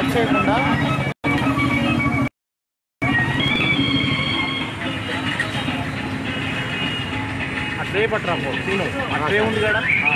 Touch చేయకుండా ఆ tray పట్టరా పో తిను ఆ ట్రే ఉంది కదా ఆ.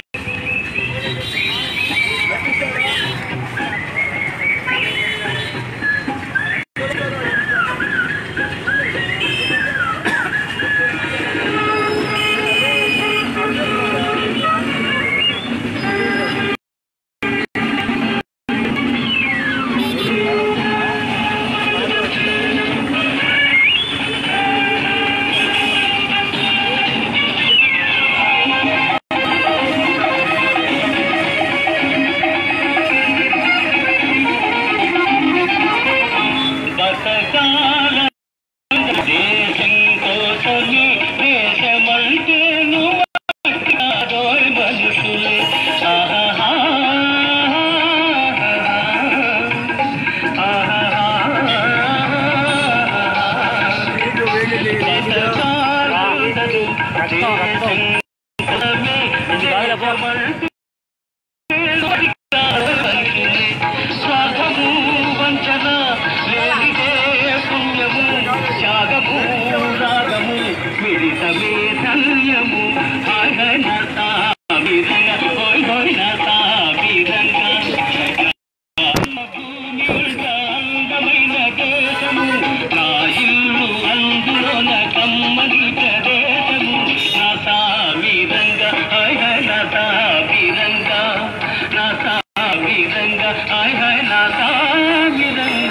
బతకాల దేశం కోసమే దేశమంటే నువ్వు మనుషులే ఆహా రక్తం రక్తం ఇది కాదులే పో. స్వార్థము వంచన లేనిదే పుణ్యము త్యాగము రాగము మిళితమే ధన్యము హాయ్ హాయ్ నతా వీరంగ హోయ్ హోయ్ నతా వీరంగ భూమి అందమైన దేశము నా ఇల్లు అందులోన కమ్మని ప్రదేశము నా సామిరంగ హాయ్ హాయ్ నా సామిరంగ నా సామిరంగ హాయ్ హాయ్ నా సామిరంగ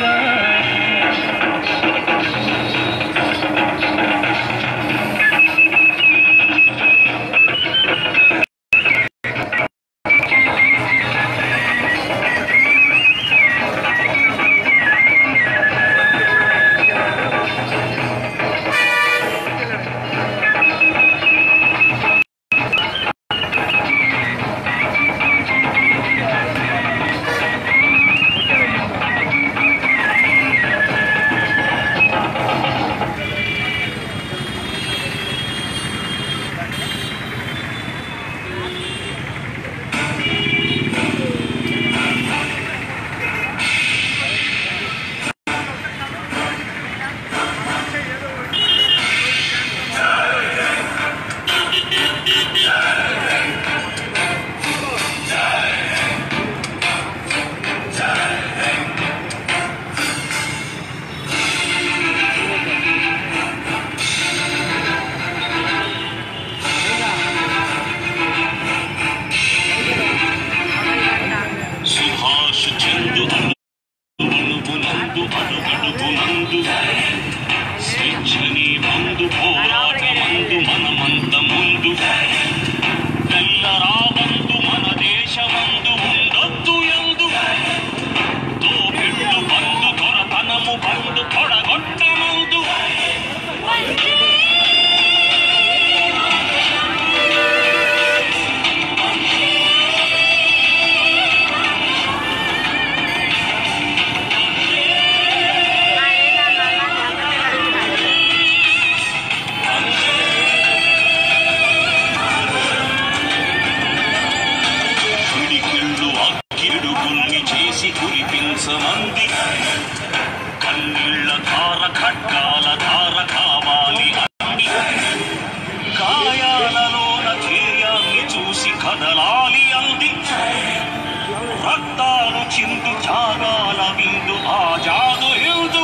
సుభాష్ చందు అణువునందు అడుగడుగునందు స్వేచ్ఛని మందు పోరాటమందు మనమంత ముందు తెల్లరాబందు మన దేశమందు ఉండొద్దు ఎందు దోపిళ్ళు బందు దొరతనము బందు తొడగొట్టమందు పిడికిళ్ళు అక్కిడుగుల్ని చేసి కురిపించమంది కన్నీళ్ళ ధార ఖడ్గాల ధార కావాలి అంది గాయాలలోన ధైర్యాన్ని చూసి కదలాలి అంది రక్తాలు చిందు త్యాగాల విందు ఆజాదు హిందు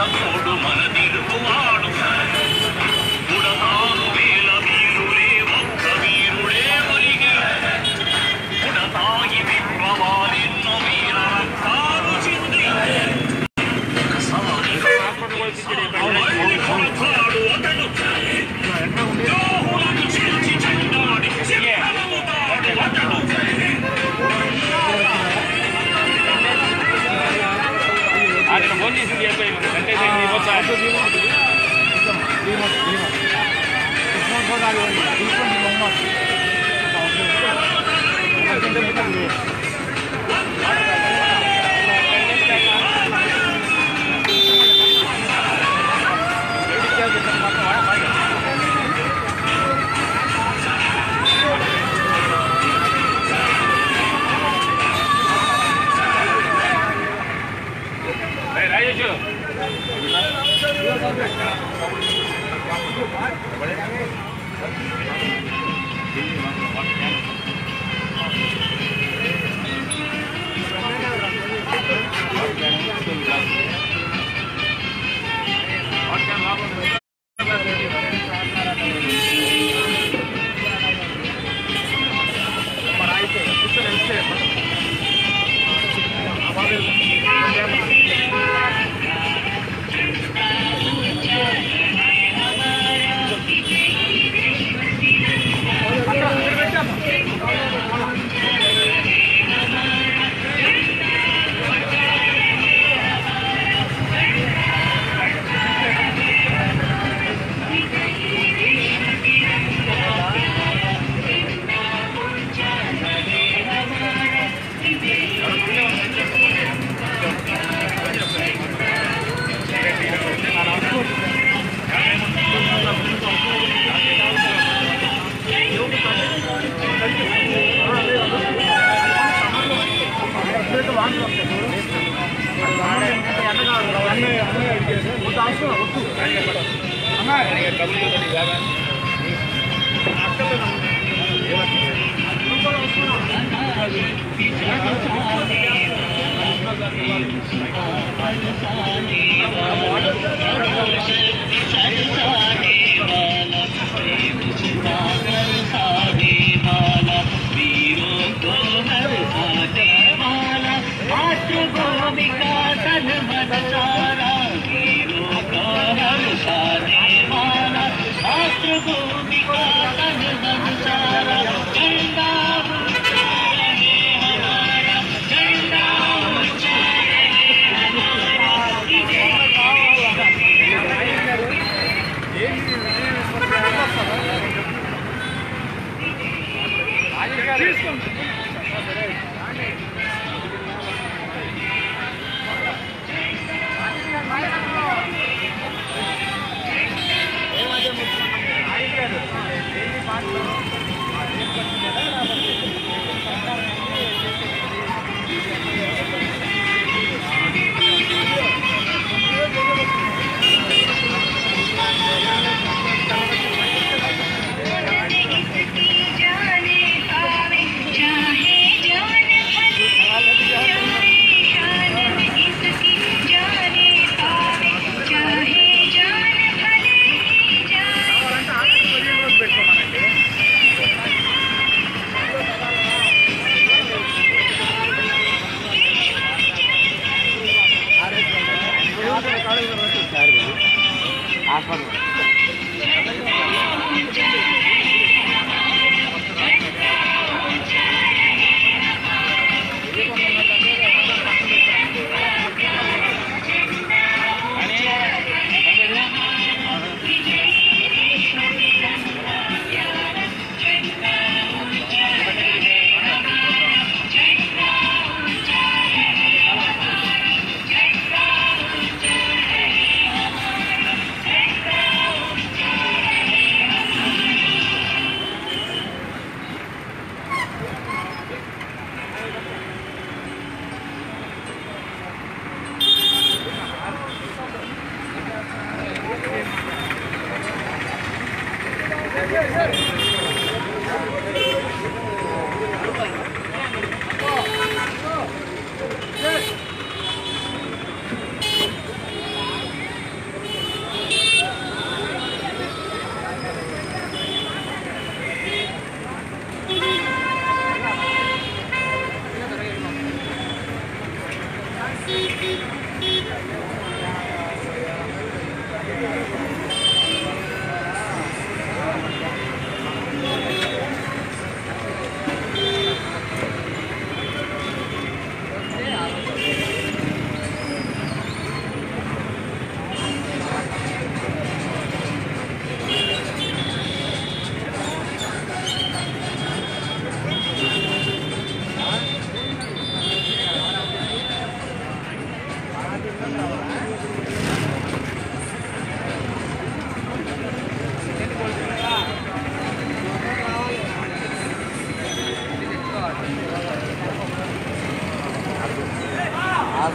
తోడు మన తిరుగువాడు ఉడతాను వేల వీరులే ఒక్క వీరుడే ఒరిగి ఉడతాయి విప్లవాలెన్నో వీర రక్తాలు చింది ఒకసారి మళ్ళీ కొడతాడు అతడు ద్రోహులను చీల్చి చెండాడి చెండాడు అతడు అక్కడ ఫోన్ చేసి చెప్పాయి అంటే రాజేష్ जाने पावे चाहे जान भले शान इसकी जाने पावे चाहे जान भले ही जाए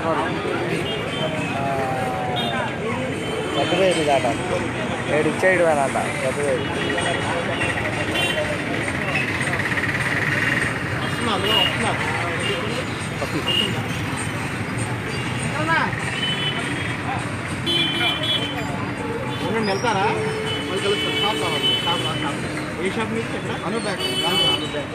వస్తున్నారు పెద్దవేది దాట ఏడు ఇచ్చేయడు వేనంట పెద్దవేది వస్తున్నారు వస్తున్నారు ఉండండి, వెళ్తారా మళ్ళీ కలుస్తాం షాప్ కావాలి షాప్ రా, షాప్ ఏ షాప్ నుంచి ఎక్కడ అను బ్యాగ్ అను బ్యాగ్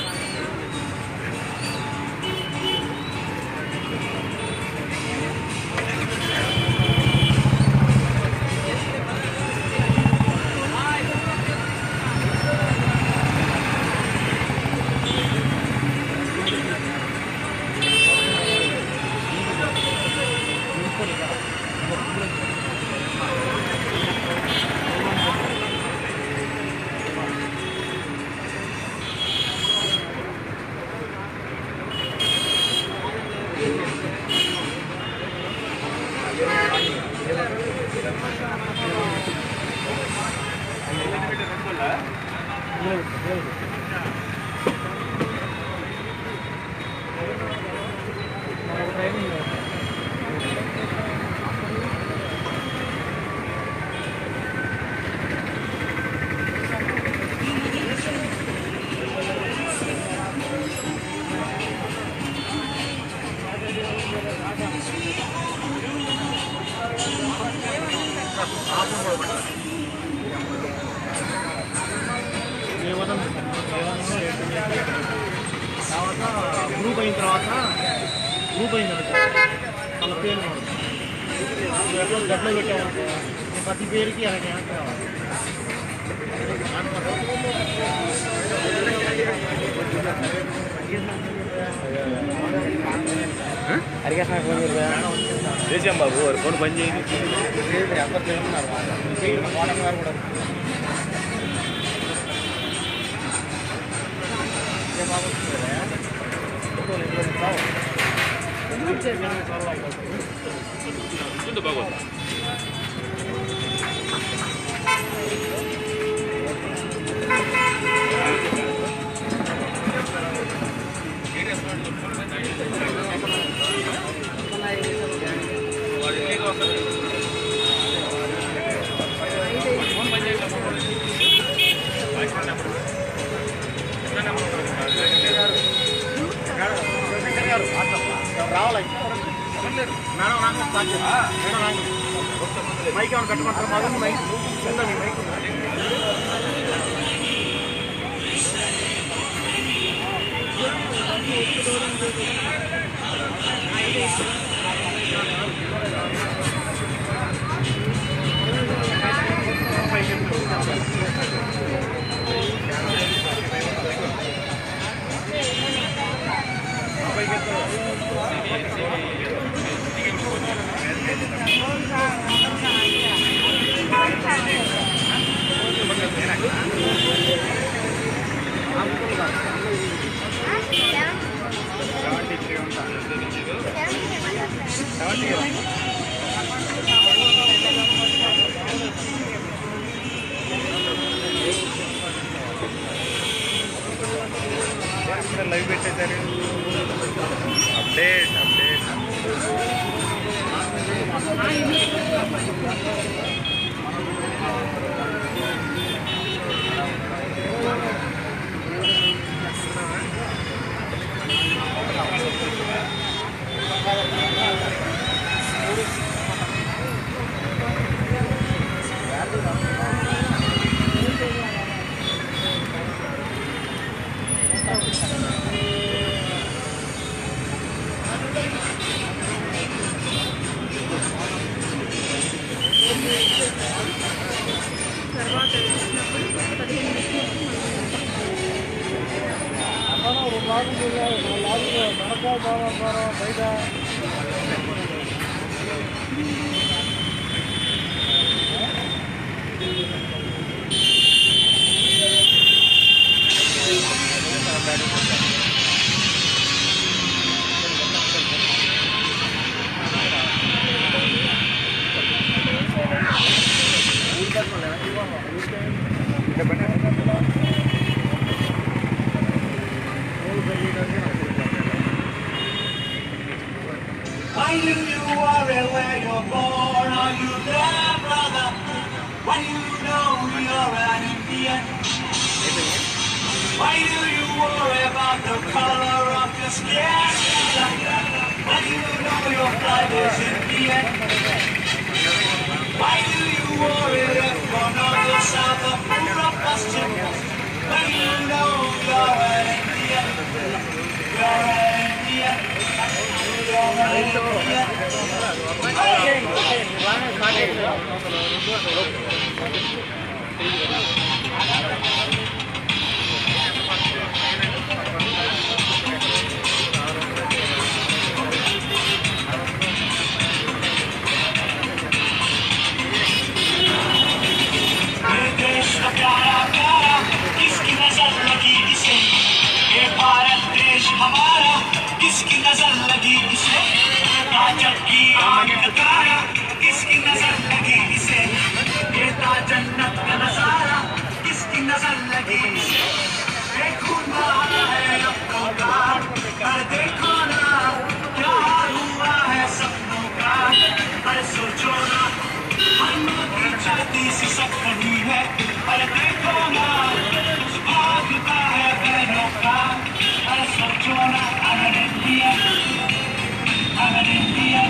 ఏమన్నా తర్వాత గ్రూప్ అయిన తర్వాత గ్రూప్ అయిన తర్వాత వాళ్ళ పేరు మారుతుంది. నువ్వు ఎట్లా గట్లో పెట్టావు ప్రతి పేరుకి అలాగే యాంకర్ రావాలి అడిగేసిన ఫోన్ చేయరు చేసాం బాబు ఫోన్ పని చేయండి ఎవరు తెలుస్తున్నారు మోడల్ గారు కూడా రావాలి మేడం నాకు స్టార్ట్ చేయండి. మేడం నాకు మైక్ ఏమైనా కట్టమంటారు మగన్ మైక్ ఉందా మీ మైక్ ఉందా? లైవ్ పెట్టేశారు అప్డేట్ అప్డేట్ బయట do you worry where you're born? Are you there, brother? When you know you're an Indian? Why do you worry about the color of your skin? When you know your blood is Indian? Why do you worry if you're north or south or poor or Western? When you know you're an Indian? You're an Indian. You're an Indian. ये देश का प्यारा प्यारा किसकी नजर लगी इसे ये भारत देश हमारा किसकी नजर लगी इसे ताजब की आग का तारा किसकी नजर लगी इसे ये ता जन्नत का नजारा किसकी नजर लगी इसे देखो ना है अपनों का पर देखो ना क्या हुआ है सपनों का पर सोचो ना हमों की छाती सी सक रही है पर देखो ना कुछ भागता है बहनों का पर सोचो ना अगर इंडिया अगर India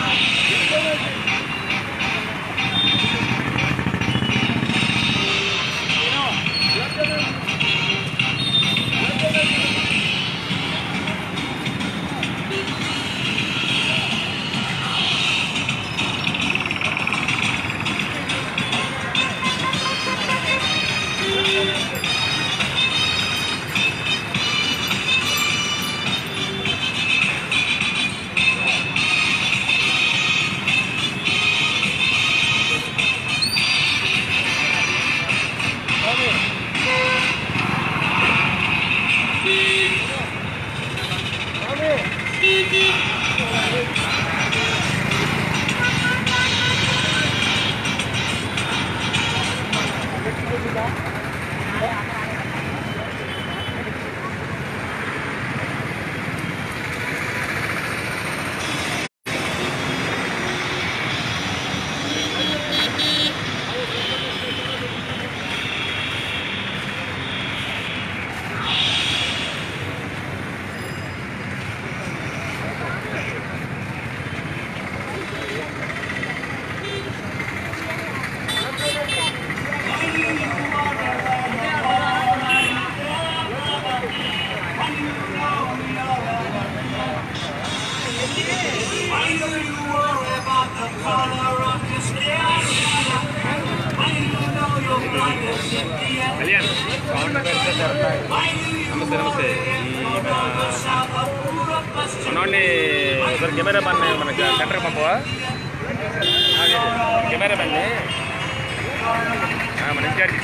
Why do you worry about the color of your skin? Why do you know your blood is Indian? Kalyan sound పెడితే జరుగుతాయి Why do you నమస్తే నమస్తే ఈ మన go south of Europe, Western? మనోడిని ఒకసారి కెమెరా మ్యాన్ మన సెంటర్కి పంపవా కెమెరా మ్యాన్ని మన ఇన్ఛార్జ్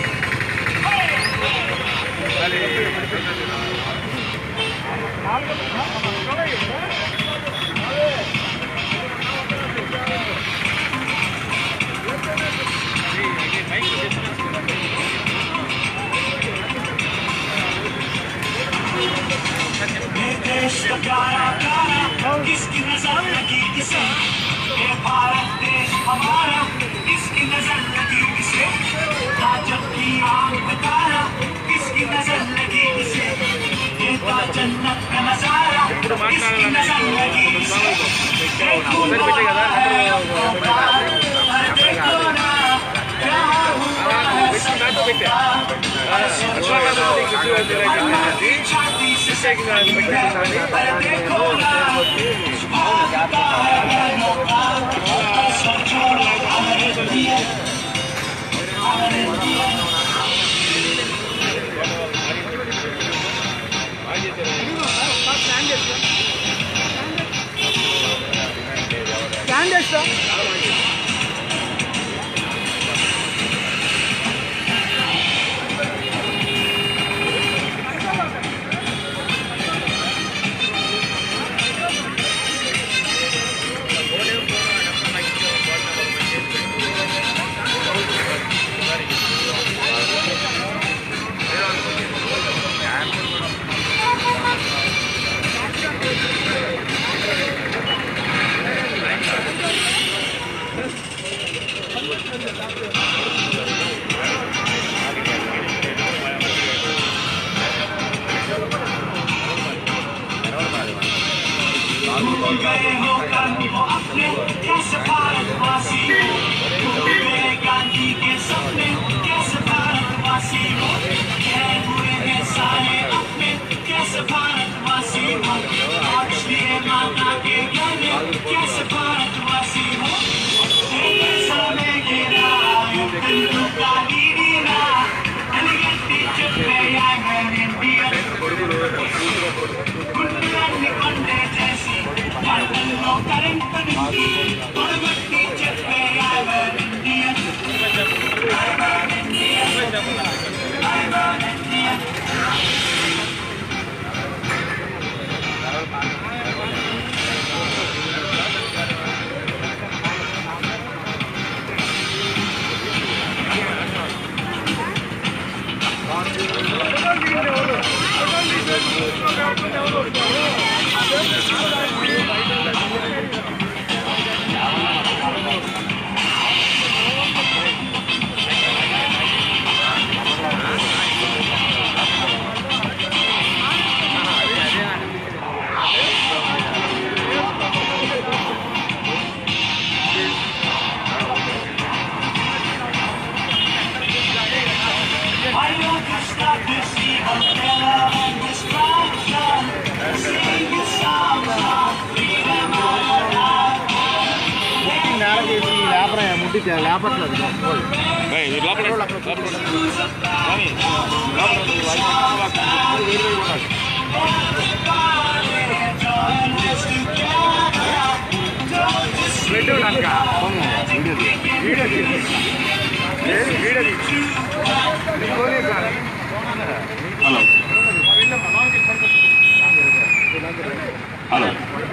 ये देश का प्यारा प्यारा किसकी नजर लगी इसे ये भारत देश हमारा किसकी नजर लगी इसे ताजब की आग में तारा किसकी नजर लगी इसे ये ता जन्नत का नजारा ఇప్పుడు किसकी नजर लगी इसे देखो ఒకసారి పెట్టే కదా अरे देखो ना क्या हुआ है పెట్టే పెట్టే छाती से పెట్టే अरे देखो ना भागता है बहनों का सोचो ना अमर इंडिया अमर इंडिया Thank भूल गए हो कर्म को अपने कैसे भारतवासी हो भूल गए गांधी के सपने कैसे भारतवासी हो कह हुए हैं सारे अपने कैसे भारतवासी हो और इसलिए माता के घर में कैसे भारतवासी हो तेरे समय के नायक बिंदु का दीदीना ఎలిగెట్టి చెప్పేయాగన్ ఇండియన్ గుండెలన్నీ కొండే చేసి వాళ్ళల్లో కరెంటు నింపి తొడగొట్టి చెప్పేయాగన్ Indian I want Indian I want Indian I want to stop this evil killer and destruction. Sing your songs of freedom of love. నేల చేసి లేపరా ముట్టి లేపట్లేదు Join us together. Don't just hello hello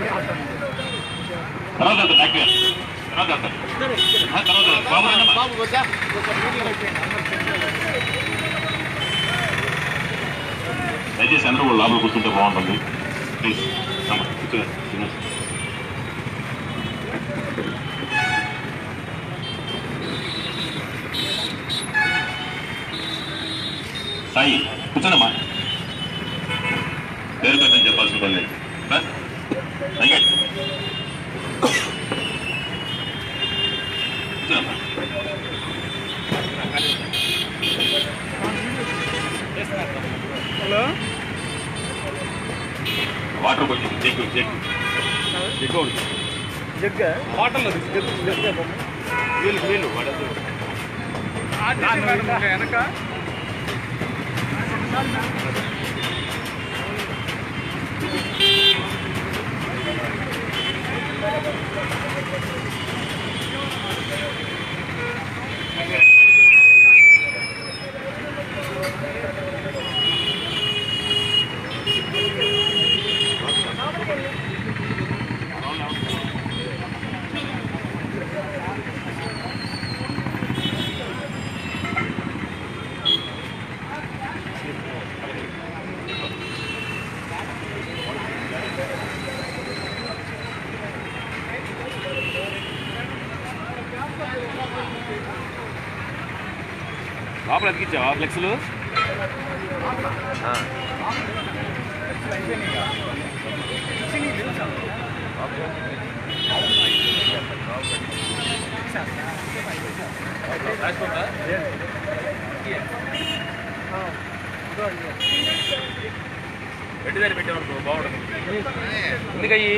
తర్వాత వెళ్తాను, థాంక్యూ. తర్వాత వెళ్తాను. ఆ, తర్వాత వెళ్తాను. బాబు రండమ్మా. బాబు వచ్చా దయచేసి అందరూ కూడా లోపల కూర్చుంటే బాగుంటుంది ప్లీజ్ అమ్మ, కూర్చో. తినేసి. సాయి కూర్చోనమ్మా పేరు పెద్దని చెప్పాల్సిన పని లేదు రా. థాంక్యూ. కూర్చోనమ్మా. హలో వాటర్ కొంచెం చెక్ చెక్ ఎక్కువ జగ్గ హోటల్లో జగ్గ వీళ్ళు వీళ్ళు వాడద్దు వెనక లోపల ఎతికిచ్చావా ఫ్లెక్స్లు పెట్టి దాన్ని పెట్టామనుకో బాగుంటుంది ఎందుకయ్యి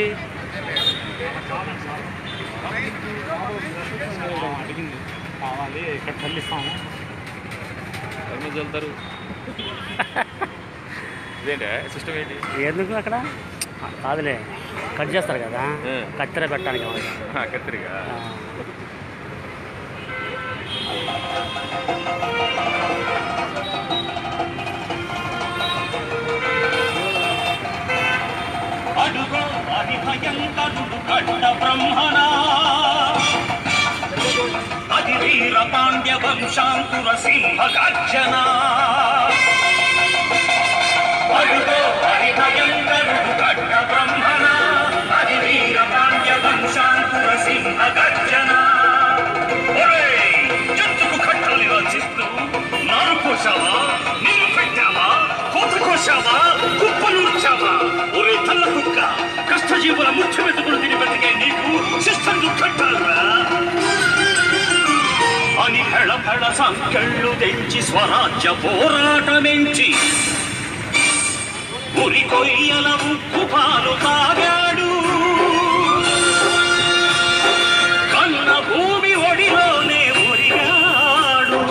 అడిగింది కావాలి ఇక్కడ చల్లిస్తాము ఎవరి చల్లుతారు ఇదేంటే సిస్టమ్ ఏంటి ఎందుకు అక్కడ కాదులే కట్ చేస్తారు కదా ఆ. కత్తెర పెట్టడానికి ఏమన్నా. ఆ, కత్తిరిగా ఆ. అడుగో అది భయంకరుడు కట్ట బ్రహ్మణ అది వీర పాండ్య వంశాంకుర సింహ గర్జన అడుగో అది భయంకరుడు కట్ట బ్రహ్మణ అది వీర పాండ్య వంశాంకుర సింహ గర్జన ఒరేయ్, ఎందుకు కట్టలు రచిస్తూ నారు కోసావా నీరు పెట్టావా కోత కోసావా కుప్పలు ఉంచావా ఒరే తల నల్ల కుక్క కష్టజీవుల ముఖ్య వెతుకులు తిని బతికే నీకు శిస్తందు కట్టాలరా అని ఫెళ ఫెళ సంకెళ్ళు తెంచి స్వరాజ్య పోరాటమెంచి ఉరి కొయ్యల ఉప్పు పాలు తాగాడు కన్న భూమి ఒడిలోనే ఒరిగాడు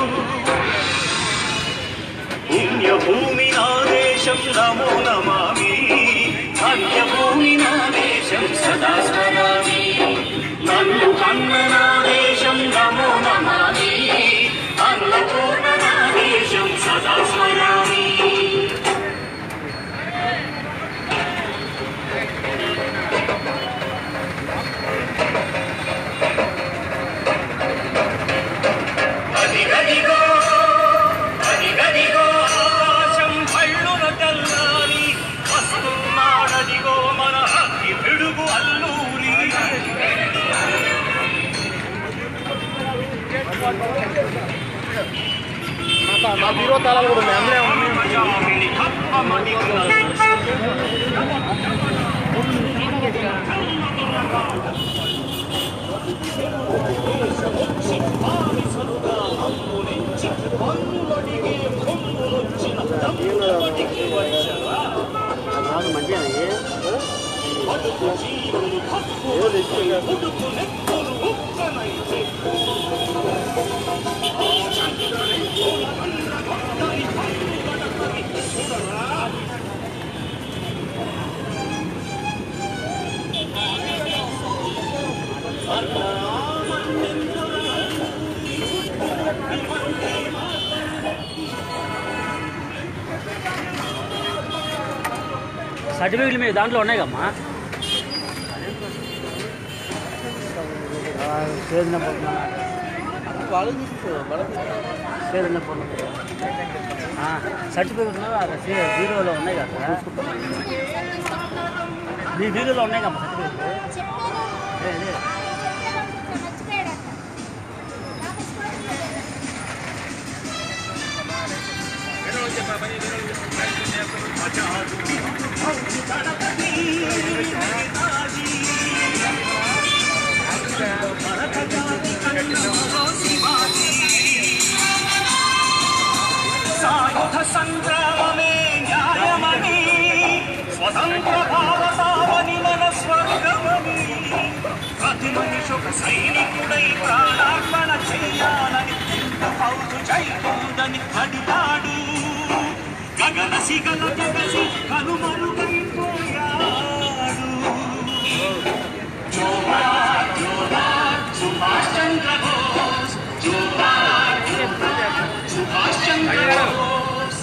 పుణ్యభూమి నా దేశం నమో నమామి ధన్యభూమి నా దేశం సదా స్మరామి నన్ను కన్న నా దేశం నమో నమామి అన్నపూర్ణ నా దేశం సదా స్మరామి అదిగదిగో అదిగదిగో ఆకాశం భళ్ళున తెల్లారి వస్తున్నాడదిగో మన హక్కి పిడుగు అల్లూరి మా బీరో తాళాలు కూడా ఉన్నాయి అందులో ఉన్నాయి ప్రజాపిడి కప్పమని నాకు మంచిగా సర్టిఫికెట్లు మీ దాంట్లో ఉన్నాయి కమ్మా సర్టిఫికెట్లు అది జీ- జీరోలో ఉన్నాయి కదా మీ జీరోలో ఉన్నాయి కమ్మా సర్టిఫికెట్లు అదే అదే సాయుధ సంగ్రామమే న్యాయమని స్వతంత్ర భావ సావని మన స్వర్గమని ప్రతి మనిషి ఒక సైనికుడై ప్రాణార్పణ చేయాలని ఫౌజు జైతుందని అడిగాడు గగన సిగల తెగసి కనుమరుగైపోయాడు జోహార్ జోహార్ సుభాష్ చంద్ర బోస్ జోహార్ జోహార్ సుభాష్ చంద్ర బోస్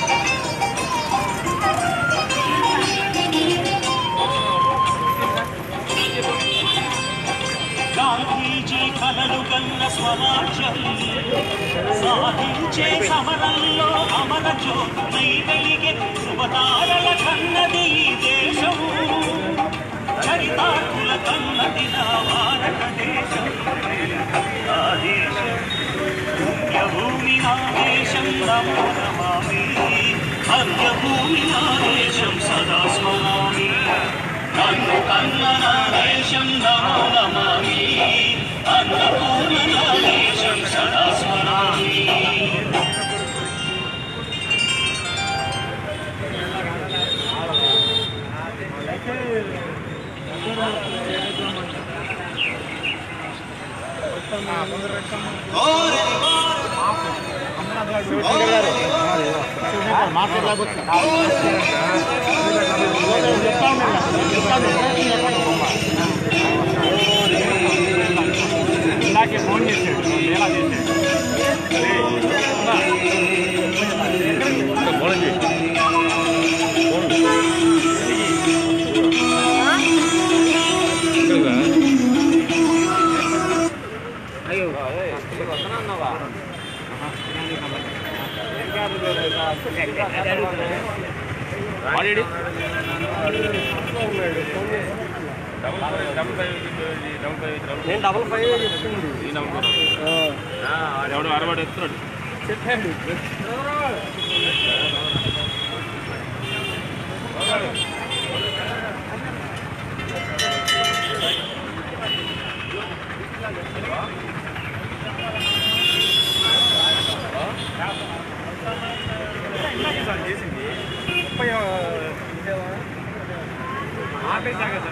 గాంధీజీ కలలు కన్న స్వరాజ్యం సాధించే సమరంలో అమర జ్యోతినై వెలిగే శుభతారల కన్నది ఈ దేశం చరితార్థుల కన్నది నా భారతదేశం నా దేశం పుణ్యభూమి నా దేశం నమో నమామి అన్యభూమి నా దేశం సదా స్మరామి నన్ను కన్న నా దేశం నమో నమామి అన్నపూర్ణ నా దేశం సదా స్మరామి ఇందాకే ఫోన్ చేశాడు ఎలా చేశాడు అయ్యో వస్తున్నావా ఆల్రెడీ నేను డబల్ ఫైవ్ చెప్తుంది ఎవడు అరవాడు ఎత్తున్నాడు చెప్పండి ముప్పై ఆపేసా కదా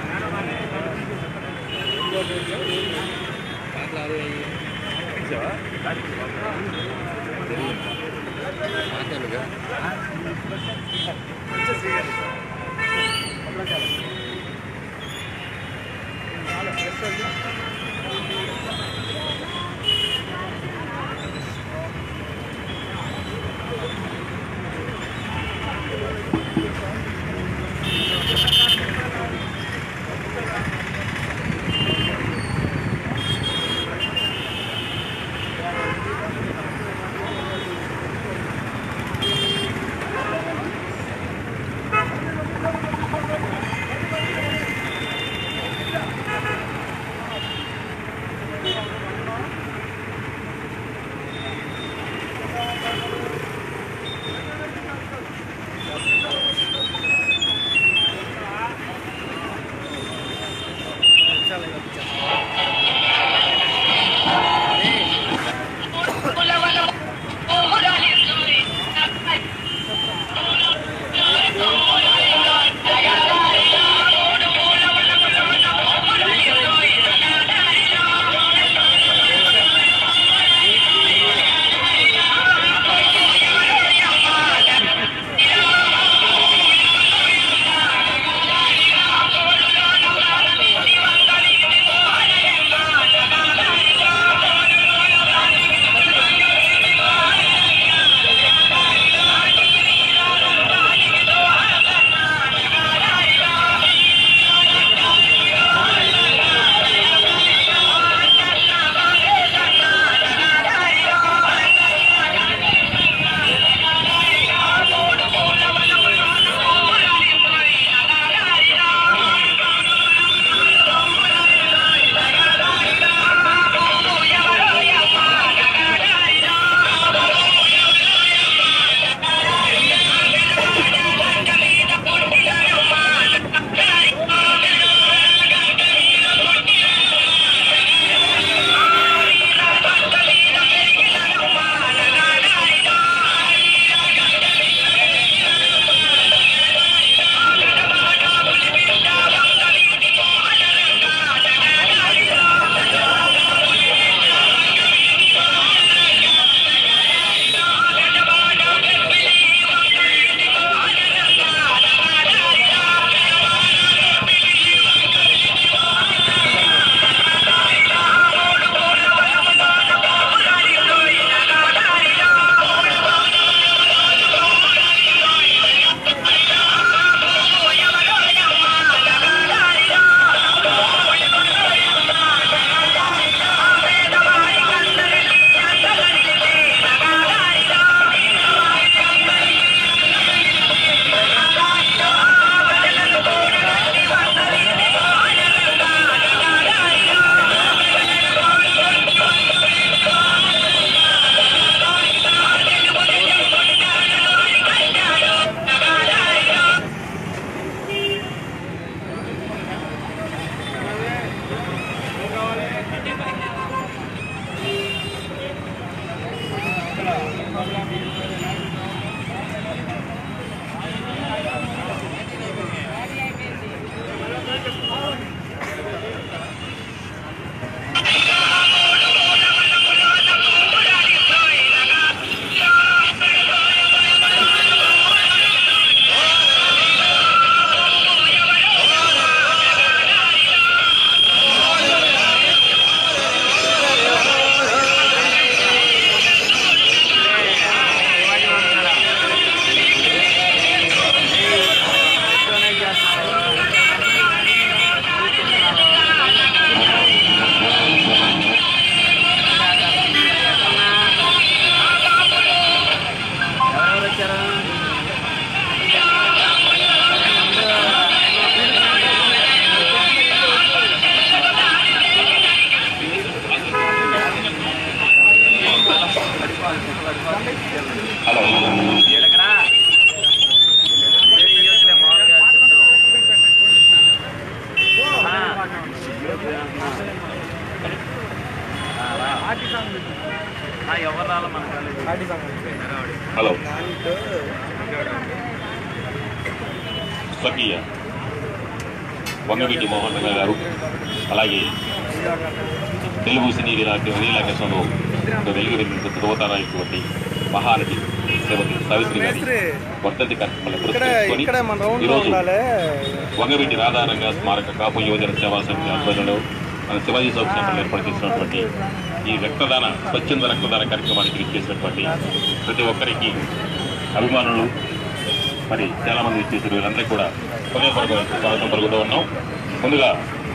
స్వర్గీయ వంగవీటి మోహన్ రంగా గారు అలాగే తెలుగు సినీ నీలాకేశంలో వెలుగు యువతరాయిటువంటి మహానటి శ్రీమతి సావిత్రి గారి వర్ధంతి కార్యక్రమాన్ని పురస్కరించుకొని ఇక్కడే మన రౌండ్ లో ఈరోజు ఉండాలి వంగవీటి రాధారంగ స్మారక కాపు యువజన సేవా సమితి ఆధ్వర్యంలో మన శివాజీ చౌక్ సెంటర్లో ఏర్పాటు చేసినటువంటి ఈ రక్తదాన స్వచ్ఛంద రక్తదాన కార్యక్రమానికి ఇచ్చేసినటువంటి ప్రతి ఒక్కరికి అభిమానులు మరి చాలా మంది ఇచ్చేసారు వీళ్ళందరికీ కూడా హృదయపూర్వక స్వాగతం పలుకుతూ ఉన్నాం ముందుగా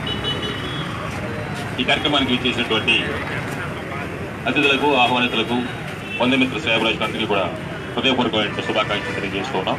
ఈ కార్యక్రమానికి ఇచ్చేసినటువంటి అతిథులకు ఆహ్వానితులకు వందమిత్ర సేవరాజు అందరికీ కూడా హృదయపూర్వకమైన శుభాకాంక్షలు తెలియజేస్తున్నాం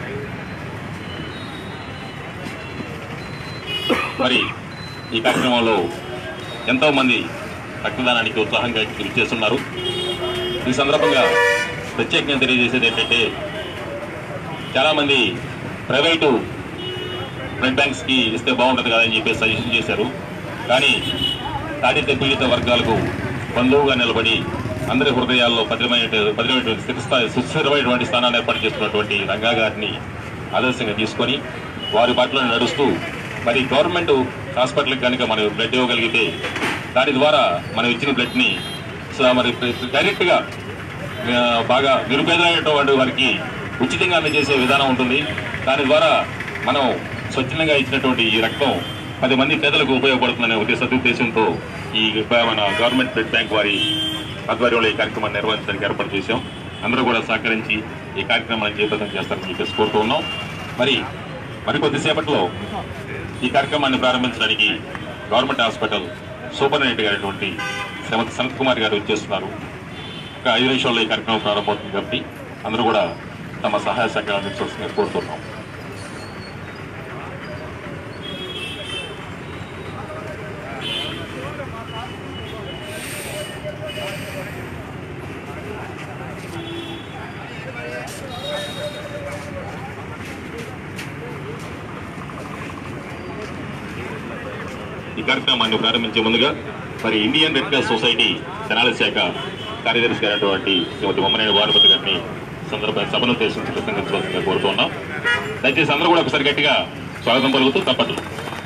మరి ఈ కార్యక్రమంలో ఎంతో మంది రక్తదానానికి ఉత్సాహంగా చేస్తున్నారు ఈ సందర్భంగా ప్రత్యేకంగా తెలియజేసేది ఏంటంటే చాలామంది ప్రైవేటు బ్లడ్ బ్యాంక్స్కి ఇస్తే బాగుంటుంది కదా అని చెప్పి సజెషన్ చేశారు కానీ దాడిత పీడిత వర్గాలకు బంధువుగా నిలబడి అందరి హృదయాల్లో భద్రమైన భద్రమైనటువంటి స్థిరస్థాయి సుస్థిరమైనటువంటి స్థానాన్ని ఏర్పాటు చేస్తున్నటువంటి రంగా గారిని ఆదర్శంగా తీసుకొని వారి బాటలో నడుస్తూ మరి గవర్నమెంట్ హాస్పిటల్కి కనుక మనం బ్లడ్ ఇవ్వగలిగితే దాని ద్వారా మనం ఇచ్చిన బ్లడ్ని స- మరి డైరెక్ట్గా ఆ, బాగా నిరుపేదమైనటువంటి వారికి ఉచితంగా అందజేసే విధానం ఉంటుంది దాని ద్వారా మనం స్వచ్ఛందంగా ఇచ్చినటువంటి ఈ రక్తం పది మంది పేదలకు ఉపయోగపడుతుందనే ఉద్దేశ సదుద్దేశంతో ఈ మన గవర్నమెంట్ బ్లడ్ బ్యాంక్ వారి ఆధ్వర్యంలో ఈ కార్యక్రమాన్ని నిర్వహించడానికి ఏర్పాటు చేశాం అందరూ కూడా సహకరించి ఈ కార్యక్రమాన్ని జయప్రదం చేస్తారని చెప్పేసి కోరుతూ ఉన్నాం మరి మరికొద్దిసేపట్లో ఈ కార్యక్రమాన్ని ప్రారంభించడానికి గవర్నమెంట్ హాస్పిటల్ సూపరింటెండెంట్ గారైనటువంటి శ్రీమతి సనత్ కుమార్ గారు వచ్చేస్తున్నారు ఒక ఐదు నిమిషాల్లో ఈ కార్యక్రమం ప్రారంభమవుతుంది కాబట్టి అందరూ కూడా తమ సహాయ సహకారాలు అందించవలసిందిగా కోరుతున్నాం ఈ కార్యక్రమాన్ని ప్రారంభించే ముందుగా మరి Indian red cross society Tenali శాఖ కార్యదర్శి గారైనటువంటి శ్రీమతి బొమ్మనేని భానుపతి గారిని సందర్భ సభను ఉద్దేశించి ప్రసంగించవలసిందిగా కోరుతున్నాం దయచేసి అందరూ కూడా ఒకసారి గట్టిగా స్వాగతం పలుకుతూ తప్పట్లు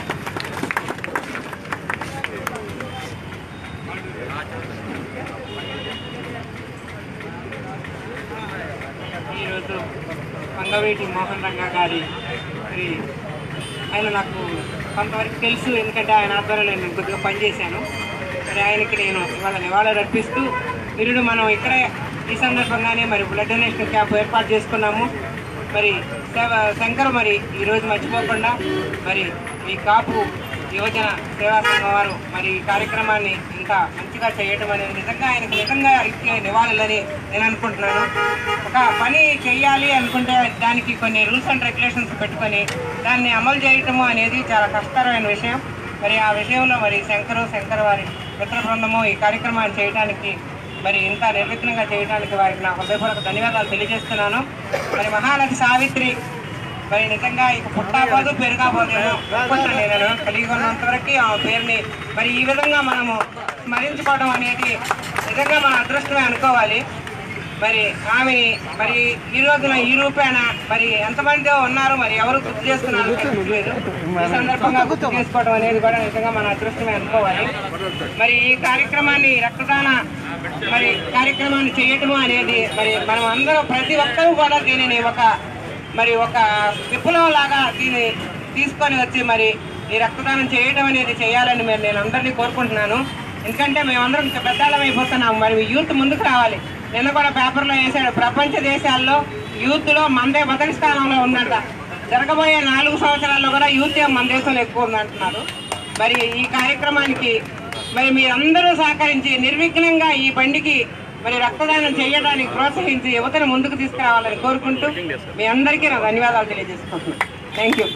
ఈరోజు మంగవేటి మోహన్ రంగా గారి మరి ఆయన నాకు కొంతవరకు తెలుసు ఎందుకంటే ఆయన ఆధ్వర్యంలో నేను కొద్దిగా పనిచేశాను మరి ఆయనకి నేను ఇవాళ నివాళులు అర్పిస్తూ వీరుడు మనం ఇక్కడే ఈ సందర్భంగానే మరి బ్లడ్ డొనేషన్ క్యాంప్ ఏర్పాటు చేసుకున్నాము మరి సేవ శంకర్ మరి ఈరోజు మర్చిపోకుండా మరి ఈ కాపు యువజన సేవా సంఘం వారు మరి ఈ కార్యక్రమాన్ని ఇంకా మంచిగా చేయటం అనేది నిజంగా ఆయనకు నిజంగా ఇచ్చే నివాళులని నేను అనుకుంటున్నాను ఒక పని చేయాలి అనుకుంటే దానికి కొన్ని రూల్స్ అండ్ రెగ్యులేషన్స్ పెట్టుకొని దాన్ని అమలు చేయటము అనేది చాలా కష్టతరమైన విషయం మరి ఆ విషయంలో మరి శంకరు శంకర్ వారి మిత్ర బృందము ఈ కార్యక్రమాన్ని చేయడానికి మరి ఇంత నిర్విఘ్నంగా చేయడానికి వారికి నా హృదయపూర్వక ధన్యవాదాలు తెలియజేస్తున్నాను మరి మహానటి సావిత్రి మరి నిజంగా ఇక పుట్టాపోదు పెరుగాపోదేమో అనుకుంటున్నాను నేను కలిగి ఉన్నంత వరకు ఆ పేరుని మరి ఈ విధంగా మనము స్మరించుకోవడం అనేది నిజంగా మన అదృష్టమే అనుకోవాలి మరి ఆమె మరి ఈ రోజున ఈ రూపేణ మరి ఎంతమంది ఉన్నారు మరి ఎవరు గుర్తు చేస్తున్నారు తెలియదు ఈ సందర్భంగా గుర్తు చేసుకోవడం అనేది కూడా నిజంగా మన అదృష్టమే అనుకోవాలి మరి ఈ కార్యక్రమాన్ని రక్తదాన మరి కార్యక్రమాన్ని చేయటము అనేది మరి మనం అందరూ ప్రతి ఒక్కరూ కూడా దీనిని ఒక మరి ఒక విప్లవం లాగా దీన్ని తీసుకొని వచ్చి మరి ఈ రక్తదానం చేయడం అనేది చేయాలని మరి నేను అందరినీ కోరుకుంటున్నాను ఎందుకంటే మేమందరం ఇంకా పెద్దాళ్ళం అయిపోతున్నాం మరి యూత్ ముందుకు రావాలి నిన్న కూడా పేపర్లో వేశాడు ప్రపంచ దేశాల్లో యూత్లో మందే మొదటి స్థానంలో ఉందంట జరగబోయే నాలుగు సంవత్సరాల్లో కూడా యూత్ మన దేశంలో ఎక్కువ ఉందంటున్నారు మరి ఈ కార్యక్రమానికి మరి మీరందరూ సహకరించి నిర్విఘ్నంగా ఈ బండికి మరి రక్తదానం చేయడానికి ప్రోత్సహించి యువతను ముందుకు తీసుకురావాలని కోరుకుంటూ మీ అందరికీ నా ధన్యవాదాలు తెలియజేసుకుంటున్నాను థ్యాంక్ యూ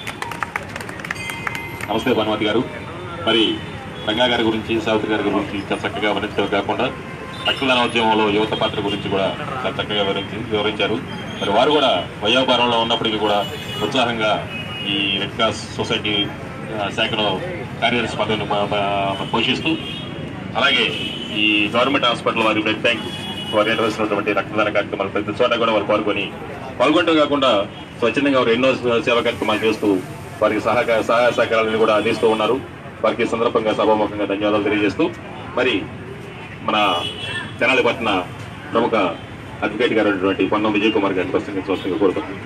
నమస్తే భానుమతి గారు మరి రంగా గారి గురించి సావిత్రి గారి గురించి ఇంకా చక్కగా వివరించడం కాకుండా రక్తదానోద్యమంలో యువత పాత్ర గురించి కూడా చాలా చక్కగా వివరించి వివరించారు మరి వారు కూడా వయోభారంలో ఉన్నప్పటికీ కూడా ఉత్సాహంగా ఈ రెడ్ క్రాస్ సొసైటీ ఆ, శాఖలో కార్యదర్శి పదవిని ప- ప- పోషిస్తూ అలాగే ఈ గవర్నమెంట్ హాస్పిటల్ వారి బ్లడ్ బ్యాంక్ వారు నిర్వహిస్తున్నటువంటి రక్తదాన కార్యక్రమాలు ప్రతి చోట కూడా వారు పాల్గొని పాల్గొనడం కాకుండా స్వచ్ఛందంగా వారు ఎన్నో సేవా కార్యక్రమాలు చేస్తూ వారికి సహకార సహాయ సహకారాలను కూడా అందిస్తూ ఉన్నారు వారికి ఈ సందర్భంగా సభాముఖంగా ధన్యవాదాలు తెలియజేస్తూ మరి మన తెనాలి పట్టిన ప్రముఖ అడ్వకేట్ గారు అయినటువంటి పొన్నం విజయ్ కుమార్ గారిని ప్రసంగించవలసిందిగా కోరుతున్నాను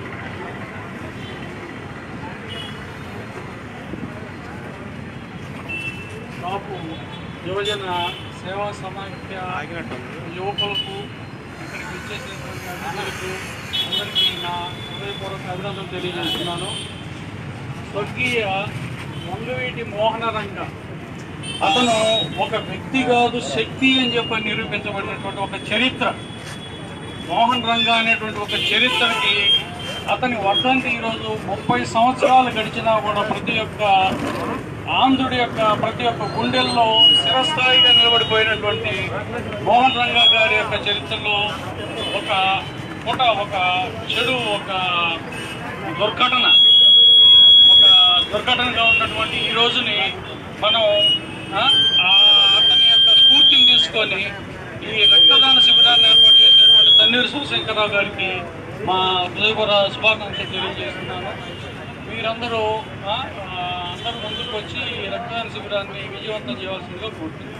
కాపు యువజన సేవా సమాఖ్య యువకులకు ఇక్కడికి వచ్చేసినటువంటి అతిథులకు అందరికీ నా హృదయపూర్వక అభినందనలు తెలియజేస్తున్నాను స్వర్గీయ వంగవీటి మోహన రంగ అతను ఒక వ్యక్తి కాదు శక్తి అని చెప్పి నిరూపించబడినటువంటి ఒక చరిత్ర మోహన్ రంగా అనేటువంటి ఒక చరిత్రకి అతని వర్ధంతి ఈరోజు ముప్పై సంవత్సరాలు గడిచినా కూడా ప్రతి ఒక్క ఆంధ్రుడి యొక్క ప్రతి ఒక్క గుండెల్లో చిరస్థాయిగా నిలబడిపోయినటువంటి మోహన్ రంగా గారి యొక్క చరిత్రలో ఒక ఒక ఒక చెడు ఒక దుర్ఘటన ఒక దుర్ఘటనగా ఉన్నటువంటి ఈ రోజుని మనం ఆ, ఆ అతని యొక్క స్ఫూర్తిని తీసుకొని ఈ రక్తదాన శిబిరాన్ని ఏర్పాటు చేసినటువంటి తన్నీరు శివశంకరరావు గారికి మా హృదయపూర్వ శుభాకాంక్షలు తెలియజేస్తున్నాను మీరందరూ ఆ, ఆ, అందరూ ముందుకు వచ్చి ఈ రక్తదాన శిబిరాన్ని విజయవంతం చేయవలసిందిగా కోరుతున్నాను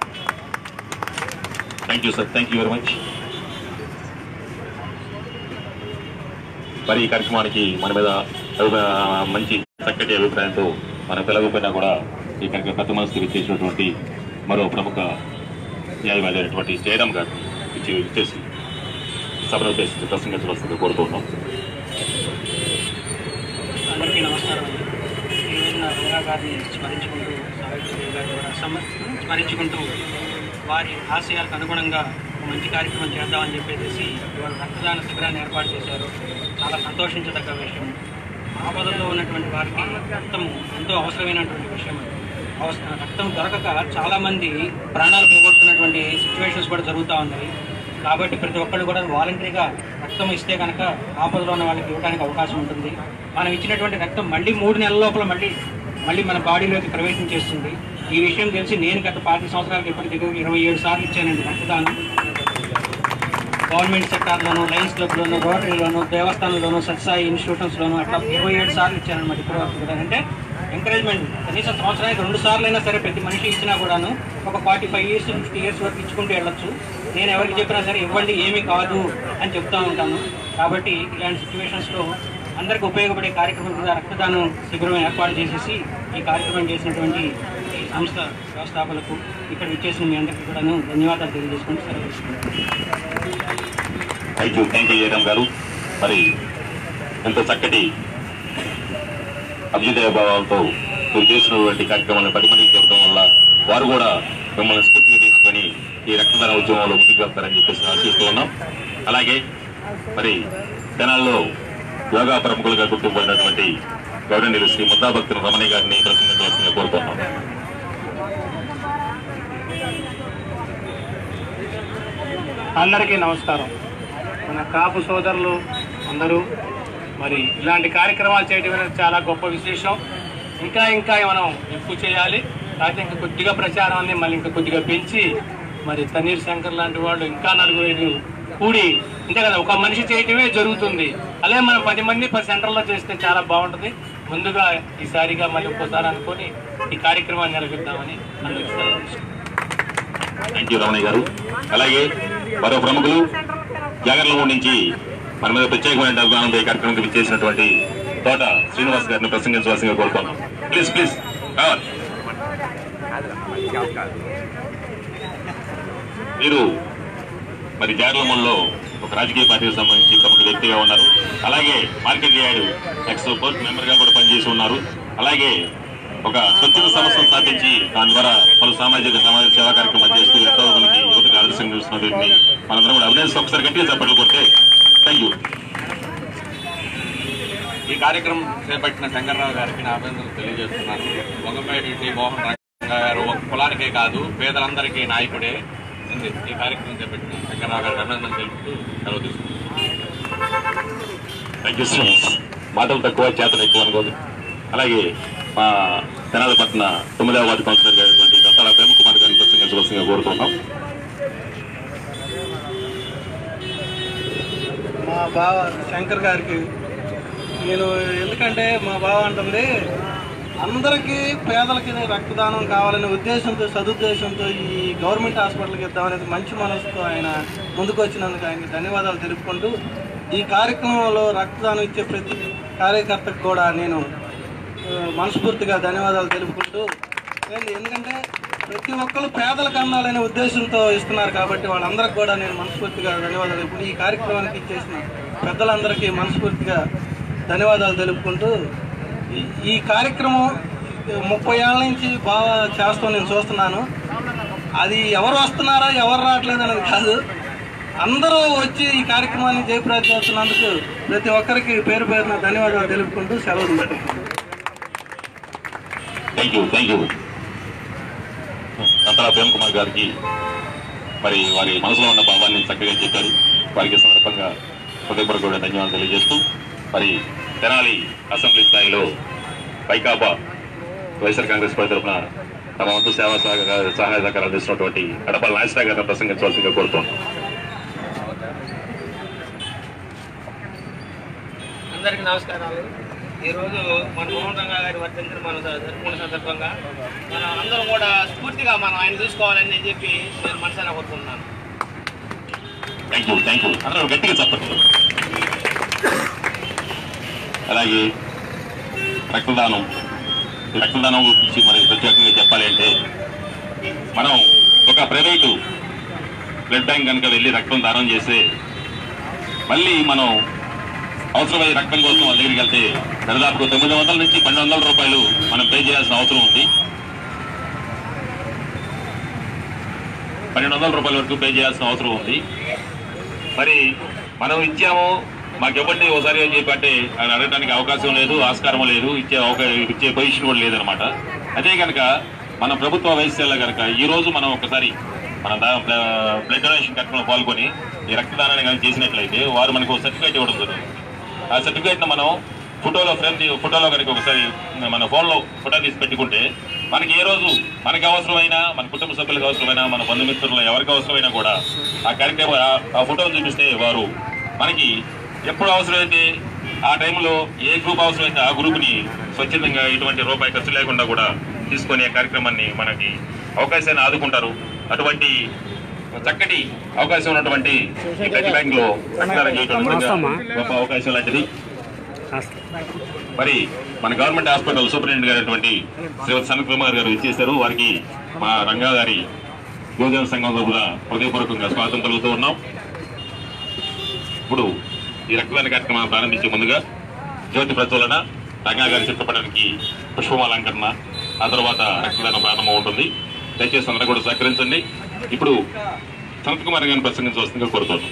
thank you sir thank you very much మరి ఈ కార్యక్రమానికి మన మీద అభిప్రాయ- మంచి చక్కటి అభిప్రాయంతో మన పిలవకపోయినా కూడా ఈ కార్యక్రమం పెద్ద మనసు చేసినటువంటి మరో ప్రముఖ న్యాయవాది అయినటువంటి జయరామ్ గారు ఇచ్చి ఇచ్చేసి సభను ఉద్దేశించి ప్రసంగించవలసిందిగా కోరుతున్నాం అందరికీ నమస్కారం అండి ఈ రోజున రంగా గారిని స్మరించుకుంటూ సావిత్రిదేవి గారిని కూడా సమ- స్మరించుకుంటూ వారి ఆశయాలకు అనుగుణంగా ఒక మంచి కార్యక్రమం చేద్దామని చెప్పేసి ఇవాళ రక్తదాన శిబిరాన్ని ఏర్పాటు చేశారు చాలా సంతోషించదగ్గ విషయం ఆపదల్లో ఉన్నటువంటి వారికి రక్తం ఎంతో అవసరమైనటువంటి విషయం అవస- రక్తం దొరకక చాలామంది ప్రాణాలు పోగొట్టుకున్నటువంటి సిచ్యువేషన్స్ కూడా జరుగుతూ ఉన్నాయి కాబట్టి ప్రతి ఒక్కళ్ళు కూడా వాలంటరీగా రక్తం ఇస్తే కనుక ఆపదలో ఉన్న వాళ్ళకి ఇవ్వడానికి అవకాశం ఉంటుంది మనం ఇచ్చినటువంటి రక్తం మళ్ళీ మూడు నెలల లోపల మళ్ళీ మళ్ళీ మన బాడీలోకి ప్రవేశం చేస్తుంది ఈ విషయం తెలిసి నేను గత పాతి సంవత్సరాలకి ఇప్పటి దగ్గర ఇరవై ఏడు సార్లు ఇచ్చానండి రక్తదానం గవర్నమెంట్ సెక్టార్లోను లయన్స్ క్లబ్లోను రోటరీలోను దేవస్థానంలోను సత్సాయి ఇన్స్టిట్యూషన్స్లోను అట్లా ఇరవై ఏడు సార్లు ఇచ్చానమాట ఇప్పటివరకు కూడా అంటే ఎంకరేజ్మెంట్ కనీసం సంవత్సరానికి రెండు సార్లు అయినా సరే ప్రతి మనిషి ఇచ్చినా కూడాను ఒక forty five years fifty years వరకు ఇచ్చుకుంటూ వెళ్ళొచ్చు నేను ఎవరికి చెప్పినా సరే ఇవ్వండి ఏమీ కాదు అని చెప్తా ఉంటాను కాబట్టి ఇలాంటి సిచ్యువేషన్స్లో అందరికీ ఉపయోగపడే కార్యక్రమం కూడా రక్తదానం శిబిరం ఏర్పాటు చేసేసి ఈ కార్యక్రమం చేసినటువంటి ఈ సంస్థ వ్యవస్థాపకులకు ఇక్కడ విచ్చేసిన మీ అందరికీ కూడాను ధన్యవాదాలు తెలియజేసుకుంటూ సెలవు తీసుకుంటాను thank you thank you Jayaram garu మరి ఎంతో చక్కటి అభ్యుదయ భావాలతో మీరు చేసినటువంటి కార్యక్రమాలను పది మందికి చెప్పడం వల్ల వారు కూడా మిమ్మల్ని స్ఫూర్తిగా తీసుకొని ఈ రక్తదాన ఉద్యమంలో ముందుకు వెళ్తారని చెప్పేసి ఆశిస్తూ ఉన్నాం అలాగే మరి తెనాల్లో యోగా ప్రముఖులుగా గుర్తింపబడినటువంటి గౌరవనీయులు శ్రీ ముద్దాభక్తుల రమణి గారిని ప్రసంగించవలసిందిగా కోరుతున్నాం అందరికీ నమస్కారం మన కాపు సోదరులు అందరూ మరి ఇలాంటి కార్యక్రమాలు చేయడం అనేది చాలా గొప్ప విశేషం ఇంకా ఇంకా మనం ఎక్కువ చేయాలి కాకపోతే ఇంకా కొద్దిగా ప్రచారాన్ని మళ్ళీ ఇంకా కొద్దిగా పెంచి మరి తన్నీర్ శంకర్ లాంటి వాళ్ళు ఇంకా నలుగురు ఐదుగురు కూడి అంతే కదా ఒక మనిషి చేయటమే జరుగుతుంది అలాగే మనం పది మంది పది సెంటర్లో చేస్తే చాలా బాగుంటుంది ముందుగా ఈసారిగా మళ్ళీ ఇంకోసారి అనుకొని ఈ కార్యక్రమాన్ని నిర్వహిద్దామని అందరికీ సెలవు తీసుకుంటున్నాను. థ్యాంక్ యూ రమణయ్య గారు అలాగే మరో ప్రముఖులు జాగర్లమూడి నుంచి మన మీద ప్రత్యేకమైన అభిమానంతో ఈ కార్యక్రమానికి విచ్చేసినటువంటి తోట శ్రీనివాస్ గారిని ప్రసంగించవలసిందిగా కోరుతున్నాం ప్లీజ్ ప్లీజ్ కావాలి మీరు మరి జాగర్లమూడిలో ఒక రాజకీయ పార్టీకి సంబంధించి ప్రముఖ వ్యక్తిగా ఉన్నారు అలాగే market yard ex board member గా కూడా పనిచేసి ఉన్నారు అలాగే ఒక స్వచ్ఛత సంస్థను స్థాపించి దాని ద్వారా పలు సామాజిక సమాజ సేవా కార్యక్రమాలు చేస్తూ ఎంతో మందికి యువతకు ఆదర్శంగా చూస్తున్న వీరిని మనందరం కూడా అభినందిస్తూ ఒకసారి గట్టిగా చప్పట్లు కొడితే థ్యాంక్ యూ ఈ కార్యక్రమం చేపట్టిన శంకర్రావు గారికి నా అభినందనలు తెలియజేస్తున్నాను వంగపేటి మోహన్ రంగా గారు ఒక కులానికే కాదు పేదలందరికీ నాయకుడే ఉంది. ఈ కార్యక్రమం చేపట్టిన శంకర్రావు గారికి అభినందనలు తెలుపుతూ సెలవు తీసుకుంటున్నాను థ్యాంక్ యూ సో మచ్ మాటలు తక్కువ చేతలు ఎక్కువ అనుకోదు అలాగే మా తెనాలి పట్టిన తొమ్మిదవ వార్డు కౌన్సిలర్ గారి దత్తాల ప్రేమ కుమార్ గారిని ప్రసంగించవలసిందిగా కోరుతున్నాం మా బావ శంకర్ గారికి నేను ఎందుకంటే మా బావ అంటుంది అందరికీ పేదలకి రక్తదానం కావాలనే ఉద్దేశంతో సదుద్దేశంతో ఈ గవర్నమెంట్ హాస్పిటల్కి ఇద్దామనేది మంచి మనసుతో ఆయన ముందుకు వచ్చినందుకు ఆయనకి ధన్యవాదాలు తెలుపుకుంటూ ఈ కార్యక్రమంలో రక్తదానం ఇచ్చే ప్రతి కార్యకర్తకు కూడా నేను ఆ, మనస్ఫూర్తిగా ధన్యవాదాలు తెలుపుకుంటూ ఏంది ఎందుకంటే ప్రతి ఒక్కరు పేదలకు అందాలనే ఉద్దేశంతో ఇస్తున్నారు కాబట్టి వాళ్ళందరికీ కూడా నేను మనస్ఫూర్తిగా ధన్యవాదాలు తెలుపుకుంటూ ఈ కార్యక్రమానికి ఇచ్చేసిన పెద్దలందరికీ మనస్ఫూర్తిగా ధన్యవాదాలు తెలుపుకుంటూ ఈ- ఈ కార్యక్రమం ముప్పై ఏళ్ళ నుంచి బాగా చేస్తాం నేను చూస్తున్నాను అది ఎవరు వస్తున్నారా ఎవరు రావట్లేదు అనేది కాదు అందరూ వచ్చి ఈ కార్యక్రమాన్ని జయప్రద చేస్తున్నందుకు ప్రతి ఒక్కరికి పేరు పేరున ధన్యవాదాలు తెలుపుకుంటూ సెలవు తీసుకుంటాను థ్యాంక్ యూ థ్యాంక్ యూ అంతరా ప్రేమ్ కుమార్ గారికి మరి వారి మనసులో ఉన్న భావాన్ని చక్కగా చెప్పారు వారికి ఈ సందర్భంగా హృదయపూర్వక ధన్యవాదాలు తెలియజేస్తూ మరి తెనాలి అసెంబ్లీ స్థాయిలో పైకాపా వైఎస్ఆర్ కాంగ్రెస్ పార్టీ తరఫున తమ వంతు సేవా సహకార- సహాయ సహకారాలు అందిస్తున్నటువంటి అడపల్లి నాగేశ్వర గారిని ప్రసంగించవలసిందిగా కోరుతున్నాం అందరికీ నమస్కారాలు ఈరోజు మన మోహన్ రంగా గారి వర్ధంతిని మనం జరుపుకున్న సందర్భంగా మనం అందరం కూడా స్ఫూర్తిగా మనం ఆయన చూసుకోవాలని చెప్పి నేను మనసారా కోరుకుంటున్నాను థ్యాంక్ యూ థ్యాంక్ యూ అందరూ గట్టిగా చెప్పండి అలాగే రక్తదానం ఈ రక్తదానం గురించి మరి ప్రత్యేకంగా చెప్పాలి అంటే మనం ఒక ప్రైవేటు బ్లడ్ బ్యాంక్ కనుక వెళ్ళి రక్తం దానం చేస్తే మళ్ళీ మనం అవసరమైన రక్తం కోసం వాళ్ళ దగ్గరికి వెళ్తే దాదాపు తొమ్మిది వందల నుంచి పన్నెండు వందల రూపాయలు మనం పే చేయాల్సిన అవసరం ఉంది పన్నెండు వందల రూపాయల వరకు పే చేయాల్సిన అవసరం ఉంది మరి మనం ఇచ్చాము మాకు ఇవ్వండి ఒకసారి అని చెప్పి అంటే ఆయన అడగడానికి అవకాశం లేదు ఆస్కారం లేదు ఇచ్చే అవకా- ఇచ్చే పొజిషన్ కూడా లేదనమాట అదే కనుక మన ప్రభుత్వ వైద్యశాల కనుక ఈ రోజు మనం ఒకసారి మన దా- బ్ల- బ్లడ్ డొనేషన్ కార్యక్రమంలో పాల్గొని ఈ రక్తదానాన్ని కానీ చేసినట్లయితే వారు మనకు ఒక సర్టిఫికేట్ ఇవ్వడం జరుగుతుంది ఆ సర్టిఫికేట్ను మనం ఫోటోలో ఫ్రేమ్ తీ- ఫోటోలో కనుక ఒకసారి మన ఫోన్లో ఫోటో తీసి పెట్టుకుంటే మనకి ఏ రోజు మనకి అవసరమైన మన కుటుంబ సభ్యులకు అవసరమైన మన బంధుమిత్రులు ఎవరికి అవసరమైనా కూడా ఆ కార్యక్రమం ఆ- ఆ ఫోటోను చూపిస్తే వారు మనకి ఎప్పుడు అవసరమైతే ఆ టైంలో ఏ గ్రూప్ అవసరమైతే ఆ గ్రూప్ని స్వచ్ఛందంగా ఎటువంటి రూపాయి ఖర్చు లేకుండా కూడా తీసుకునే కార్యక్రమాన్ని మనకి అవకాశాన్ని ఆదుకుంటారు అటువంటి చక్కటి అవకాశం ఉన్నటువంటి ఈ బ్లడ్ బ్యాంక్ లో రక్తదానం చేయడం నిజంగా గొప్ప అవకాశం లాంటిది మరి మన గవర్నమెంట్ హాస్పిటల్ సూపరింటెండెంట్ గారైనటువంటి శ్రీమతి సనత్ కుమార్ గారు ఇచ్చేశారు వారికి మా రంగా గారి యువజన సంఘం తరఫున హృదయపూర్వకంగా స్వాగతం పలుకుతూ ఉన్నాం ఇప్పుడు ఈ రక్తదాన కార్యక్రమాన్ని ప్రారంభించే ముందుగా జ్యోతి ప్రజ్వలన రంగా గారి చిత్రపటానికి పుష్పమాలంకరణ ఆ తర్వాత రక్తదానం ప్రారంభం ఉంటుంది దయచేసి అందరూ కూడా సహకరించండి ఇప్పుడు సనత్ కుమార్ గారిని ప్రసంగించవలసిందిగా కోరుతున్నాను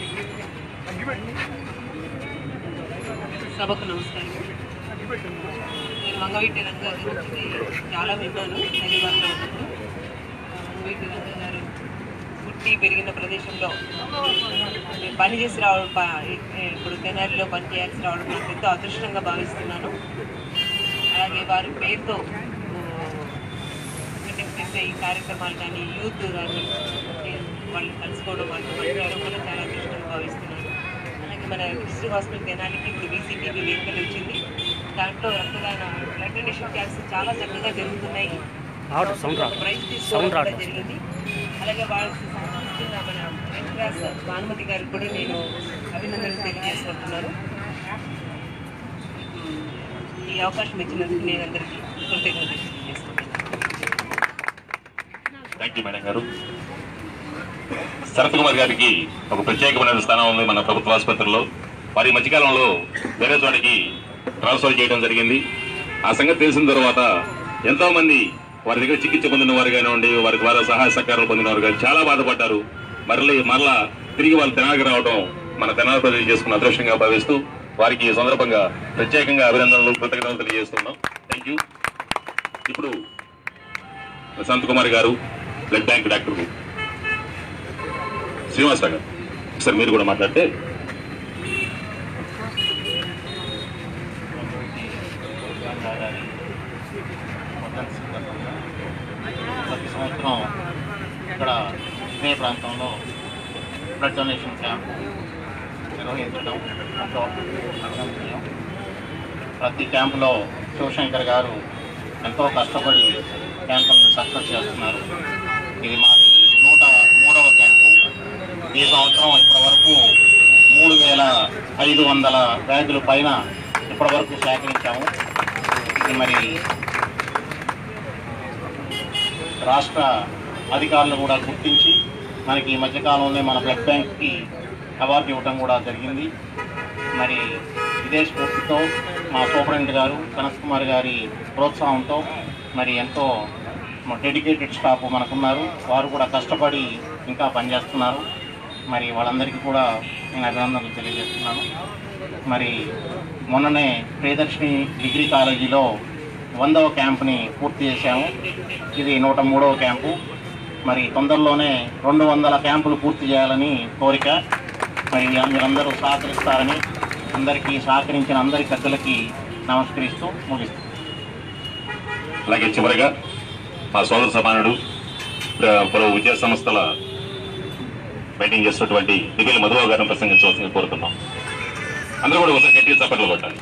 సభకు నమస్కారం నేను మంగవీటి రంగ గురించి చాలా విన్నాను హైదరాబాద్లో ఉన్నప్పుడు మంగవీటి రంగ గారు పుట్టి పెరిగిన ప్రదేశంలో నేను పని చేసి రావడం ప- ఇప్పుడు తెనాలిలో పని చేయాల్సి రావడం నాకు ఎంతో అదృష్టంగా భావిస్తున్నాను అలాగే వారి పేరుతో కండక్ట్ చేసే ఈ కార్యక్రమాలు కానీ యూత్ కానీ వాళ్ళు కలుసుకోవడం వాళ్ళు మాట్లాడడం వల్ల చాలా అదృష్టంగా భావిస్తున్నాను అలాగే మన డిస్ట్రిక్ట్ హాస్పిటల్ తెనాలికి ఇప్పుడు వీసీటీవీ వెహికల్ వచ్చింది దాంట్లో రక్తదాన బ్లడ్ డొనేషన్ క్యాంప్స్ చాలా చక్కగా జరుగుతున్నాయి రావడం సౌండ్ రా ప్రైజ్ సౌండ్ తీసుకోవడం కూడా రావడం జరిగింది అలాగే వాళ్ళకి సంబంధించిన మన రెడ్ క్రాస్ భానుమతి గారికి కూడా నేను అభినందనలు తెలియజేసుకుంటున్నాను ఈ అవకాశం ఇచ్చినందుకు నేను అందరికీ కృతజ్ఞతలు తెలియజేసుకుంటున్నాను థ్యాంక్ యూ మేడం గారు శరత్ కుమార్ గారికి ఒక ప్రత్యేకమైన స్థానం ఉంది మన ప్రభుత్వ ఆసుపత్రిలో వారి మధ్యకాలంలో వేరే చోటికి ట్రాన్స్ఫర్ చేయడం జరిగింది ఆ సంగతి తెలిసిన తర్వాత ఎంతో మంది వారి దగ్గర చికిత్స పొందిన వారు కానివ్వండి వారి ద్వారా సహాయ సహకారాలు పొందిన వారు కానీ చాలా బాధపడ్డారు మరలి మరలా తిరిగి వాళ్ళు తెనాలికి రావడం మన తెనాలి ప్రజలు చేసుకున్న అదృష్టంగా భావిస్తూ వారికి ఈ సందర్భంగా ప్రత్యేకంగా అభినందనలు కృతజ్ఞతలు తెలియజేస్తున్నాం థ్యాంక్ యూ ఇప్పుడు ప్రశాంత్ కుమార్ గారు బ్లడ్ బ్యాంక్ డాక్టర్ శ్రీనివాసరావు గారు సార్ మీరు కూడా మాట్లాడితే ప్రతి సంవత్సరం ఇక్కడ ఇదే ప్రాంతంలో బ్లడ్ డొనేషన్ క్యాంప్ నిర్వహించడం ఎంతో అభినందనీయం ప్రతి క్యాంపులో శివశంకర్ గారు ఎంతో కష్టపడి క్యాంపులను సక్సెస్ చేస్తున్నారు ఇది మాది నూట మూడవ క్యాంపు ఈ సంవత్సరం ఇప్పటి వరకు మూడు వేల ఐదు వందల బ్యాగుల పైన ఇప్పటి వరకు సేకరించాము ఇది మరి రాష్ట్ర అధికారులు కూడా గుర్తించి మనకి ఈ మధ్యకాలంలో మన బ్లడ్ బ్యాంక్కి అవార్డు ఇవ్వడం కూడా జరిగింది మరి ఇదే స్ఫూర్తితో మా సూపరింటెండెంట్ గారు కనక్ కుమార్ గారి ప్రోత్సాహంతో మరి ఎంతో డెడికేటెడ్ స్టాఫ్ మనకున్నారు వారు కూడా కష్టపడి ఇంకా పనిచేస్తున్నారు మరి వాళ్ళందరికీ కూడా నేను అభినందనలు తెలియజేస్తున్నాను మరి మొన్ననే ప్రియదర్శిని డిగ్రీ కాలేజీలో వందవ క్యాంప్ని పూర్తి చేశాము ఇది నూట మూడవ క్యాంపు మరి తొందరలోనే రెండు వందల క్యాంపులు పూర్తి చేయాలని కోరిక మరి మీరందరూ సహకరిస్తారని అందరికీ సహకరించిన అందరి పెద్దలకి నమస్కరిస్తూ ముగిస్తాను అలాగే చివరిగా మా సోదర సమానుడు ప్ర- పలు విద్యా సంస్థల మీటింగ్ చేస్తున్నటువంటి దిగిలి మధుబాబు గారిని ప్రసంగించవలసింది కోరుతున్నాం అందరూ కూడా ఒకసారి గట్టిగా చప్పట్లు కొట్టాలి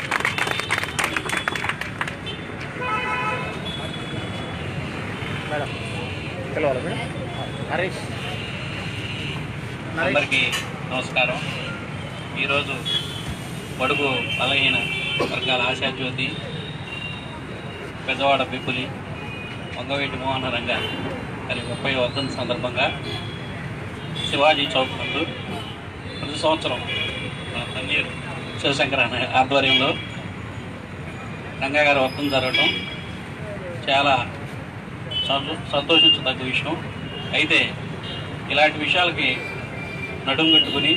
పిలవాలి మేడం హరీష్ అందరికీ నమస్కారం ఈరోజు బడుగు బలహీన వర్గాల ఆశాజ్యోతి పెద్దవాడ పిప్పులి వంగవీటి మోహన రంగ గారి ముప్పై వర్ధంతి సందర్భంగా శివాజీ చౌక్ నందు ప్రతి సంవత్సరం మన తన్నీరు శివశంకర్ అనే ఆధ్వర్యంలో రంగా గారి వర్ధం జరగటం చాలా సంతో సంతోషించదగ్గ విషయం అయితే ఇలాంటి విషయాలకి నడుం కట్టుకుని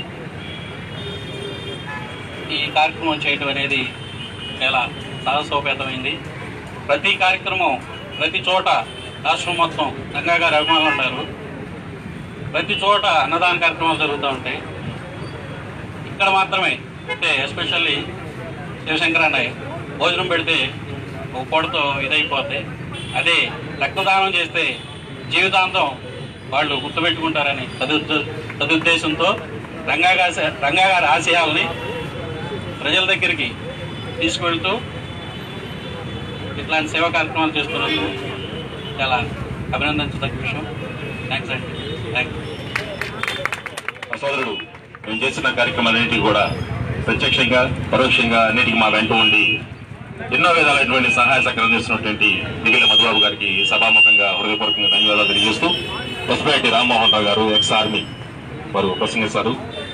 ఈ కార్యక్రమం చేయటం అనేది చాలా సాహసోపేతమైంది ప్రతి కార్యక్రమం ప్రతి చోట రాష్ట్రం మొత్తం గంగా గారి అభిమానులు ఉంటారు ప్రతి చోట అన్నదాన కార్యక్రమాలు జరుగుతూ ఉంటాయి ఇక్కడ మాత్రమే అంటే ఎస్పెషల్లీ శివశంకర్ అన్నయ్య భోజనం పెడితే ఒక పూటతో ఇదైపోతే అదే రక్తదానం చేస్తే జీవితాంతం వాళ్ళు గుర్తుపెట్టుకుంటారని తదు తదుద్దేశంతో రంగా గారి రంగా గారి ఆశయాలని ప్రజల దగ్గరికి తీసుకెళ్తూ ఇట్లాంటి సేవా కార్యక్రమాలు చేస్తున్నందుకు చాలా అభినందించదగ్గ విషయం థ్యాంక్స్ అండి థ్యాంక్ యూ మా సోదరుడు మేము చేస్తున్న కార్యక్రమాలన్నింటికి కూడా ప్రత్యక్షంగా పరోక్షంగా అన్నిటికీ మా వెంట ఉండి ఎన్నో విధాలైనటువంటి సహాయ సహకారం చేస్తున్నటువంటి దిగిల మధుబాబు గారికి సభాముఖంగా హృదయపూర్వకంగా ధన్యవాదాలు తెలియజేస్తూ పసుపేటి రామ్మోహన్ రావు గారు ఎక్స్ ఆర్మీ వారు ప్రసంగిస్తారు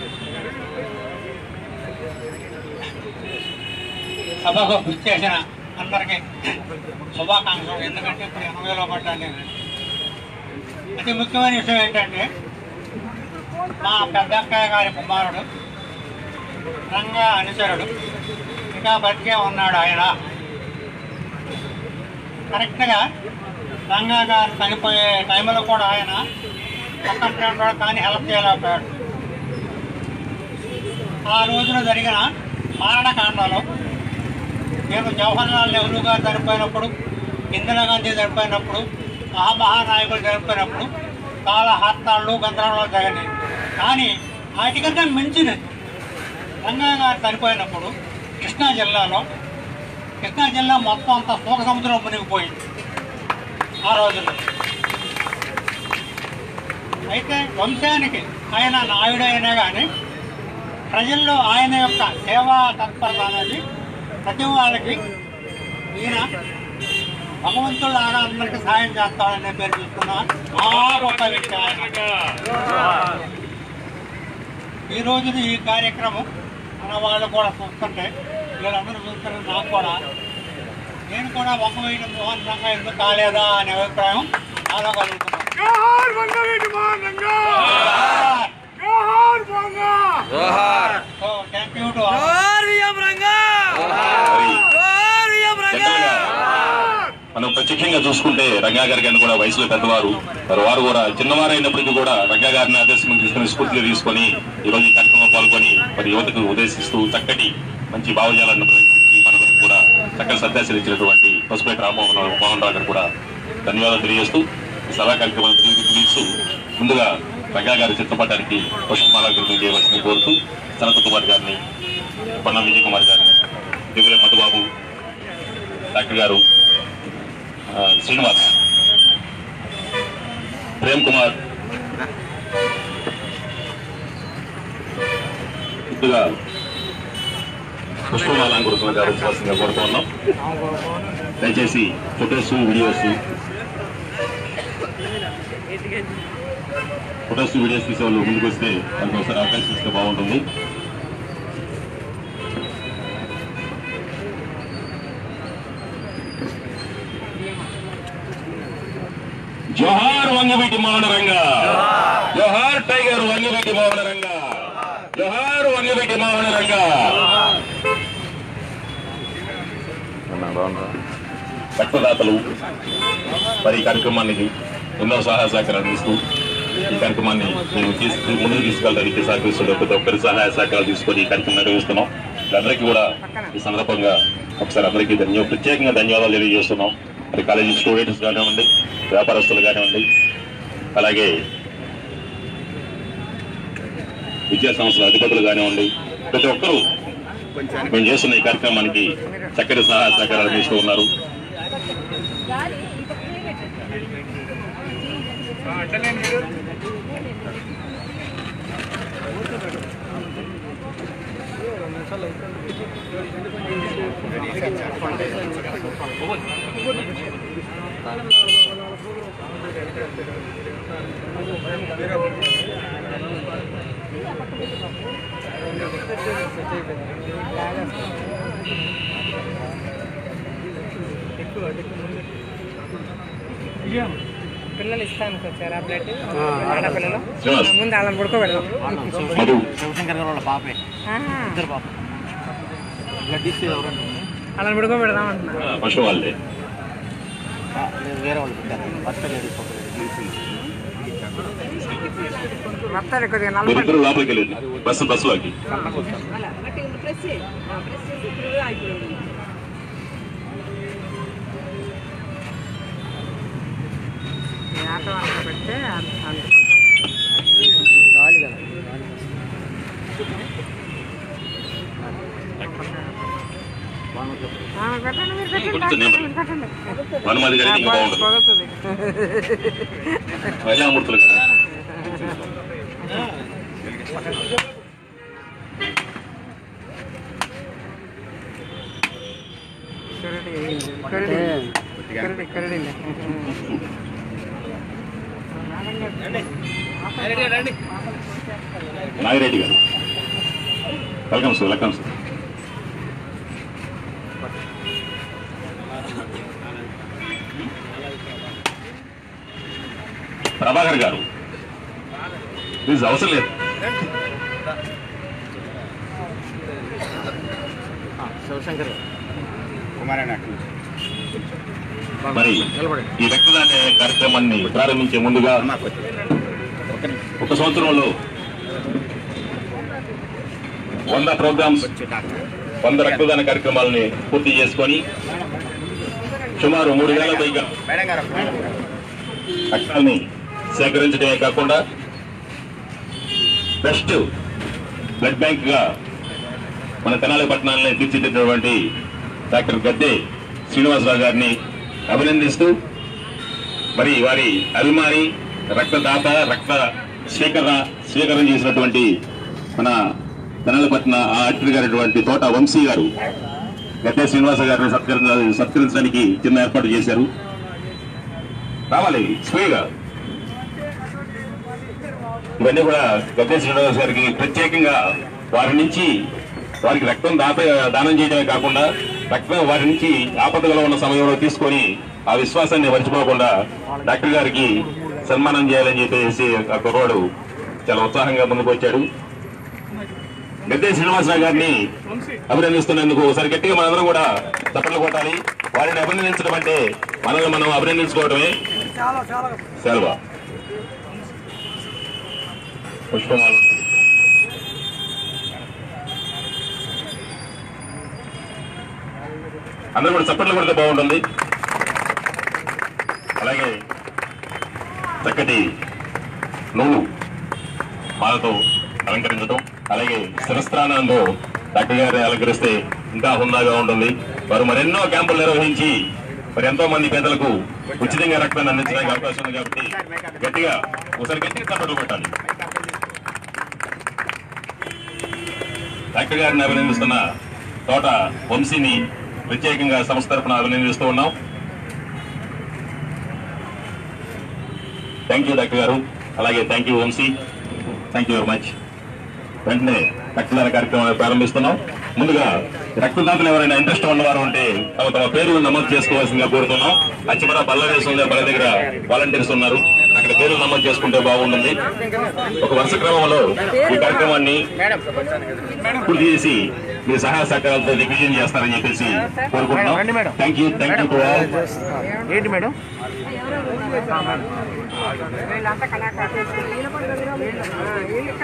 సభకు చేసిన అందరికీ శుభాకాంక్షలు ఎందుకంటే ఇప్పుడు ఎనభైలో పడ్డాను నేను అతి ముఖ్యమైన విషయం ఏంటంటే మా పెద్దక్కయ్య గారి కుమారుడు రంగా అనుచరుడు ఇంకా బతికే ఉన్నాడు ఆయన కరెక్ట్గా రంగా గారు చనిపోయే టైంలో కూడా ఆయన పక్కన ఉన్నాడు కానీ హెల్ప్ చేయలేకపోయాడు ఆ రోజున జరిగిన మారణకాండలో నేను జవహర్లాల్ నెహ్రూ గారు చనిపోయినప్పుడు ఇందిరాగాంధీ చనిపోయినప్పుడు ఆ మహానాయకులు చనిపోయినప్పుడు చాలా హత్తాళ్ళు గందరగోళాలు జరిగినాయి కానీ వాటికంటే మించినది రంగా గారు చనిపోయినప్పుడు కృష్ణా జిల్లాలో కృష్ణా జిల్లా మొత్తం అంతా శోక సముద్రం మునిగిపోయింది ఆ రోజుల్లో అయితే వంశానికి ఆయన నాయుడైనా కానీ ప్రజల్లో ఆయన యొక్క సేవా తత్పరత అనేది ప్రతి వాళ్ళకి ఈయన భగవంతులాగా అందరికి సాయం చేస్తాడనే పేరు చూసుకున్న ఆ గొప్ప వ్యక్తి ఆయన ఈ రోజున ఈ కార్యక్రమం మన వాళ్ళు కూడా చూస్తుంటే వీళ్ళందరూ చూస్తుంటే నాకు కూడా నేను కూడా ఒక వెయ్యి మోహన్ రంగా ఎందుకు కాలేదా అనే అభిప్రాయం నాలో కలుగుతున్నాను సో థ్యాంక్ యూ టు జనరల్గా మనం ప్రత్యక్షంగా చూసుకుంటే రంగా గారి గారిని కూడా వయసులో పెద్దవారు మరి వారు కూడా చిన్నవారైనప్పటికీ కూడా రంగా గారిని ఆదర్శం తీసుకుని స్ఫూర్తిగా తీసుకొని ఈ రోజు ఈ కార్యక్రమంలో పాల్గొని మరి యువతకు ఉద్దేశిస్తూ చక్కటి మంచి భావజాలను ప్రదర్శించి మనకు కూడా చక్కటి సందేశాలు ఇచ్చినటువంటి పసుపేట రామ్మోహన్ రావు- మోహన్ రావు గారు కూడా ధన్యవాదాలు తెలియజేస్తూ ఈ సభా కార్యక్రమాన్ని తెలియజేస్తూ ముందుగా రంగా గారి చిత్రపటానికి పుష్పమాల చేయవలసింది కోరుతూ సనత్ కుమార్ గారిని పొన్నం విజయ్ కుమార్ గారిని దిగుల మధుబాబు డాక్టర్ గారు ఆ, శ్రీనివాస్ ప్రేమ్ కుమార్ కొద్దిగా పుష్పమాలంకృతులు గారు వచ్చాల్సిందిగా కోరుతూ ఉన్నాం దయచేసి ఫొటోస్ వీడియోస్ ఫొటోస్ వీడియోస్ తీసే వాళ్ళు ముందుకు వస్తే వాళ్ళకి ఒకసారి అవకాశం ఇస్తే బాగుంటుంది జోహార్ వంగవీటి మోహన రంగ జోహార్ టైగర్ వంగవీటి మోహన రంగ జోహార్ వంగవీటి మోహన రంగ రక్తదాతలు మరి ఈ కార్యక్రమానికి ఎన్నో సహాయ సహకారాలు అందిస్తూ ఈ కార్యక్రమాన్ని మేము తీసుకు ముందుకు తీసుకెళ్ళడానికి సహకరిస్తున్న ప్రతి ఒక్కరి సహాయ సహకారాలు తీసుకొని ఈ కార్యక్రమం నిర్వహిస్తున్నాం అందరికీ కూడా ఈ సందర్భంగా ఒకసారి అందరికీ ధన్య ప్రత్యేకంగా ధన్యవాదాలు తెలియజేస్తున్నాం మరి కాలేజీ స్టూడెంట్స్ కానివ్వండి వ్యాపారస్తులు కానివ్వండి అలాగే విద్యా సంస్థల అధిపతులు కానివ్వండి ప్రతి ఒక్కరూ మేము చేస్తున్న ఈ కార్యక్రమానికి చక్కటి సహాయ సహకారాలు అందిస్తూ ఉన్నారు పిల్లలు ఇస్తానికి వచ్చారు ఆ బ్లడ్ ఆ. ఆడపిల్లలు శ్రీనివాస్. ముందు అలా పడుకోబెడదాం మధు శివశంకర్ గారు వాళ్ళ పాపే ఆహా. ఇద్దరు పాప బ్లడ్ ఇస్తే ఎవరండి అలా పడుకోబెడదాం అంటున్నా పశు వాళ్ళే వేరే వాళ్ళు పెట్టారు భర్త లేదు మొత్తాలు కొద్దిగా నలభై మీరిద్దరు లోపలికి వెళ్ళండి బస్సు బస్సులోకి ఈ ఆటో అంతా పెడితే అంత- అంత గాలి కదా ఆ, పెట్టండి మీరు పెట్టండి కొంచెం డాక్టర్, మీరు పెట్టండి వనమాది గారికి ఇంకా ఆ, బాగుంటుంది. పొగలుతుంది. మహిళామూర్తులు కదా కరడి కరడి కరడి Karadi Nagireddy garu welcome sir welcome sir Prabhakar garu please అవసరం లేదు శివశంకర్ కుమారన్న మరి ఈ రక్తదాన కార్యక్రమాన్ని ప్రారంభించే ముందుగా ఒక సంవత్సరంలో వంద ప్రోగ్రామ్స్ వంద రక్తదాన కార్యక్రమాలని పూర్తి చేసుకొని సుమారు మూడు వేల పైగా మేడం గారు రక్తాన్ని సేకరించడమే కాకుండా బెస్ట్ బ్లడ్ బ్యాంక్ గా మన తెనాలి పట్టణాన్ని తీర్చిదిద్దినటువంటి డాక్టర్ గద్దె శ్రీనివాసరావు గారిని అభినందిస్తూ మరి వారి అభిమాని రక్తదాత రక్త స్వీకరణ స్వీకరణ చేసినటువంటి మన తెనాలిపట్న అట్రి గారైనటువంటి తోట వంశీ గారు గద్దె శ్రీనివాస గారిని సత్కరించ సత్కరించడానికి చిన్న ఏర్పాటు చేశారు రావాలి స్వీగా ఇవన్నీ కూడా గద్దె శ్రీనివాస్ గారికి ప్రత్యేకంగా వారి నుంచి వారికి రక్తం దాత దానం చేయడమే కాకుండా రక్తం వారి నుంచి ఆపదలో ఉన్న సమయంలో తీసుకొని ఆ విశ్వాసాన్ని మర్చిపోకుండా డాక్టర్ గారికి సన్మానం చేయాలని చెప్పేసి ఆ కుర్రాడు చాలా ఉత్సాహంగా ముందుకు వచ్చాడు గద్దె శ్రీనివాసరావు గారిని అభినందిస్తున్నందుకు ఒకసారి గట్టిగా మనందరం కూడా చప్పట్లు కొట్టాలి వారిని అభినందించడం అంటే మనల్ని మనం అభినందించుకోవడమే సెలవు పుష్పమాల అందరూ కూడా చప్పట్లు కొడితే బాగుంటుంది అలాగే చక్కటి నువ్వు మాలతో అలంకరించడం అలాగే శిరస్త్రానంలో డాక్టర్ గారిని అలంకరిస్తే ఇంకా హుందాగా ఉంటుంది వారు మరెన్నో క్యాంపులు నిర్వహించి మరి ఎంతో మంది పేదలకు ఉచితంగా రక్తాన్ని అందించడానికి అవకాశం ఉంది కాబట్టి గట్టిగా ఒకసారి గట్టిగా తప్పట్లు కొట్టాలి డాక్టర్ గారిని అభినందిస్తున్న తోట వంశీని ప్రత్యేకంగా సంస్థ తరపున అభినందిస్తూ ఉన్నాం థ్యాంక్ యూ డాక్టర్ గారు అలాగే thank you Vamshi thank you very much వెంటనే రక్తదాన కార్యక్రమాన్ని ప్రారంభిస్తున్నాం ముందుగా రక్తదాతలు ఎవరైనా ఇంట్రెస్ట్ ఉన్నవారు ఉంటే తమ తమ పేర్లు నమోదు చేసుకోవాల్సిందిగా కోరుతున్నాం అచ్చిమర బల్ల వేసి ఉంది బల్ల దగ్గర వాలంటీర్స్ ఉన్నారు అక్కడ పేర్లు నమోదు చేసుకుంటే బాగుంటుంది ఒక వరుస క్రమంలో ఈ కార్యక్రమాన్ని పూర్తి చేసి మీ సహాయ సహకారాలతో దిగ్విజయం చేస్తారని చెప్పేసి కోరుకుంటున్నాం thank you thank you to all ఏంటి మేడం వీళ్ళంతా కళాకారులు వీళ్ళు ఇక్కడ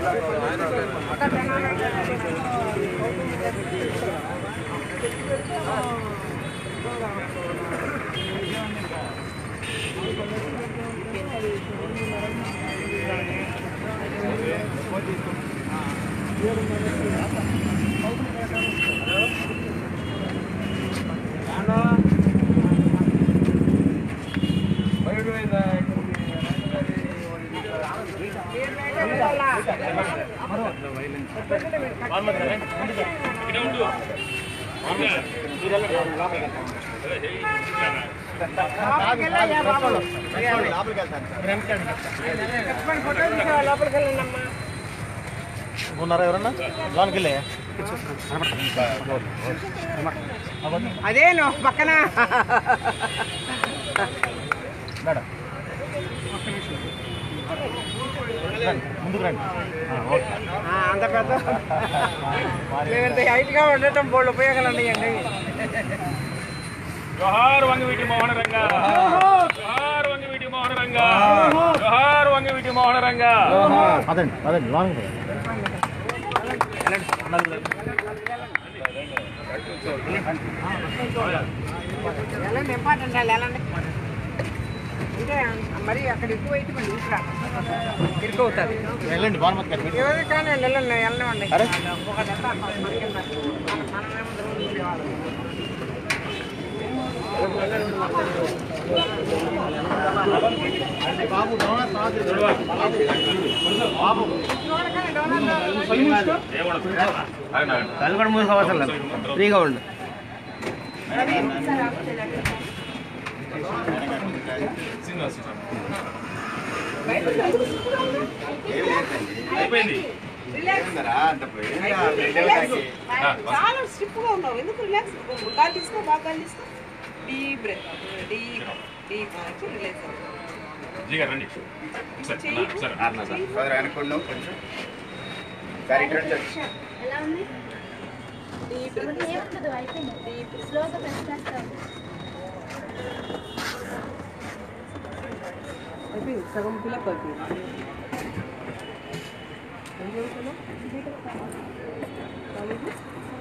లోపలికి వెళ్ళండమ్మా ఉన్నారా ఎవరన్నా లోనికి వెళ్ళే అదే నువ్వు పక్కన మేడం రండి, ముందుకు రండి ఆ, ఓకే ఆ, అంత పెద్ద మేము ఇంత హైట్ గా ఉండటం బోళ్ళు ఉపయోగాలు ఉన్నాయండి జోహార్ వంగవీటి మోహన రంగ జోహార్ వంగవీటి మోహన రంగ జోహార్ వంగవీటి మోహన రంగ అదండి అదండి లోనికి వెళ్ళండి ఇంపార్టెంట్ వాళ్ళు వెళ్ళండి అంటే మరి అక్కడ ఎక్కువ అయితే మరి ఇక్కడ ఎక్కువ అవుతుంది వెళ్ళండి బానుమతి గారు ఎవరు కానీ వెళ్ళండి వెళ్ళనివ్వండి అరే. ఒక జత మన కింద. మన- మనమేమో దూరం ఉండేవాళ్ళం. బాబు డోనర్ బాబు కళ్ళు కూడా మూసుకోవసరం లేదు ఫ్రీగా ఉండు అయిపోయింది చాలా స్టిప్ గా ఉన్నావు ఎందుకు రిలాక్స్ గాలి తీసుకో బాగా గాలి తీసుకో deep breath deep deep relax జీగా రండి సరే అన్న, సరే ఎలా ఉంది ఏముండదు అయిపోయింది స్లోగా పెంచేస్తాం అయిపోయింది సగం ఫిలప్ అయిపోయింది ఏం చదువుతున్నావు? కాలేజీ?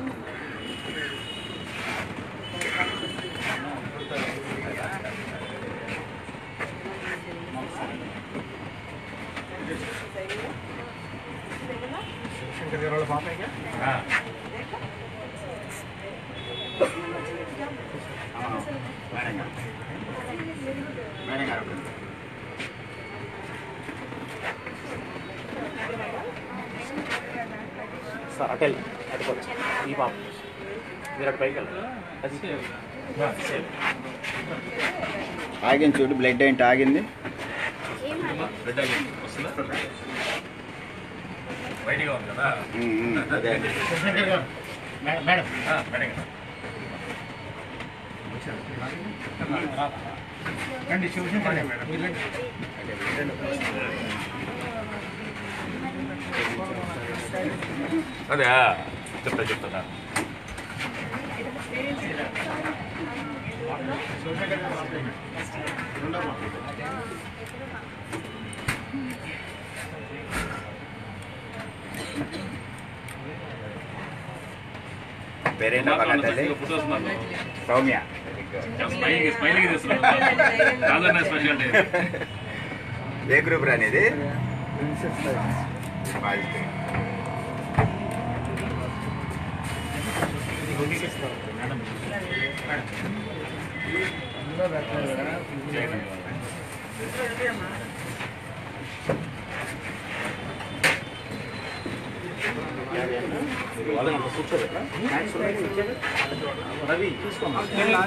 సార్ అటు వెళ్ళి అటుకోవచ్చు ఈ పాప మీరు అటు పైకి వెళ్ళండి అది ఆగింది చూడు బ్లడ్ ఏంటి ఆగింది రెడ్ ఆగి వస్తుందా బయటిగా ఉంది కదా ఉమ్, ఉమ్, అదే శంకర్ గారు మేడం మేడం ఆ, మేడం గారు. రండి శివశంకర్ గారు మీరు రండి. అదే చెప్తా చెప్తా పేరేంటో బాగా తల్లి ఫోటోస్ మాకు సౌమ్య స్మైలింగ్ స్మైలింగ్ చేస్తున్నాం రాజన్న స్పెషల్ డే ఏ గ్రూప్ రానిది రవి చూసుకోమ్మా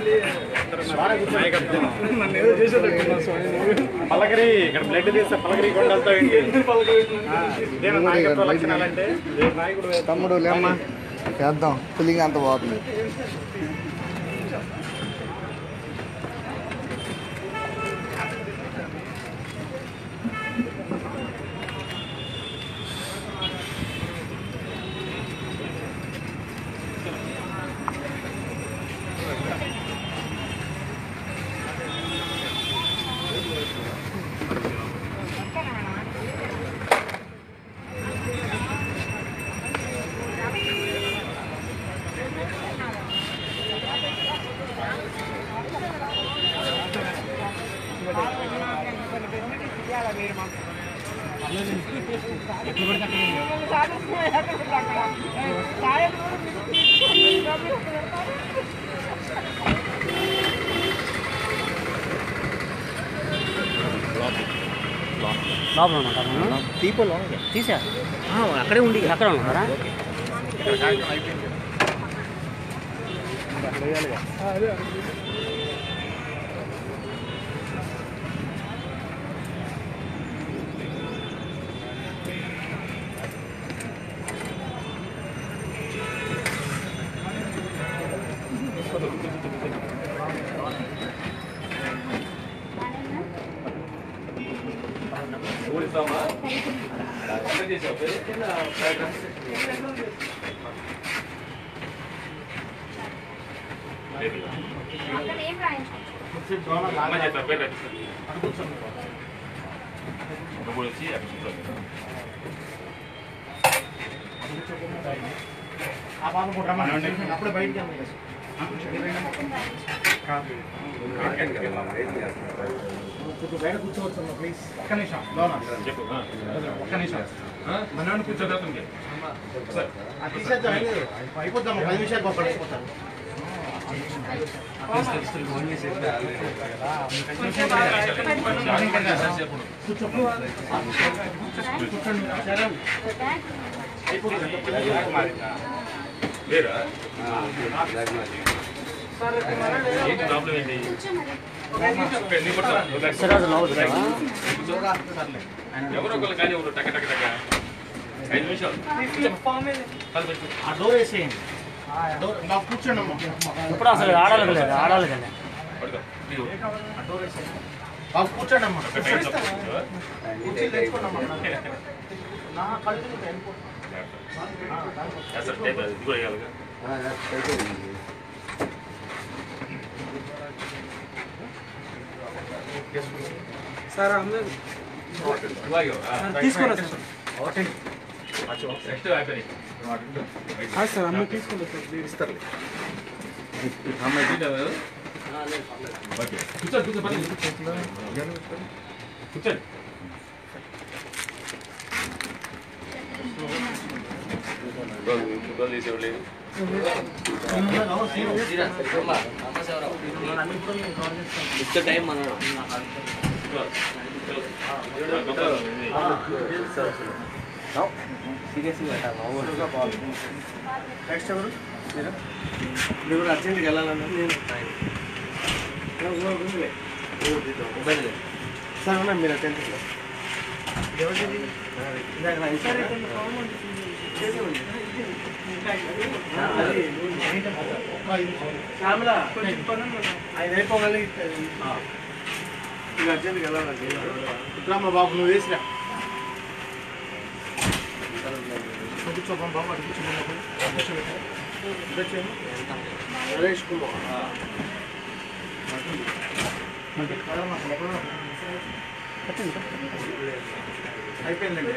నన్ను ఏదో చేసేటట్టున్నావు స్వామి నువ్వు. పలకరి ఇక్కడ బ్లడ్ తీస్తే పలకరి కొండ ఇదేనా నాయకత్వ లక్షణాలంటే రేపు నాయకుడు తమ్ముడు లేమ్మా చేద్దాం ఫిల్లింగ్ అంత పోతుంది లోపల ఉంటారా దీపంలో తీసా అక్కడే ఉండి అక్కడ ఉన్నారా అక్కడ ఏం రాయించు ఆ బాబు కూడా రమ్మనండి అప్పుడే బయటికి వెళ్ళలేదు కొంచెం బయట కూర్చోవచ్చు ప్లీజ్ ఒక్క నిమిషం లోన చెప్పు ఒక్క నిమిషం మనోడిని కూర్చోబెట్టండి ఆ తీసేద్దాం ఏం లేదు. అయిపోద్దాం పది నిమిషాలు గొప్ప అయిపోతాను లేరా ఏంటి ప్రాబ్లం ఏంటి నీ పట్ల రిలాక్స్. సిరాజు లోపల ఎవరో ఒకరు కానీ ఎవరు టక టక టక ఐదు నిమిషాలు కాలు పెట్టు. ఆ డోర్ వేసేయండి ఆ డోర్ ఇంకా కూర్చోండి అమ్మా ఇప్పుడు అసలు ఆడాలి లేదు ఆడాలి కదా పడుకో. నీవు. ఆ డోర్ వేసేయండి బాబు కూర్చోండి అమ్మా ఒక టైం తప్పు కూర్చో. కూర్చొని తెచ్చుకోండి అమ్మా నా కళ్ళు మీకు వెళ్ళిపో. అసలు టైం అది కూడా వేయాలిగా. సార్ అందరూ ఇలాగే. ఆ, తీసుకున్నా సార్ నెక్స్ట్ అయిపోయినాయి. ఆ, సార్ అమ్మ తీసుకుంటా సార్ ప్లీజ్ ఇస్తారు అమ్మాయి తింటావా? ఓకే. కూర్చోండి కూర్చోండి పర్లేదు. కూర్చోండి ఫోటోలు తీసేవాళ్ళు లేరు. టైం మన నెక్స్ట్ ఎవరు మీరు కూడా అర్జెంట్గా వెళ్ళాలన్నా నేను సార్ ఉన్నా మీరు టెన్త్ క్లాస్ శ్యామల ఆయన అయిపోగానే మీరు అర్జెంట్గా వెళ్ళాలండి ఇట్లా బాబు నువ్వు వేసిరా కూర్చోబా బాబు అటు కూర్చోబా కూర్చోబెట్టా కూర్చోండి నరేష్ కుమార్ అయిపోయిందండి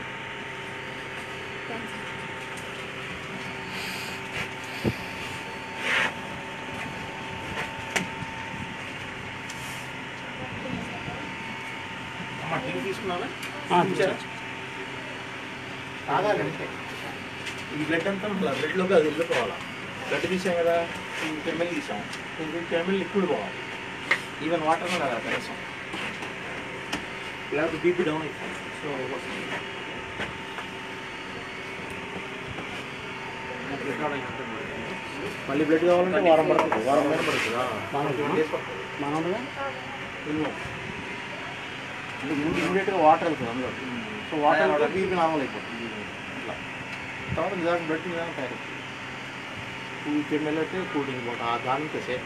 అమ్మ టీ తీసుకున్నావా ఇచ్చారా? తాగాలి అంతే ఈ బ్లడ్ అంతా మళ్ళీ బ్లడ్లోకి అది వెళ్ళిపోవాలా గడ్డి తీసాం కదా టూ ఎంఎల్ తీసాం టూ ఫిఫ్టీ ఎంఎల్ లిక్విడ్ పోవాలి ఈవెన్ వాటర్ కూడా అలా కనీసం లేకపోతే బీపీ డౌన్ అయిపోతుంది సో మళ్ళీ బ్లడ్ కావాలంటే వారం పడుతుంది వారం పైన పడుతుంది ఇమీడియట్గా వాటర్ వెళ్తుంది అందులో సో వాటర్ వెళ్తే బీపీ నార్మల్ అయిపోతుంది ఇట్లా తర్వాత నిదానం బ్లడ్ నిదానం తయారు టూ ఫిఫ్టీ ఎంఎల్ అయితే కూల్ డ్రింక్ బాటిల్ ఆ దానికి సేమ్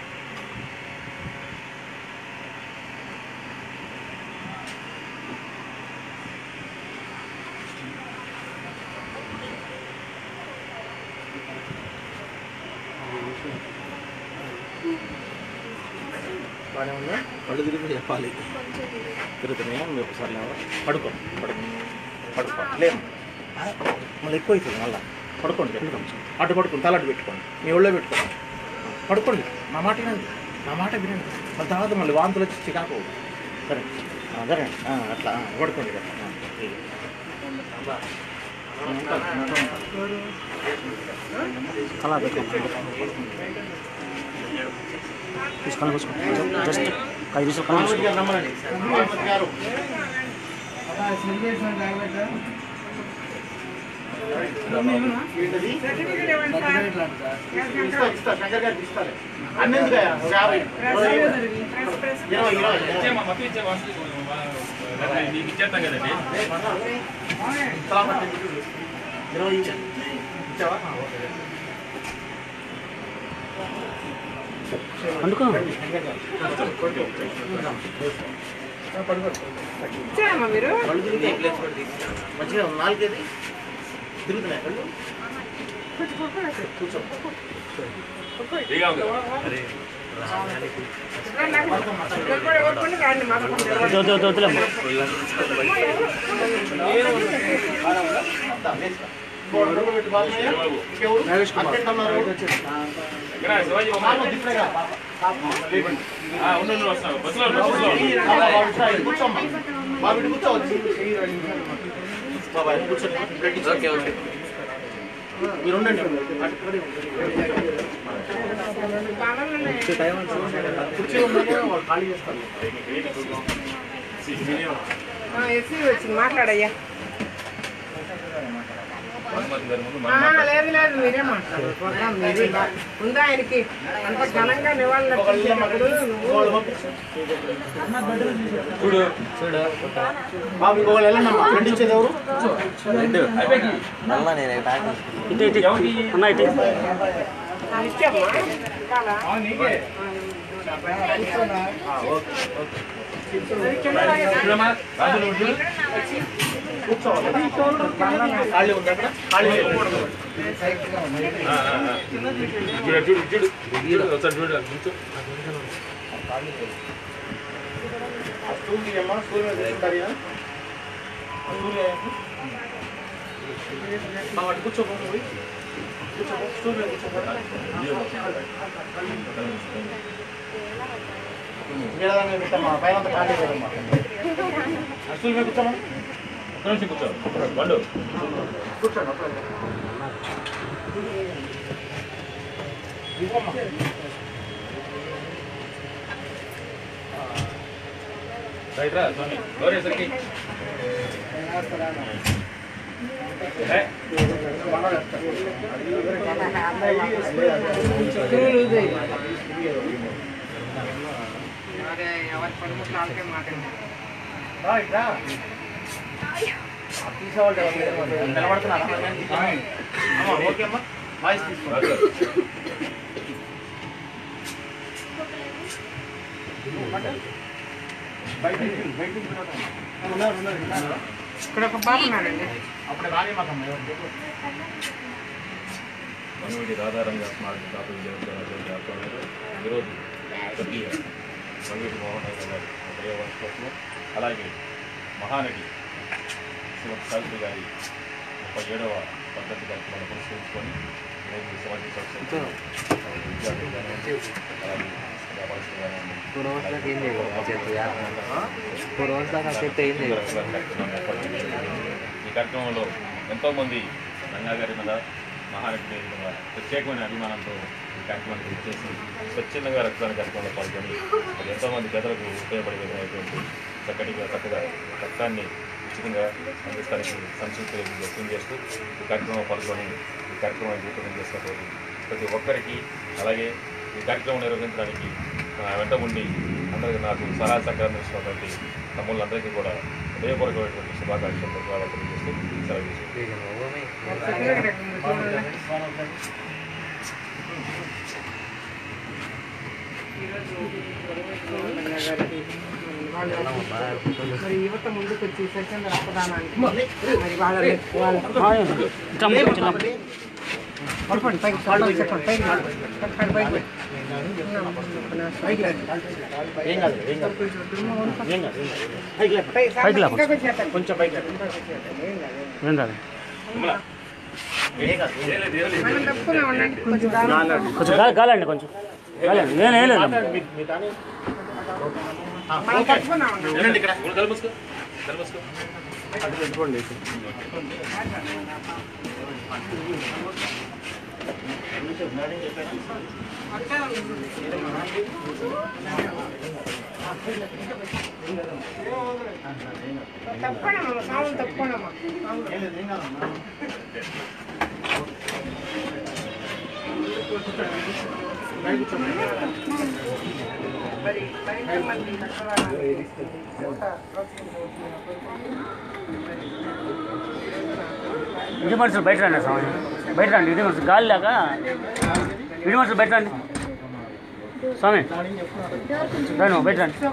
బాగానే ఉందా కళ్ళు తిరిగి చెప్పాలి తిరుగుతున్నాయా మీరు ఒకసారి లేవా పడుకో పడుకో పడుకో లేము ఆ, మళ్ళీ ఎక్కువ అవుతుంది మళ్ళీ పడుకోండి గట్టిగా. అటు పడుకోండి తల అటు పెట్టుకోండి మీ ఒళ్ళో పెట్టుకోండి పడుకోండి నా మాట వినండి నా మాట వినండి మళ్ళీ తర్వాత మళ్ళీ వాంతులు వచ్చి చికాకు సరే ఆ, సరే ఆ, అట్లా ఆ, పడుకోండి ఇక. ఆ, ఇది. అబ్బా. ఆ, ఉంటాను, ఉంటాను. అలా పెట్టుకోండి తీసుకొని కూర్చోండి జస్ట్ ఐదు నిమిషాలు కళ్ళు మామూలుగా నమ్మరండి. మామూలు గారు. ఏంటది? ఇస్తా, ఇస్తా, శంకర్ గారికి ఇస్తాలే. అన్ని ఎందుకయ్యా? ఒక యాభై. ఇరవై, ఇరవై, ఇరవై. నీకు ఇచ్చేస్తాం కదండి సలాం అంటే ఇరవై ఇచ్చావా? ఇచ్చావా? ఆ, ఓకే. అందుకో ఇచ్చారమ్మా మీరు కళ్ళు తిరుగుతాయి. మంచిగా ఉంది. నాలుగేది తిరుగుతున్నాయి కళ్ళు కూర్చో వద్దు వద్దు వద్దు వద్దులేమ్మా మీరు ఉండండి కుర్చీ ఉందని వాళ్ళు ఖాళీ చేస్తారు ఎస్సీ వచ్చింది మాట్లాడయ్యా ఆ, లేదు లేదు మీరే మాట్లాడు ప్రోగ్రామ్ మీరే ఉందా ఆయనకి అంత ఘనంగా నివాళులు అర్పించేటప్పుడు నువ్వు చూడు చూడు బాబు ఇంకో వాళ్ళు వెళ్ళండి అమ్మా ఫ్రెండ్ ఇచ్చేది ఎవరు ఇటు ఇటు అన్న ఇటు ఇచ్చామ్మా కాలా ఖాళీ ఉంది అక్కడ ఖాళీ చూడు చూడు చూడు ఒకసారి చూడు కూర్చో ఆ స్టూల్ తీయమ్మా స్టూల్ మీద తీసుకుంటారు ఈయన. ఆ స్టూల్ వేయండి. బావ, అటు కూర్చోపో నువ్వు. కూర్చోపో స్టూల్ మీద కూర్చోపో నీడదాని మీద పెట్టమ్మా పైన అంతా ఖాళీ కదమ్మా ఆ స్టూల్ మీద కూర్చోమా ఒక్క నిమిషం కూర్చో వండు కూర్చోండి అప్పుడే ఇవ్వమ్మా. రైట్ రా స్వామి గౌరీ సరికి అదే ఎవరి పనిముట్లు వాళ్ళకే మాట్లాడండి రా, ఇట్రా. ఆ తీసేవాళ్ళు ఎవరు లేరు మరి. నిలబడుతున్నారా? అమ్మా, ఓకే అమ్మా వాయిస్ తీసుకోండి బయట నుంచి- బయట నుంచి పిలవటం. ఉన్నారు, ఉన్నారు, ఉన్నారు. ఇక్కడ ఒక బాబు ఉన్నాడండి అప్పుడు రాని మాకమ్మ ఎవరు మనవిడి రాధారంగ స్మారక స్థాపన జరుగుతున్న ఆధ్వర్యంలో ఈరోజు స్వర్గీయ మనవిడి మోహన్ రావు గారి దైవవంశం అలాగే మహానటి శ్రీమతి సావిత్రి గారి ముప్పై ఏడవ పద్ధతి కార్యక్రమాన్ని పురస్కరించుకొని ఈరోజు ఈ సమాజ సంస్థలు విద్యార్థులు కానివ్వండి అలాగే వ్యాపారస్తులు కానివ్వండి ఈ కార్యక్రమంలో ఎంతోమంది రంగా గారి మీద మహారెడ్డి వేదికగా ప్రత్యేకమైన అభిమానంతో ఈ కార్యక్రమానికి ఇచ్చేసి స్వచ్ఛందంగా రక్తదాన కార్యక్రమంలో పాల్గొని మరి ఎంతోమంది పేదలకు ఉపయోగపడే విధమైనటువంటి చక్కటిగా చక్కగా రక్తాన్ని ఉచితంగా అందిస్తానికి సంతృప్తి వ్యక్తం చేస్తూ ఈ కార్యక్రమంలో పాల్గొని ఈ కార్యక్రమాన్ని రూపకం చేసినటువంటి ప్రతి ఒక్కరికి అలాగే ఈ కార్యక్రమం నిర్వహించడానికి నా వెంట ఉండి అందరికీ నాకు సలహా సహకారం ఇచ్చినటువంటి తమ్ముళ్ళందరికీ కూడా హృదయపూర్వకమైనటువంటి శుభాకాంక్షలు ధన్యవాదాలు తెలియజేస్తూ సెలవు మరి యువత ముందుకు వచ్చి స్వచ్ఛంద రక్తదానానికి మరి వాళ్ళ వాళ్ళ పడుకోండి పైకి పడుకోండి చెప్పండి పైకి పడుకోండి పైకి ఏం కాదు ఏం కాదు ఏం కాదు పైకి లేపు. పైకి లేపు. కొంచెం పైకి లేపు. ఏం కాదు ఏం కాదు ఏం లేదు. మనం తప్పుకునే ఉండండి కొంచెం గాలి. కొంచెం గాలి గాలండి కొంచెం గాలండి నేను ఏం లేదు మాట్లాడు, మీ- మీ తానే. ఆ, మనం ఓకే. తప్పుకునే ఉండండి వినండి ఇక్కడ కలుపుకో కలుపుకో అటు పెట్టుకోండి తప్పకుండా సాములు తప్పకుండా మరి మరి ఎంతమంది రక్తదానాలు యువత ఇంటి మనుషులు బయట రండి స్వామి బయట రండి ఇంటి మనుషులు గాలి లేక ఇంటి మనుషులు బయట రండి స్వామి రండి నువ్వు బయట రండి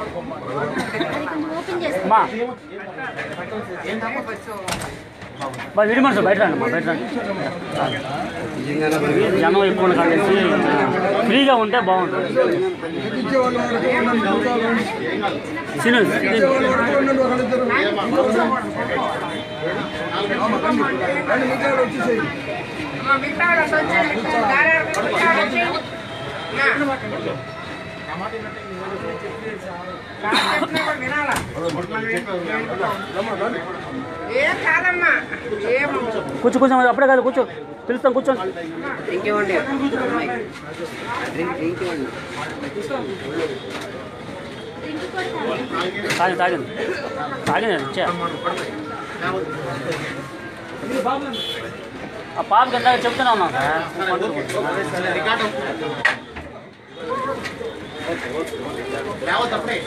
అమ్మా బా విడి మనుషులు బయట రండి అమ్మా బయట రండి జనం ఎక్కువ ఉన్న కాడేసి ఫ్రీగా ఉంటే బాగుంటుంది సిను అమ్మ మిగతా వాళ్ళ స్వచ్ఛంద దారాలు మిగతా వాళ్ళకి ఏం కాదమ్మా ఏం కూర్చో కూర్చో అప్పుడే కాదు కూర్చో పిలుస్తాం కూర్చోండి ఇంకేమండి డ్రింక్ ఇవ్వండి తాగింది తాగింది తాగింది ఇచ్చా ఆ పాపకి ఎంత చెప్తూనే ఉన్నాం సార్ రికార్డు లేవద్దు అప్పుడే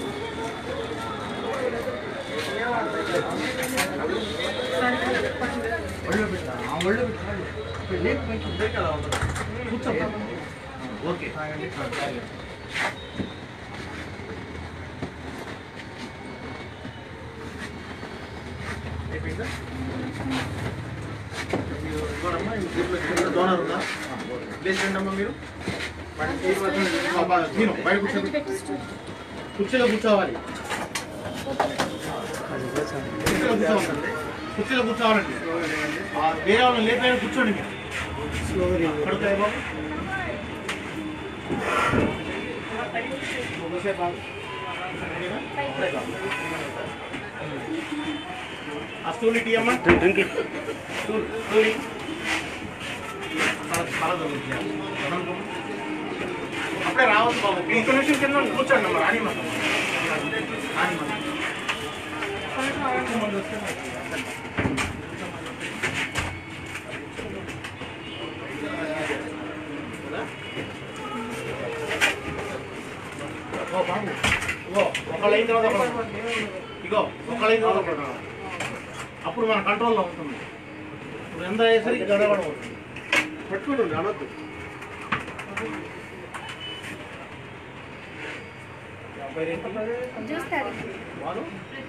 ఓకే అయిపోయిందా డోనర్ ఉందా ప్లేస్ రండమ్మా మీరు నేను బయట కూర్చోండి కుర్చీలో కూర్చోవాలి కుర్చీలో కూర్చోవాలండి కుర్చీలో కూర్చోవాలండి ఆ, వేరే వాళ్ళని లేపైనా కూర్చోండి మీరు పడుకోయా బాబు ఒకసేపు ఆగు. ఆ స్టూల్ ఇటీ అమ్మా డ్రింక్ స్టూల్ స్టూల్ ఇ. చాలా- చాలా దొరుకుతుంది. అప్పుడే రావద్దు బాబు ఇంకో నిమిషం కింద ఉండి కూర్చోండి అమ్మా రాని మాట రాని మాట ఓ బాబు ఇగో ఒకళ్ళు అయిన తర్వాత ఒకళ్ళు. ఇగో ఒకళ్ళు అయిన తర్వాత ఒకళ్ళు. అప్పుడు మన కంట్రోల్లో ఉంటుంది ఇప్పుడు ఎంత అయ్యేసరికి గడవడం అవుతుంది పట్టుకోండి అనొద్దు వారు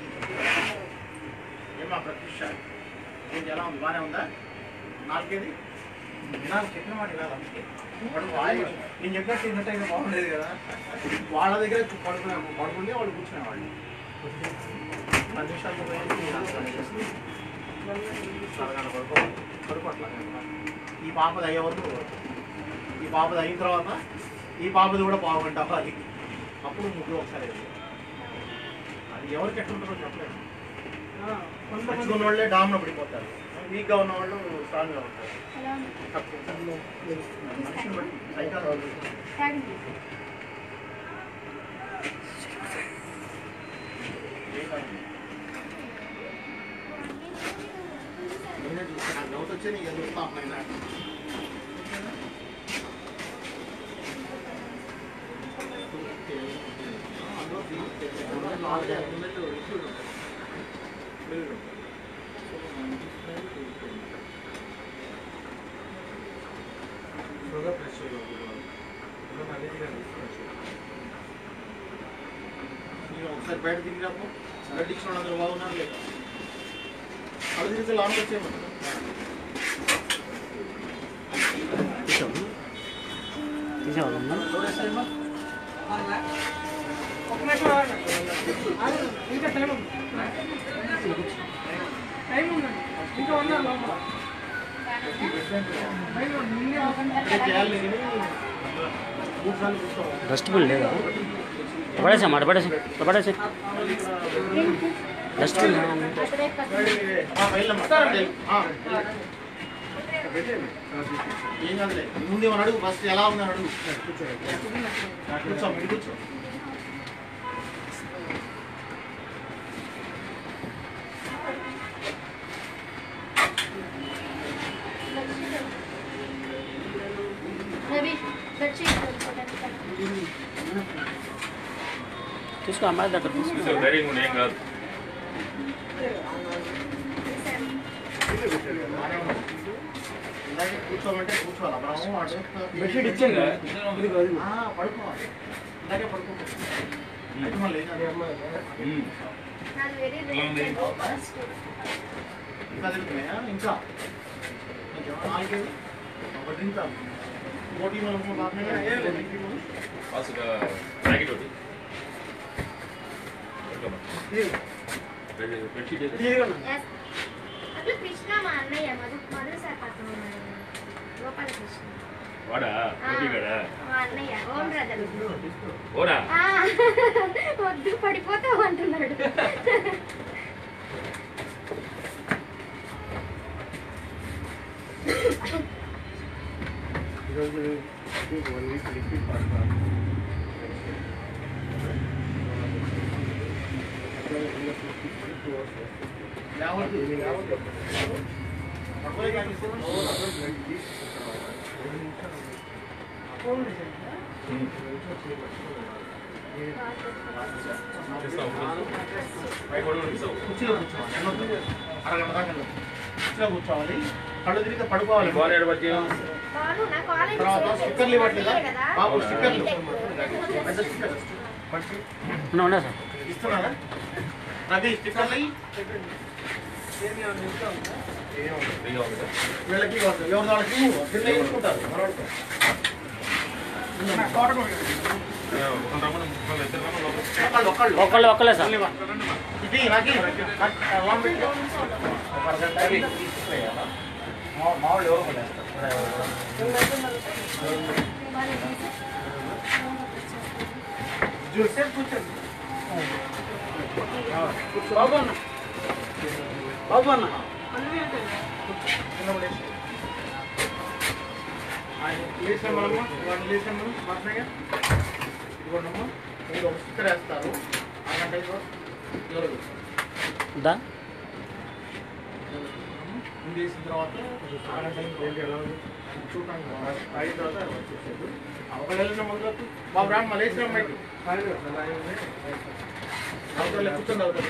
ఏమా ప్రత్యూష ఏంటి ఎలా ఉంది బాగానే ఉందా నాలుగేది వినాలి చెప్పిన మాట వినాలి అందుకే వాడు వాయి- నేను చెప్పినట్టు విన్నట్టు అయితే బాగుండేది కదా వాళ్ళ దగ్గర పడుకునే పడుకుంటే వాళ్ళు కూర్చునేవాళ్ళు పది నిమిషాలు పోయి నేను ఆసనం చేసి సరదాగా పడుకో పడుకో అట్లా. ఈ పాపది అయ్యే వరకు ఈ పాపది అయిన తర్వాత ఈ పాపది కూడా పావుగంట అవ్వాలి అప్పుడు ముగ్గురు ఒకసారి వేయాలి. అది ఎవరికి ఎట్లుంటుందో చెప్పలేదు మంచుకున్న వాళ్ళే డామ్లో పడిపోతారు వీక్గా ఉన్న వాళ్ళు స్ట్రాంగ్గా ఉంటారు తక్కువ. మనిషిని బట్టి సైకాలజీ నేనే చూస్తాను నాకు డౌట్ వచ్చి నీకు చూస్తా అమ్మాయినా షుగర్ ప్రెషర్ ఒకసారి బయట తిరిగినప్పుడు బ్లడ్ ఇచ్చిన వాళ్ళందరూ బాగున్నారు లేక అవి తిరిగితే లాంగ్ వచ్చేయమని తీసేవాళ్ళమ్మా ఒక నిమిషం ఆగండి. ఆగండి. ఇంకా టైం ఉంది టైం ఉందండి ఇంకా ఉన్నారు లోపల టైం ఉంది. ముందే ఆగండి. డస్ట్బిన్ లేదా పడేసా మాట పడేసి పడేసి డస్ట్బిన్ ఏం కాదులే ముందు ఏమని అడుగు ఫస్ట్ ఎలా ఉందని అడుగు కూర్చో మీరు కూర్చో తీసుకో అమ్మాయి దగ్గర తీసుకో ధైర్యంగా ఉండి ఏం కాదు ఇందాక కూర్చోమంటే కూర్చోవాలి మనము అటు బెడ్షీట్ ఇచ్చాను కదా? ఇది కాదు. ఆ, పడుకోవాలి ఇందాకే పడుకోవాలి అయితే మళ్ళీ ఏం కాదు. ఇంకా తిరుగుతున్నాయా ఇంకా ఇంకేమన్నా నాలుగైదు ఒకటి ఇంకా పోటీ మనం కాకుండా ఏం లేదు ఫాస్ట్గా ప్యాకెట్ ఒకటి బెడ్షీట్ అట్లా కృష్ణ మా అన్నయ్య మధు మధు సార్ పక్కన ఉన్నాడు గోపాల కృష్ణ వాడా గోపిగాడా మా అన్నయ్య ఓం బ్రదర్ ఓరా ఆ, వద్దు పడిపోతావు అంటున్నాడు ఈరోజు వన్ వీక్ లిక్విడ్ పడతాను కుర్చీలో కూర్చోవాలి ఎన్నొద్దు. అరగంట దాకా వెళ్ళొద్దు. కుర్చీలో కూర్చోవాలి కళ్ళు తిరిగితే పడుకోవాలి బాల్ ఏడబట్టి బాలు నా కాలేజ్ తర్వాత స్టిక్కర్లు ఇవ్వట్లేదా కదా బాబు స్టిక్కర్లు Btech. పెద్ద స్టిక్కర్ పట్టు. ఉన్నా ఉన్నా సార్ ఇస్తున్నారా అది స్టిక్కర్లు అయ్యి వీళ్ళకి ఇవ్వద్దు. ఎవరి వాళ్ళకి ఇవ్వు. తిన్న తీసుకుంటారు మనవాళ్ళతో. ఒకళ్ళు ఒకళ్ళు ఒకళ్ళు ఒక్కలే సార్ ఇది నాకు ఇవ్వు. నాకు అల్లం పెట్టు. ఒక అరగంట అయ్యి తీసుకుపోయాలా? మా మా వాళ్ళు ఎవరో ఒకళ్ళు వేస్తారు. జ్యూస్ కూర్చోండి బాబు అన్న బాబు అన్న లేచామమ్మా వాడిని లేచాము మాట్లాగా ఇదిగోండమ్మా మీరు ఒక స్టిక్కర్ వేస్తారు అరగంట ఇదిగో ఎవరు దా ముందు వేసిన తర్వాత అరగంట ఇంకోటి ఎలా ఉంది? చూడటానికి బాగుంది. అయిన తర్వాత వచ్చేసేది. ఆ, ఒకళ్ళు వెళ్ళిన మొదలు బాబు రామ్ మళ్ళీ వేసిన అమ్మాయికి అవుతారులే కూర్చొని అవుతారు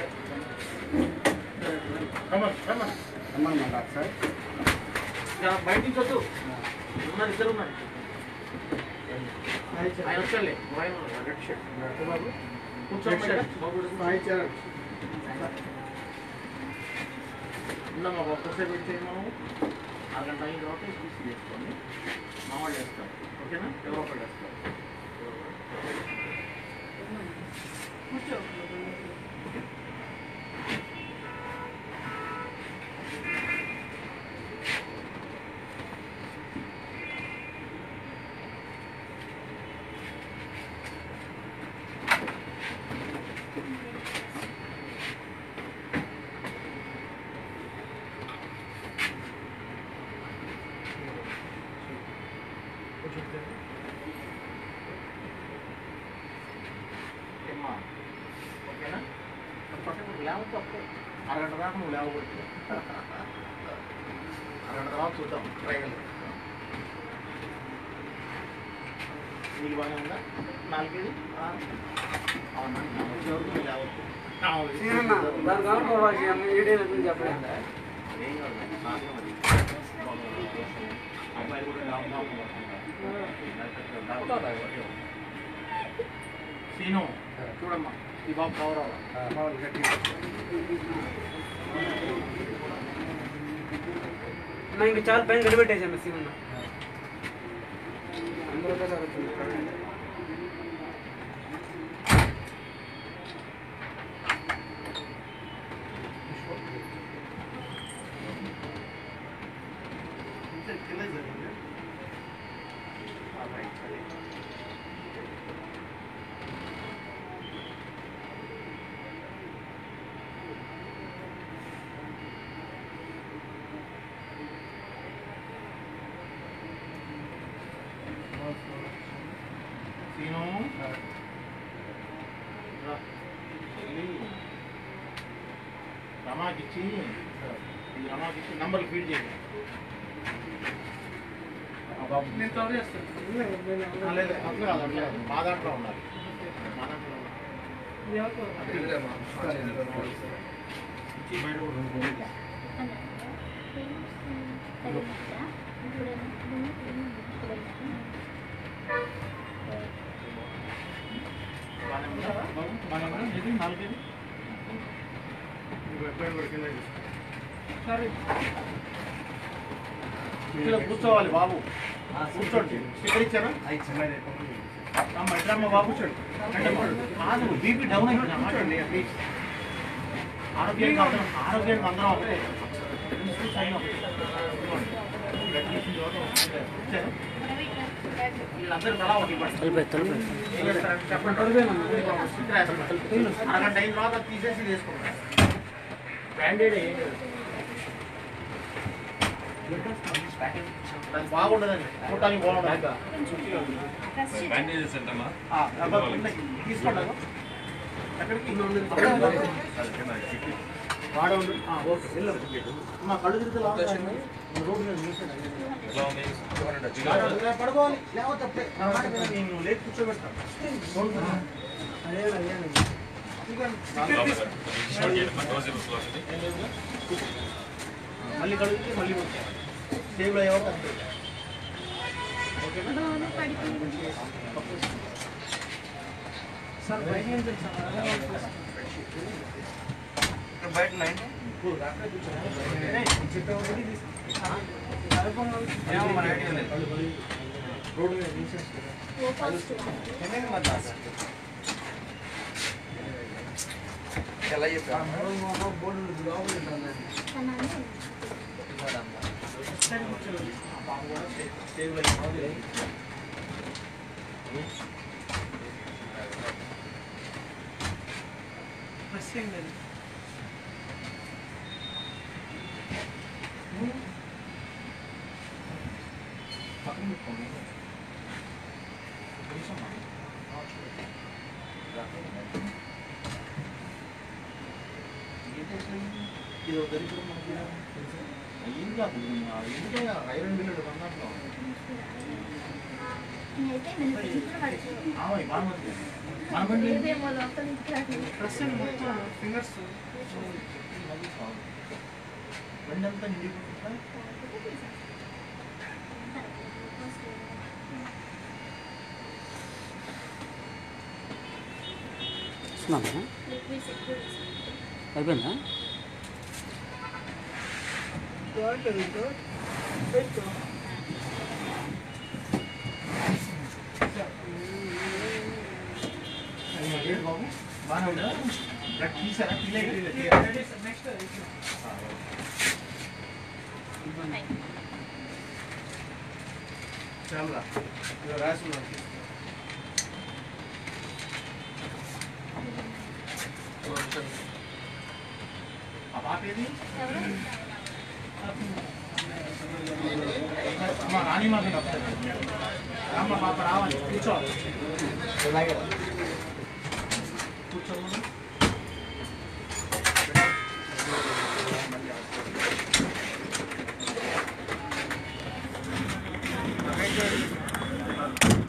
రమ్మని రమ్మని సార్ ఇక బయట నుంచి వద్దు ఉన్నారు ఇద్దరు ఉన్నారు ఆయన వచ్చాలే ఆయన రెడ్ షర్ట్ బాబు కూర్చోండి బాబు ఉన్నామా బాబు కొద్దిసేపు వచ్చేది మనము అరగంట అయిన తర్వాత తీసి చేసుకోండి మా వాళ్ళు వేస్తారు ఓకేనా ఎవరో ఒకళ్ళు వేస్తారు కూర్చో పట్టుకు లేకపోతే అప్పుడే అరగంట దాకా నువ్వు లేవకూడదు అరగంట తర్వాత చూద్దాం ట్రైన్ వీళ్ళు బాగానే ఉందా నాలుగేది అవునా వచ్చేవరకు నువ్వు లేవద్దు దాని కావాలి వీడియో చెప్పలేదు ఏం కాదు నాకే మరి అమ్మాయిలు కూడా లేవకుండా సీను చూడమ్మా ఈ బాబు కవర్ అవ్వాలి గట్టిగా నా ఇంక చాలా పైన గడిపెట్టేసాను సీమన్న అందరూ ఒకసారి వచ్చింది సీను రా. వెళ్ళి రమాకి ఇచ్చి ఈ రమాకి ఇచ్చి నంబర్లు ఫీడ్ చేయండి ఆ బాబు. నేను కవర్ చేస్తాను ఆ, లేదు, లేదు, అట్లా కాదు, అట్లా కాదు. మా దాంట్లో ఉండాలి మా దాంట్లో ఉండాలి. ఇచ్చి బయట కూడా ఉంది. బాగానే ఉందా బాబు? బాగానే ఉందా? ఇది నాలుగేది ఇంకో ఎప్పుడైనా కూడా కింద తీసుకో. సరే ఇక్కడ కూర్చోవాలి బాబు కూర్చోండి స్టిక్కర్ ఇచ్చారా అమ్మ ఇట్లమ్మ బాబు కూర్చోండి అంటే కాదు బీపీ డౌన్ అయిపోయింది కూర్చోండి ప్లీజ్ ఆరోగ్యానికి అందరం ఆరోగ్యానికి అందరం ఒకటే ప్రిన్సిపల్ సైన్ ఒకటే ఇదిగోండి. బ్లడ్ తీసిన చోట ఒకటే. ఇచ్చారా? వీళ్ళందరూ తలా ఒకటి ఇవ్వండి. తలపై తలపై ఏం చేస్తారంటే చెప్పండి స్టిక్కర్ వేస్తాం. అరగంట అయిన తర్వాత తీసేసి వేసుకుంటాం బ్రాండెడ్ దానికి బాగుండదని చూడటానికి బాగుండదు బ్యాండేజెస్ ఏంటమ్మా ఆ, అబ్బా, ఉన్నాయి. తీసుకోండి అబ్బా. ఎక్కడికి వాడే ఉండు. ఆ, ఓకే వెళ్ళు. అమ్మా, కళ్ళు తిరిగితే లోపలికి రండి. రోడ్డు మీద నిల్చోండి. రేపు పడుకోవాలి లేకపోతే అప్పుడే. నా మాట వినండి, నేను లేచి కూర్చోబెడతాను రోడ్డు మీద. మళ్ళీ కడుగుతే మళ్ళీ టేబుల్ అయ్యేవారు అంతే ఓకేనా సార్ బయట ఏం తెలుసా బయట నైన్ రోడ్డు మీద ఎలా చెప్పాను టేబుల్ అయ్యేవారు ప్రెస్ ఏం లేదు పక్కన పెట్టుకోండి కొంచెం ఇది ఒక దరిద్రం మనకి ఏం కాదు ఎందుకంటే ఐరన్ బిల్లు బంగారంలో ఆమె బాగుంది మనకండి ప్రెస్ ఏం మొత్తం ఫింగర్స్ బండంతా నిండిపోతుందా ఇస్తున్నాను అయిపోయిందా ఏంటి బాబు బాగానే ఉందా బ్లడ్ తీసారా ఫీల్ నెక్స్ట్ చాలా ఇదిగో రాసి ఉన్నాను ఆ పాప ఏది అమ్మ రాణి మాకు రామ్మ పాప రావాలి కూర్చోవాలి కూర్చోమని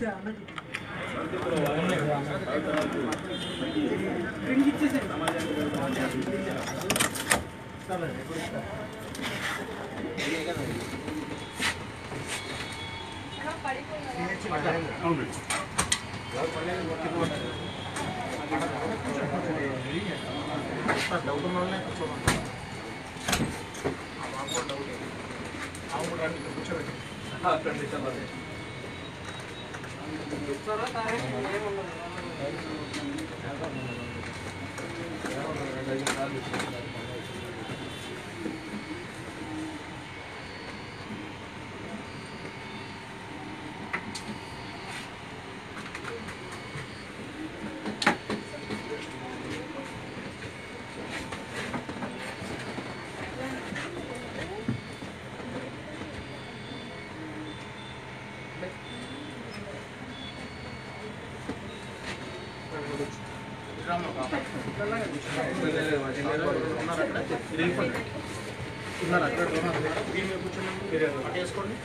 ఉన్నారు అక్కడ ఉన్నారు మీరు మీరు కూర్చోండి అటు వేసుకోండి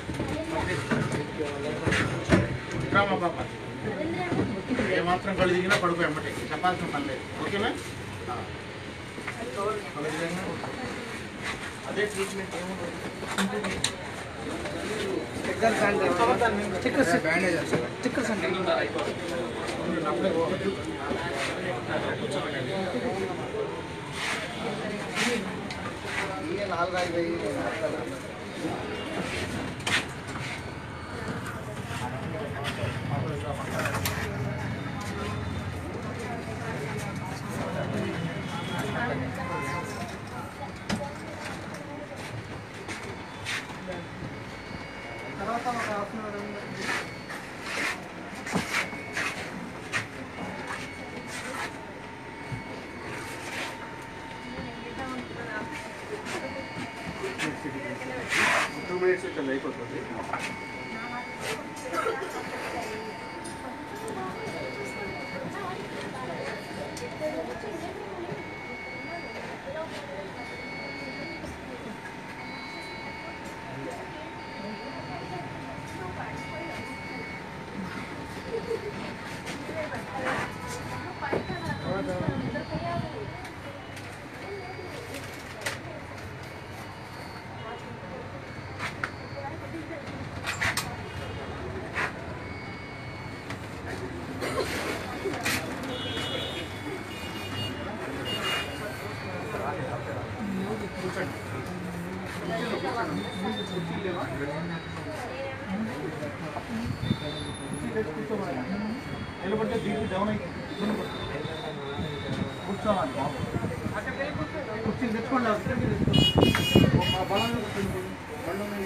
రామా పాప ఏమాత్రం కళ్ళు దిగినా పడుకో ఎమ్మటే చెప్పాల్సిన పని లేదు ఓకేనా ఆ. కళ్ళు దిగంగా. అదే ట్రీట్మెంట్ ఏముంటుంది స్టిక్కర్స్ బ్యాండేజ్ స్టిక్కర్స్ అండి నాలుగు ఐదు తర్వాత ఒక half an hour two minutes ఇక్కడ అయిపోతుంది నిలబడితే బీపీ డౌన్ అవుతుంది కూర్చోవాలి కుర్చీలు తెచ్చుకోండి ఆ కుర్చీలు తెచ్చుకోండి. ఆ బలంగా కూర్చోండి. బండి ఉంది.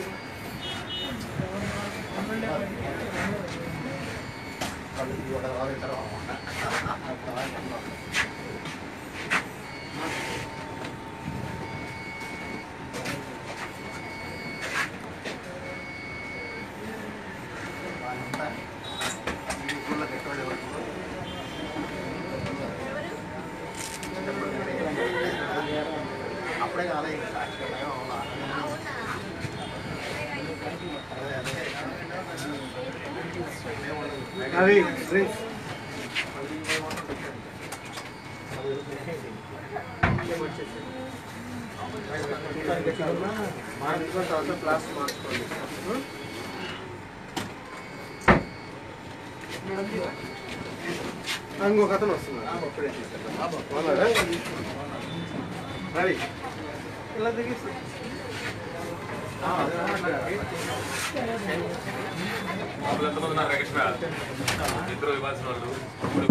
కళ్ళు తీసి ఒక రావాలి తర్వాత. ఈ ఊళ్ళో పెట్టుబడి ఎవరికి? అప్పుడే కాలే ఇంకా సాక్షిగా అవునా అవి డ్రింక్స్ మార్చుకున్న తర్వాత క్లాస్ మార్చుకోండి ఇంకొక అతను వస్తున్నాడు అప్పుడే తీసుకెళ్తాం రవి ఇలా దిగేసి లోపల ఎంతమంది ఉన్నారు కృష్ణ ఇద్దరు ఇవ్వాల్సిన వాళ్ళు మూడు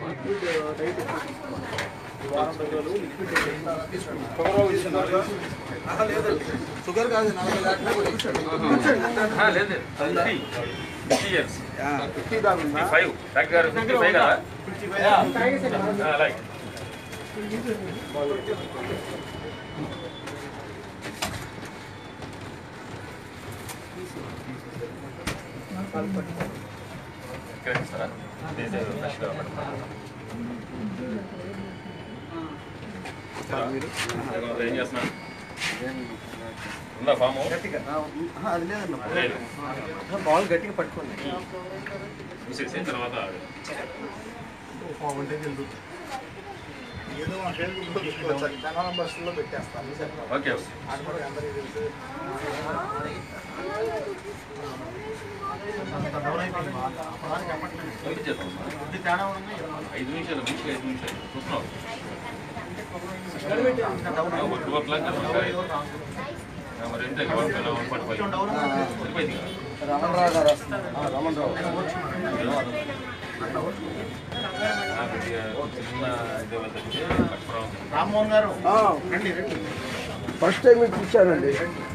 షుగర్ కాదు నలభై దాటినా కూడా కూర్చోండి. లేదు ఫిఫ్టీ ఇయర్స్ ఫిఫ్టీ దాకా ఉందా? ఫైవ్ డాక్టర్ గారు ఫిఫ్టీ ఫైవ్ కదా ఫిఫ్టీ ఫైవ్. ఆ, అలాగే ఇక్కడ ఇస్తారా తీసే ఫ్రెష్గా పడతాను ఏం చేస్తున్నాను ఉందా ఫాము గట్టిగా ఆ, అది లేదన్న లేదు బాల్ గట్టిగా పట్టుకోండి మూసేసి తర్వాత ఏదో మా ఫేస్బుక్లో పెట్టుకోవచ్చు జనాలం బస్సులో పెట్టేస్తాను ఓకే అది కూడా అందరికీ తెలుసు అంత డౌన్ అయిపోయింది మా అప్పటిదాకా చెప్పట్లేదు ఏం చేస్తాం కొద్ది తేడా ఉంది ఐదు నిమిషాలు మంచిగా ఐదు నిమిషాలు చూస్తున్నావు డౌన్ టూ ఓ క్లాక్ మరి ఎంత వన్ ఫార్టీ ఫైవ్ సరిపోయింది కదా రమణరావు గారు వస్తున్నారు రమణరావు రామ్మోహన్ గారు రండి రండి ఫస్ట్ టైం మీకు ఇచ్చానండి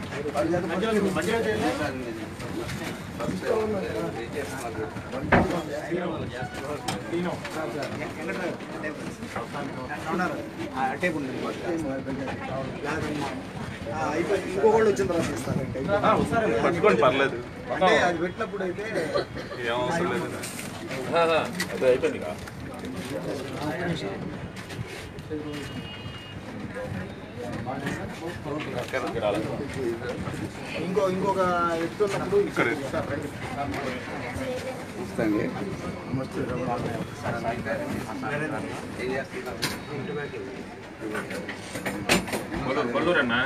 టేప్ ఉంది అయిపోయి ఇంకొకళ్ళు వచ్చిన తర్వాత ఇస్తారంటే పట్టుకోండి పర్లేదు అంటే అది పెట్టినప్పుడు అయితే ఏం అవసరం లేదు అదే అయిపోయింది కదా ఇంకో ఇంకొక వ్యక్తి ఉన్నప్పుడు ఇక్కడ. సార్ రండి. నమస్తే కొల్లూరు కొల్లూరు అన్న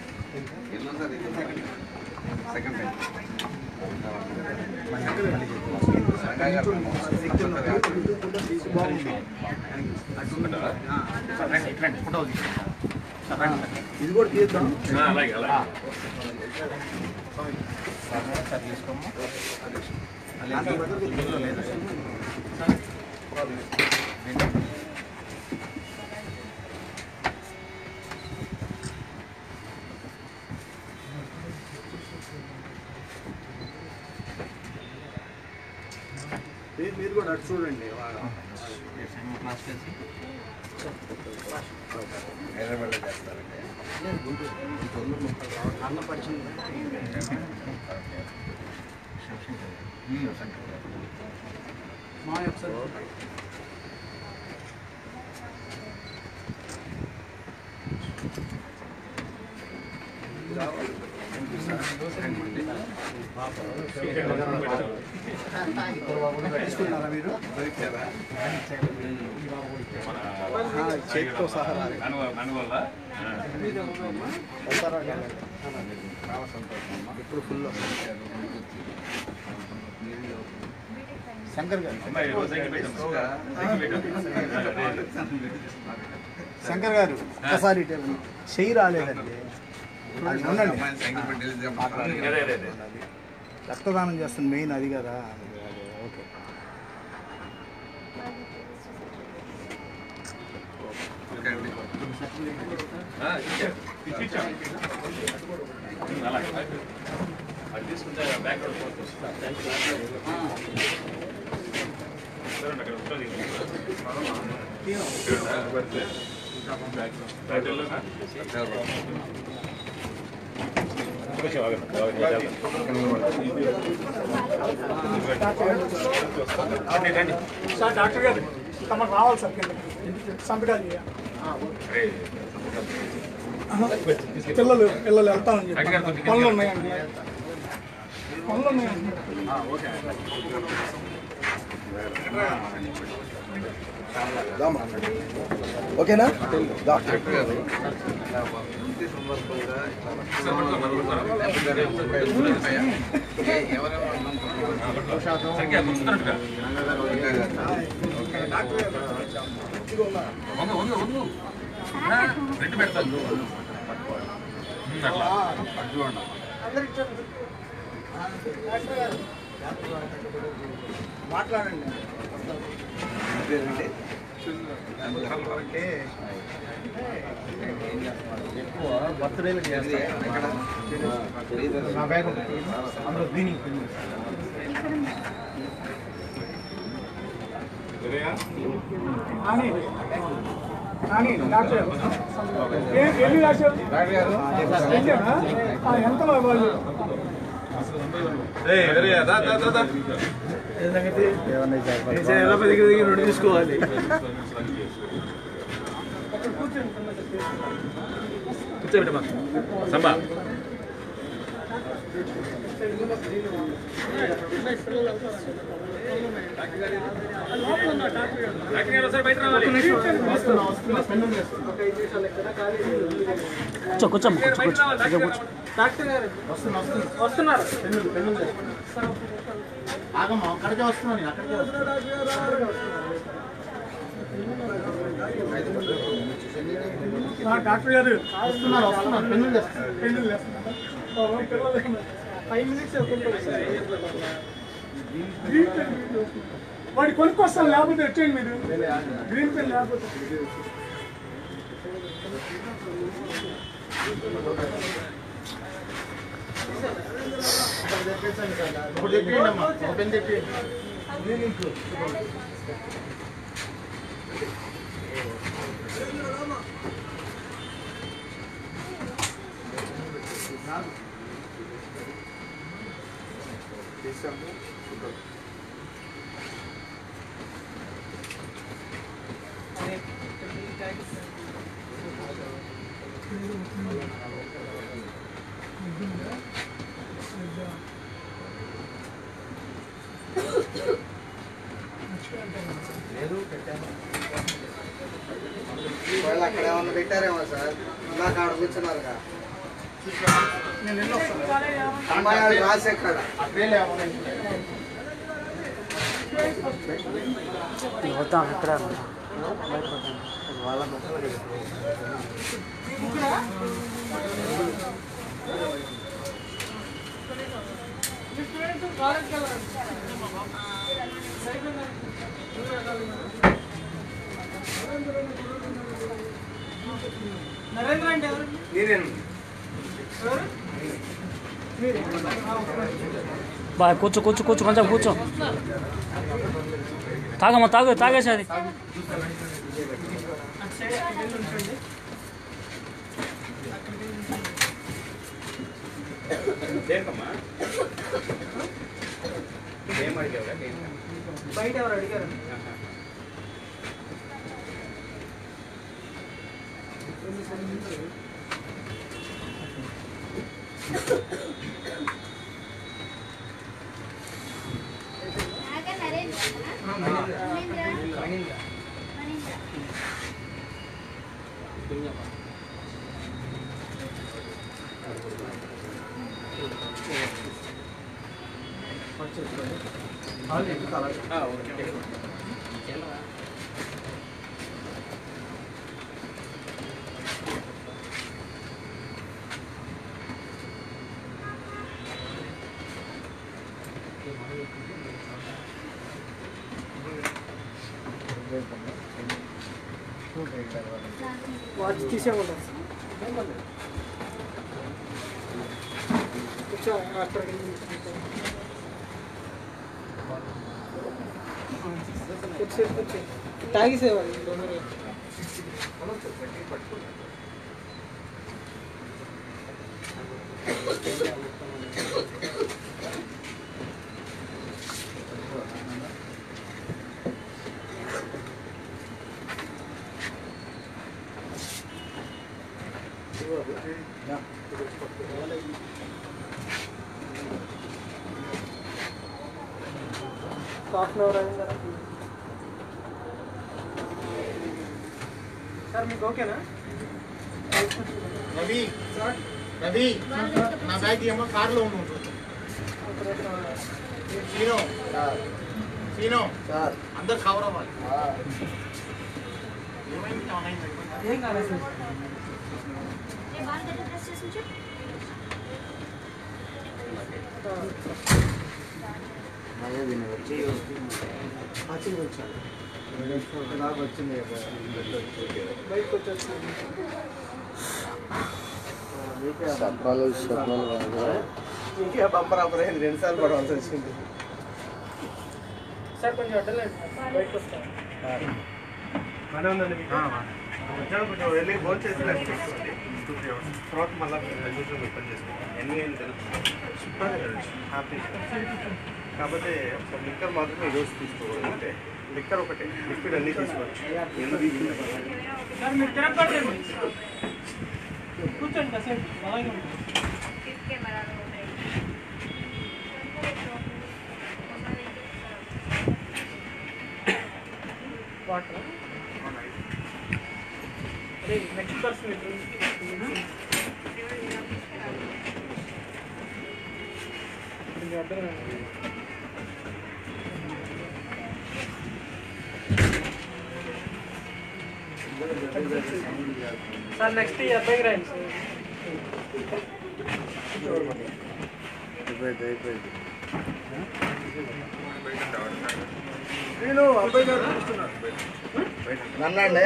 ఇది కూడా తీద్దాం ఆ, అలాగే అలాగే సార్ తీసుకోమ్మా మీరు మీరు కూడా అటు చూడండి హైదరాబాద్లో చేస్తారండి అన్న పరిచయం మా యొక్క తీసుకున్నారా మీరు చేతితో సహా రాలేదు. నన్నువల్ల వస్తారా లేదా? ఇప్పుడు ఫుల్ శంకర్ గారు అమ్మాయి రోజు ఎక్కి పెట్టాం. ఎక్కి పెట్టాం. శంకర్ గారు ఒకసారి ఇటు ఇవ్వండి. చెయ్యి రాలేదండి అది ఉండండి అదే అదే అదే రక్తదానం చేస్తుంది మెయిన్ అది కదా ఓకే ఆ, ఇచ్చారు. ఇచ్చి ఇచ్చాం. అలాగే అది తీసుకుంటే బ్యాక్గ్రౌండ్ ఫోటో వస్తుంది చూడండి అక్కడ ఉంటుంది సార్ డాక్టర్ గారు తమకు రావాలి సార్ కిందకి సంతకాలు చేయాలి పిల్లలు పిల్లలు వెళ్తామని చెప్పి పనులు ఉన్నాయండి పనులు ఉన్నాయండి ఓకేనా దా. సరిగ్గా కూర్చున్నట్టుగా వంగు వంగు వంగు ఆ, రెండు పెడతాను ఉమ్, అట్లా మాట్లాడండి ఎక్కువ బర్త్డేలు చేస్తారు నా బ్యాగ్ ఉంటుంది అందులో క్లీనింగ్ అని అని డాక్టర్ ఏ- ఎన్ని రాశారు ఎంతేనా? ఆ, ఎంత వాళ్ళు రెండు తీసుకోవాలి కూర్చోబెట్టమా సంబా పిల్లలు వెళ్తారా? లోపల ఉన్నా డాక్టర్ గారు డాక్టర్ గారు ఒకసారి బయట రావాలి. ఒక్క నిమిషం. వస్తున్నా వస్తున్నా పెన్ను చేస్తున్నా ఒక ఐదు నిమిషాలు ఇక్కడ ఖాళీ కూర్చో కూర్చోమ్మ కూర్చో కూర్చో ఇక్కడ కూర్చో డాక్టర్ గారు వస్తున్నా వస్తున్నా వస్తున్నారు పెన్నులు పెన్నులు చేస్తున్నా ఆగమ్మా అక్కడికే వస్తున్నా నేను అక్కడికే వస్తున్నా ఆ, డాక్టర్ గారు వస్తున్నారు వస్తున్నారు పెన్నులు చేస్తున్నారు పెన్నులు వేస్తున్నారు. పాపం పిల్లలు ఫైవ్ మినిట్స్ గ్రీన్ పెన్ వాడి కొనుక్కొస్తాను లేకపోతే వచ్చేయండి మీరు గ్రీన్ పెన్ లేకపోతే ఇప్పుడు తెప్పియండి అమ్మా ఒక పెన్ తెప్పియండి ఒకవేళ అక్కడ ఏమన్నా పెట్టారేమో సార్ ఇందాక ఆడ కూర్చున్నారుగా నేను వెళ్ళి వస్తాను అమ్మాయి రాసి ఎక్కడ వద్దాం ఇక్కడ వాళ్ళ నరేంద్ర అంటే ఎవరు నేనేను ఎవరు మీరే? ఆ, ఓకే. బాగా కూర్చో కూర్చో కూర్చో కొంచెం కూర్చో తాగమ్మా తాగు తాగేసి అది అటు సైడ్ అక్కడికి వెళ్ళి ఉంచండి దేనికమ్మా ఏం అడిగావురా బయట ఎవరు అడిగారు నాగా నరేంద్ర మహేంద్ర మహేంద్ర వాచ్ తీసేయమంటారు కూర్చో అక్కడికి వెళ్ళి కూర్చో. కూర్చో కూర్చో తాగిసేవాళ్ళు తొందరగా హాఫ్ అన్ అవర్ అయింది కదా సార్ మీకు ఓకేనా రవి రవి నా బ్యాగ్ ఏమో కార్లో ఉంది సీనో సీనో అందరు కవర్ అవ్వాలి ఏమైంది ఏమైంది ఏం కాలేదు సార్ ఏ బాల్ దగ్గర ప్రెస్ చేసి ఉంచు వచ్చింది బయటకు వచ్చేస్తాను సప్రాలు స్వప్నాలు కాదు ఇంకా బంపర్ ఆపర్ అయింది రెండు సార్లు పడవలసి వచ్చింది సార్ కొంచెం అడ్డలేదు బయటకు వస్తాను బాగానే ఉందండి మీకు మధ్యాహ్నం కొంచెం వెళ్ళి భోజనం చేసి రెస్ట్ తీసుకోండి టూ త్రీ అవర్స్ తర్వాత మళ్ళీ రెగ్యులేషన్ ఓపెన్ చేసుకోండి ఎన్ని ఏం తెలుస్తుంది హ్యాపీ కాకపోతే ఒక లిక్కర్ మాత్రమే ఈరోజు తీసుకోవాలి అంటే లిక్కర్ ఒకటే లిక్విడ్ అన్నీ తీసుకోవచ్చు ఎందుకు సార్ మీరు తిరగబడండి కూర్చోండి కాసేపు అలాగే ఉంటుంది కెమెరా వాటర్ అదే నెక్స్ట్ పర్సన్ ఇప్పుడు అర్థం సార్ నెక్స్ట్ ఈ అబ్బాయికి రాయండి సార్ అయిపోయింది అయిపోయింది నేను అబ్బాయి గారు చూస్తున్నాను నన్నండి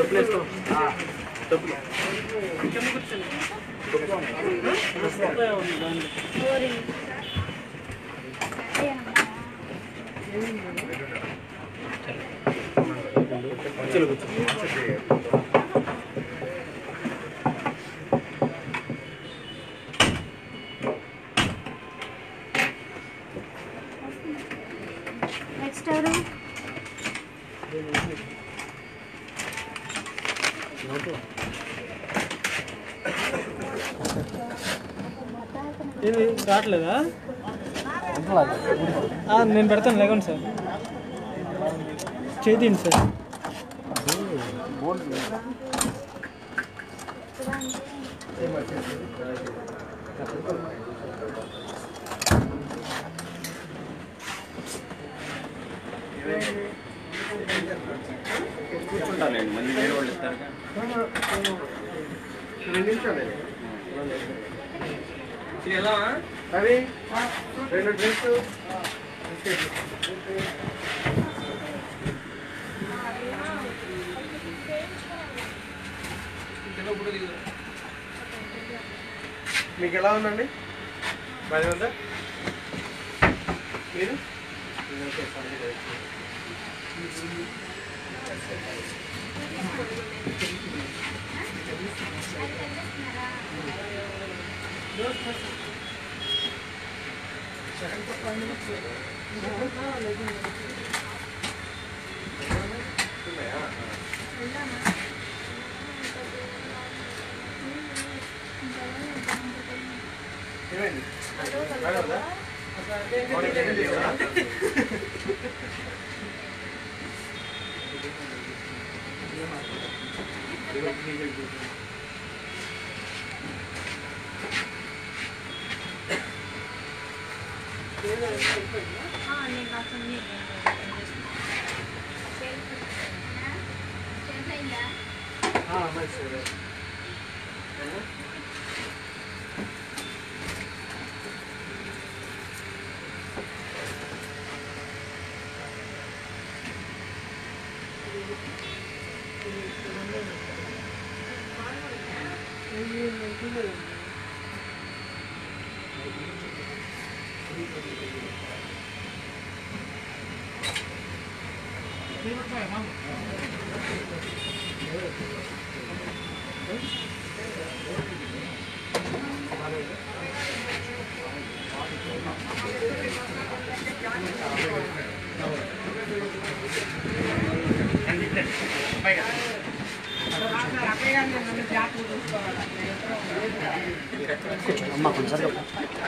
నెక్స్ట్ ఎవరు ఏమి రావట్లేదా ఆ, నేను పెడతాను లేకండి సార్ చేతిండి సార్ కూర్చుంటానండి మళ్ళీ వేరే వాళ్ళు ఇస్తారు రెండు నిమిషాలు ఎలా రవి రెండు డ్రెస్ మీకు ఎలా ఉందండి బాగా ఉందా మీరు ఏమైంది బాగా ఉందా మార్నింగ్ ఏం చేయాలా? అమ్మ కొంచెం సరిగ్గా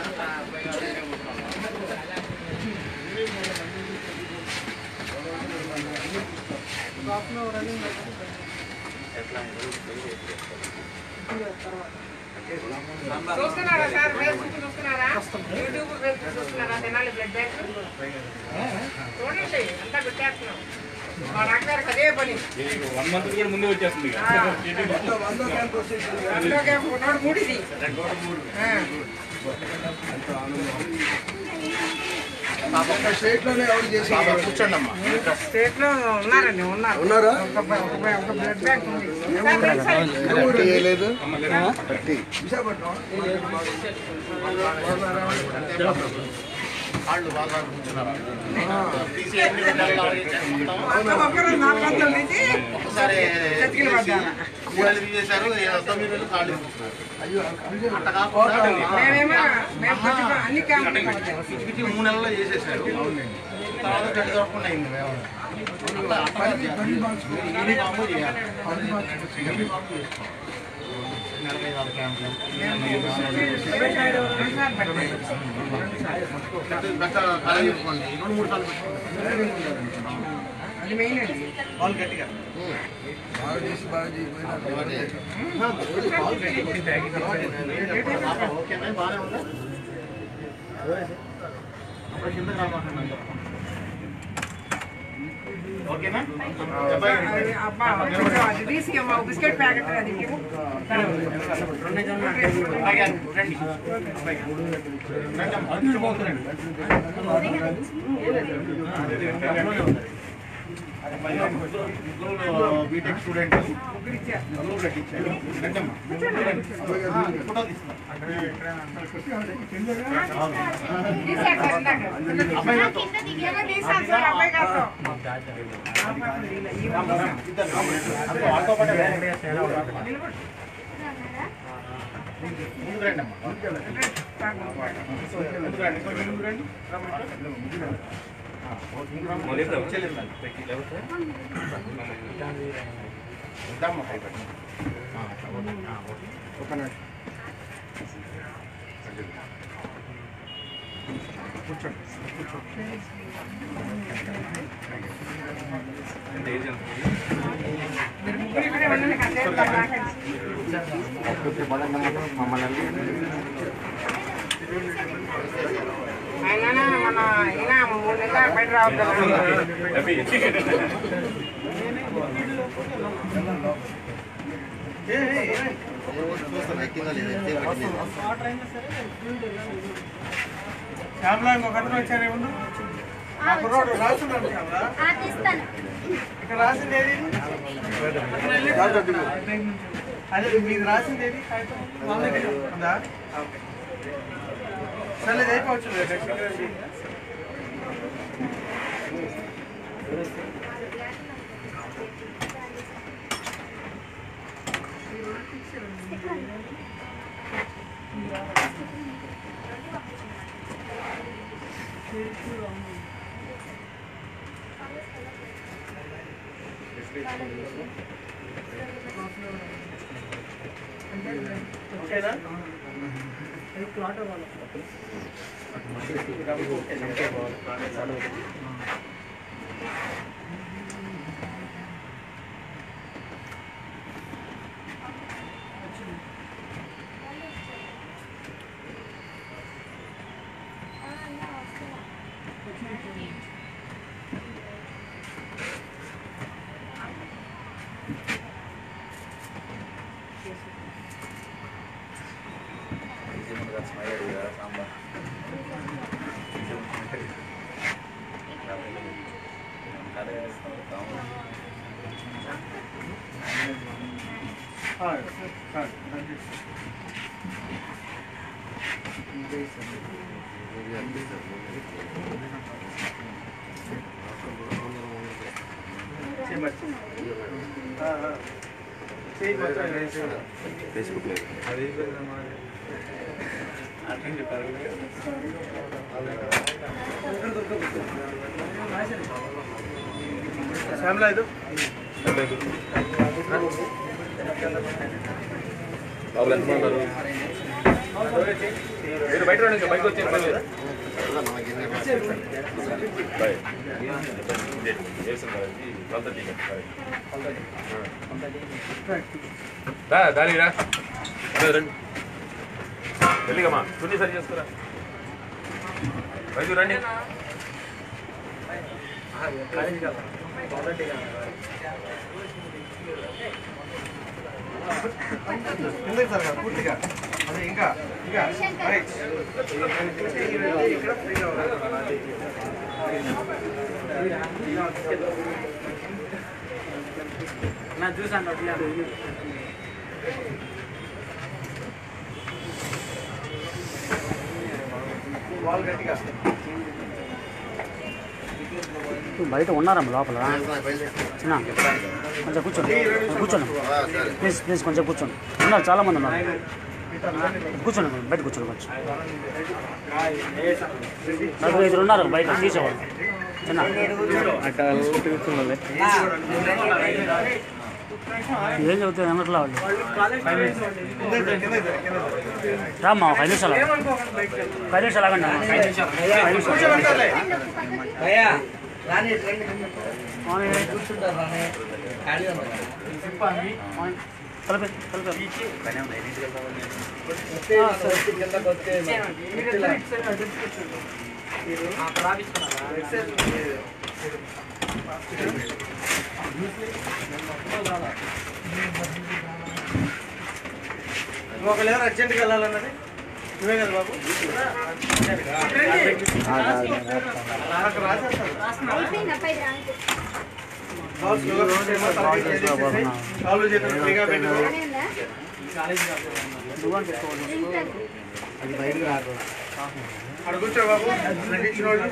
చూస్తున్నారా సార్ ఫేస్బుక్ చూస్తున్నారా యూట్యూబ్ ఫేస్బుక్ చూస్తున్నారా తెనాలి బ్లడ్ బ్యాంక్ చూడండి అంతా పెట్టేస్తున్నాం మా డాక్టర్కి అదే పని వన్ మంత్ కూడా ముందే వచ్చేస్తుంది అందులోకే నోడు మూడిది స్టేట్ లోనే ఎవరు చేసి కూర్చోండి అమ్మా స్టేట్ లో ఉన్నారండి ఉన్నారు ఉన్నారా? ఒక బ- ఒక బ- ఒక బ్లడ్ బ్యాంక్ ఉంది సార్, రండి సార్. చేయలేదు విశాఖపట్నం కాళ్ళు బాగా కూర్చున్నారా ఒక్క ఒక్కరు నాలుగు వందల నుంచి ఒకసారి చతికిల పడ్డాను. మూడు నెలలు తీసేశారు తొమ్మిది నెలలు కాళ్ళు కూర్చున్నారు అట్ట కాకుండా మేమేమో మేము కొంచెం అన్ని క్యాంపులు పడతాం ఇది మూడు నెలల్లో చేసేసారు తర్వాత గడ్డి దొరకకుండా అయింది వ్యవహారం. అట్లా అట్లా కాదు. మీరు యూనిఫామ్ చేయాలి. యూనిఫామ్ చేసుకోవాలి. నలభై నాలుగు క్యాంపులు. పెద్ద కాలేజీ అనుకోండి రెండు మూడు సార్లు పెట్టుకుంటారు. అది మెయిన్ అండి బాల్ గట్టిగా ఓకేనా బాగానే ఉందా అప్పుడు కిందకి రామాకండి ఓకేనా అది అబ్బా కొంచెం అది తీసి అమ్మా ఒక బిస్కెట్ ప్యాకెట్ అది ఇవ్వు. బీటెక్ స్టూడెంట్ ఫోటో తీసేస్తారు ఇందాక. ఏమో తీసాను సార్ అబ్బాయి గారితో. ముగ్గురు ఇక్కడే ఉండండి, కాసేపు రాకండి. ఆయన మన ఈయన మూడు నెలలు బయట రావద్దు శ్యామలా ఇంకొక అతను వచ్చారే ముందు ఆ కుర్రాడు రాస్తున్నాడు శ్యామలా తీస్తాను ఇక్కడ రాసింది ఏది అదే మీది రాసింది ఏది కాగితం? వాళ్ళ దగ్గర ఉందా ఓకే సరే ఇది అయిపోవచ్చు ఓకేనా ఫేస్బుక్ లేదు శ్యామలా ఇది బాబులు ఎంత ఉన్నారు మీరు బయట రండి బయటకు వచ్చి బాయ్ రా దాని రా అదే రండి వెళ్ళిగమ్మా చున్నీ సరి చేసుకురా బయట రండి కిందకి జరగాలి పూర్తిగా అదే ఇంకా ఇంకా రైట్ ఇక్కడ ఫ్రీగా ఉండాలి నా చూసాను బాల్ గట్టిగా బయట ఉన్నారమ్మ లోపల చిన్న కొంచెం కూర్చోండి కూర్చోండి ప్లీజ్ ప్లీజ్ కొంచెం కూర్చోండి ఉన్నారు చాలా మంది ఉన్నారు కూర్చోండి బయట కూర్చోండి కొంచెం నలుగురు ఐదుగురు ఉన్నారు బయట తీసేవాళ్ళు చిన్న ఏం చెబుతుంది అన్నట్లా వాళ్ళు రామ్మా ఒక ఐదు నిమిషాలు ఆగు. ఒక ఐదు నిమిషాలు ఆగండి అమ్మా. ఐదు నిమిషాలు. ఐదు నిమిషాలు. రాని రండి కూర్చుంటారు రాని ఖాళీ ఉన్నారు కలిపి కలిపి ఒకళ్ళు ఎవరు అర్జెంట్గా వెళ్ళాలన్నది నువ్వే కదా బాబు నాకు రాసేస్తాను అయిపోయింది అబ్బాయి ర్యాంక్ కాల్ స్లోగా పెట్టేమో, తలకి చేసేసేసి, కాళ్ళు చేతులు ఫ్రీగా పెట్టుకో. బాగానే ఉందా అది బయటకు రాదు అక్కడ కూర్చో బాబు నటించిన వాళ్ళు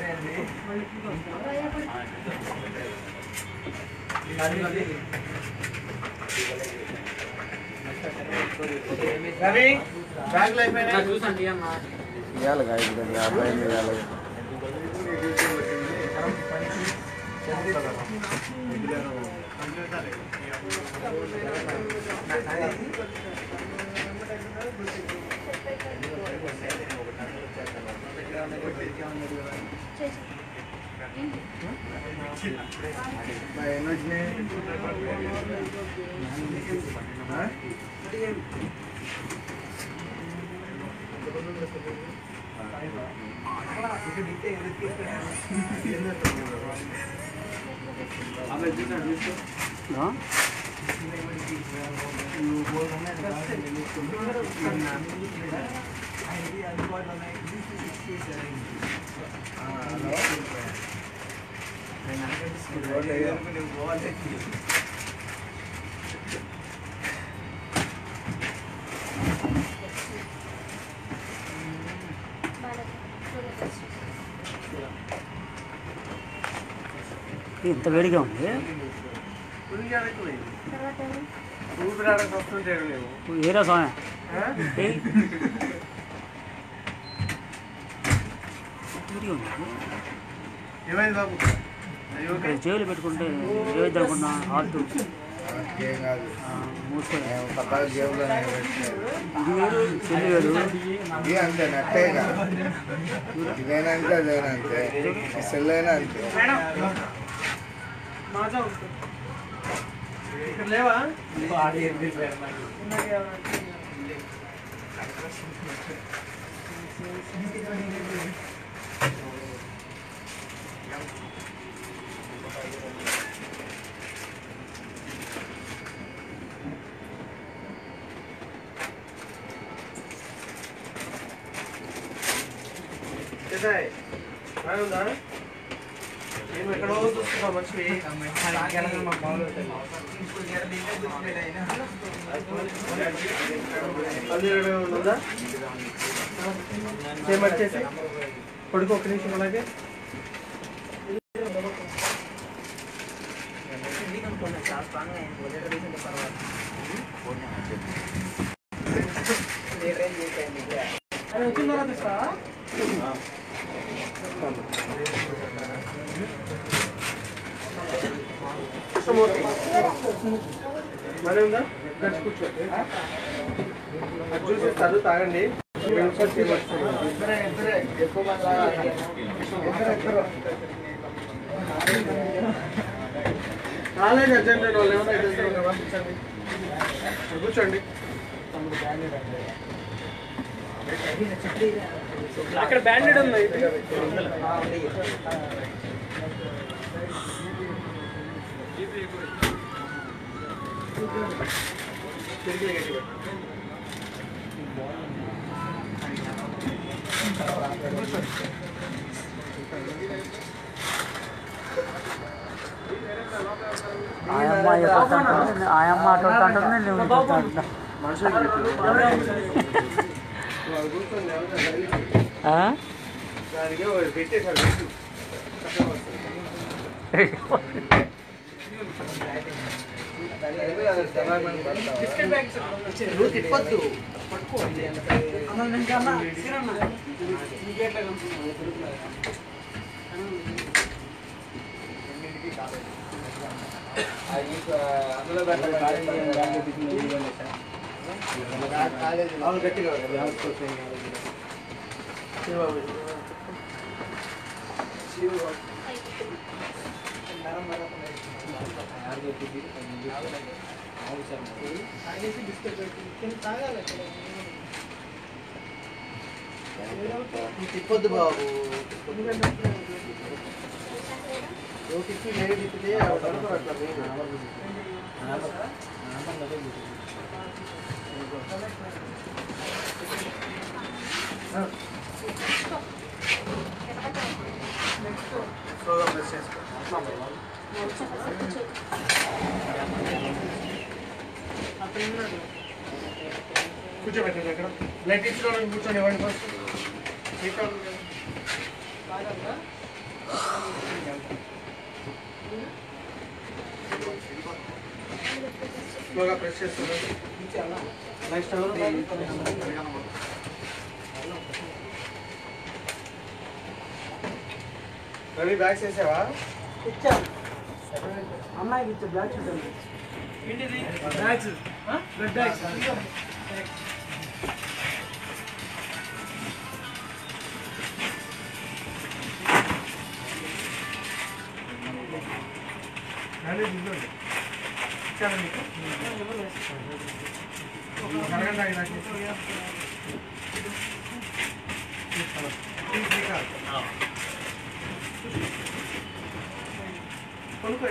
రవి బ్యాగ్లు అయిపోయినాయి చూసండి అమ్మా ఇవ్వాలి కాదు యాభై ఇవ్వాలి ఎన్ని వచ్చినాయి ఆ? ఇంత వేడిగా ఉంది ఊపిరాడక వస్తుంటే లేవు ఏరా స్వామి ఆ? ఏయ్. వేడిగా ఉంది ఏమైంది బాబు అయ్యో ఇక్కడ జైలు పెట్టుకుంటే ఏదైతే అనుకున్నా హార్ట్ ఏం కాదు మూసుకో మేము పక్కన జేబులోనే పెట్టినారు. ఇది వేరు చెల్లి వేరు ఇది అంతే నట్టే కాదు ఇదైనా అంతే అదైనా అంతే ఈ సెల్ అయినా అంతే మాజా ఇక్కడ లేవా చేసాయి బాగా ఉందా మేము ఎక్కడో చూస్తున్నాం మంచివి అది ఉందా చేసి కొడుకు ఒక నిమిషం అలాగే అది వచ్చిన తర్వాత ఇస్తావా? కృష్ణమూర్తి మరి ఉందా గడిచి కూర్చో అది చూసిస్తారు తాగండి కాలేజ్ అర్జెంట్ వాళ్ళు ఏమైనా ఇద్దరు పంపించండి కూర్చోండి అక్కడ బ్యాండెడ్ ఉంది ఆయమ్మ ఎక్కడ అంటుంది ఆయమ్మ అటు అంటుంది నువ్వు ఇటు అంటున్నా. ఆ? దానికి ఒకటి పెట్టేశారు పెట్టు. బిస్కెట్ బ్యాగ్స్ నువ్వు తిప్పొద్దు పట్టుకోండి అన్న నేను అన్న సీరన్న నీకేట్లా అందులో అవును గట్టిగా శివ తిప్పొద్దు బాబు ఓటికి ఏడు తిప్పితే అవతలకు అట్లా స్లోగా ప్రెస్ చేసుకో కూర్చోబెట్టండి అక్కడ బ్లడ్ ఇచ్చిన కూర్చొని ఇవ్వండి ఫస్ట్ స్లోగా ప్రెస్ చేస్తున్నాను నెక్స్ట్ రవి బ్యాగ్స్ వేసావా అమ్మాయికి ఇచ్చే బ్లాక్ చూడండి ఏంటిది బ్యాగ్స్ బ్లడ్ బ్యాగ్స్ ఇచ్చాను మీకు అరగంట నాకు కొనుక్కో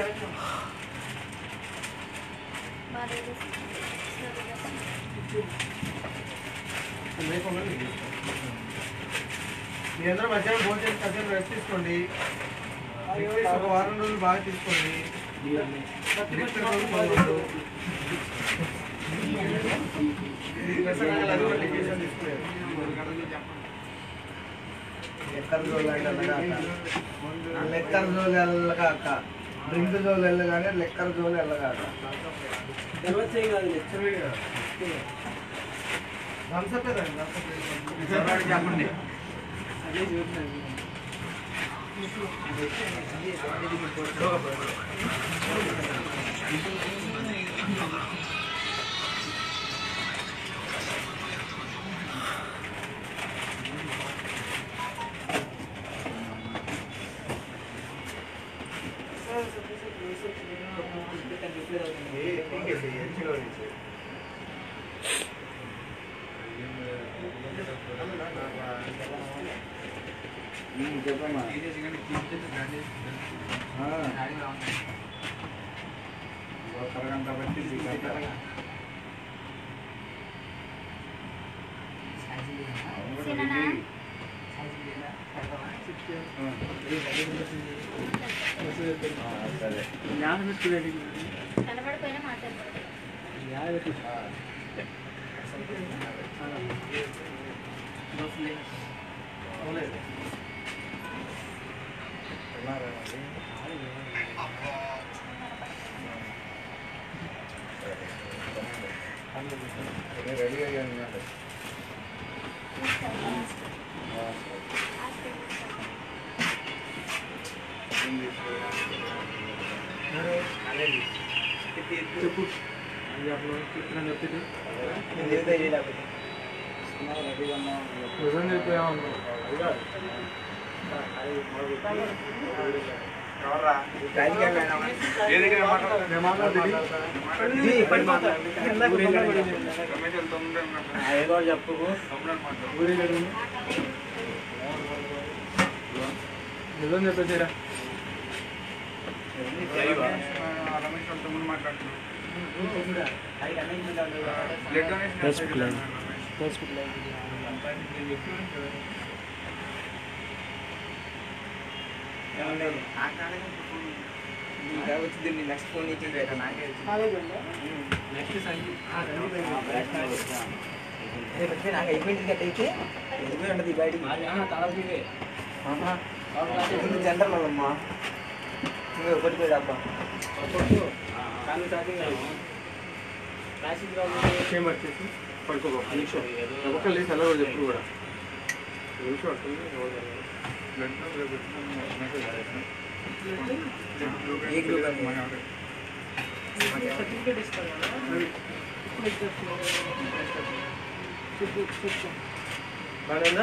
మీరందరూ మధ్యాహ్నం భోజనం చేసి మధ్యాహ్నం రెస్ట్ తీసుకోండి Exercise ఒక వారం రోజులు బాగా తీసుకోండి Next రోజు మొదలు. అది కూడా vacation తీసుకోలేదు. లెక్కర్ జోలు లెక్కర్ జోలు వెళ్ళగాక డ్రింక్ జోలు వెళ్ళగానే లెక్కర్ జోలు వెళ్ళగాక Thumbs up ఏ రండి, thumbs up ఏ. చెప్పండి ఏ, ठीक है, सही है, अच्छी बात है। చెప్పమ్మా ఒక అరగంట బట్టి సరే కనబడిపోయినా మాట్లాడకూడదు రెడీ అయ్యాను చెప్పు అది అప్పుడు చెప్పిన చెప్పింది నిజం చెప్పా ఏదో చెప్పు నిజం చెప్పేసారా ఫేస్బుక్ లైవ్ ఫేస్బుక్ లైవ్ వచ్చింది నెక్స్ట్ ఫోన్ ఇచ్చింది నాకే నెక్స్ట్ నాకు అయిపోయింది కట్ అయితే ఎదిపోయి ఉండదు బయటికి ఇది జనరల్ అమ్మా ఇంకా కొట్టిపోయేది అబ్బా సేమ్ వచ్చేసి పడుకో ఒక నిమిషం ఒక్క లేచి అలా కూడా ఎప్పుడు కూడా నిమిషం వస్తుంది ఏ గ్రూప్ అని సర్టిఫికేట్ ఇస్తాను బాగా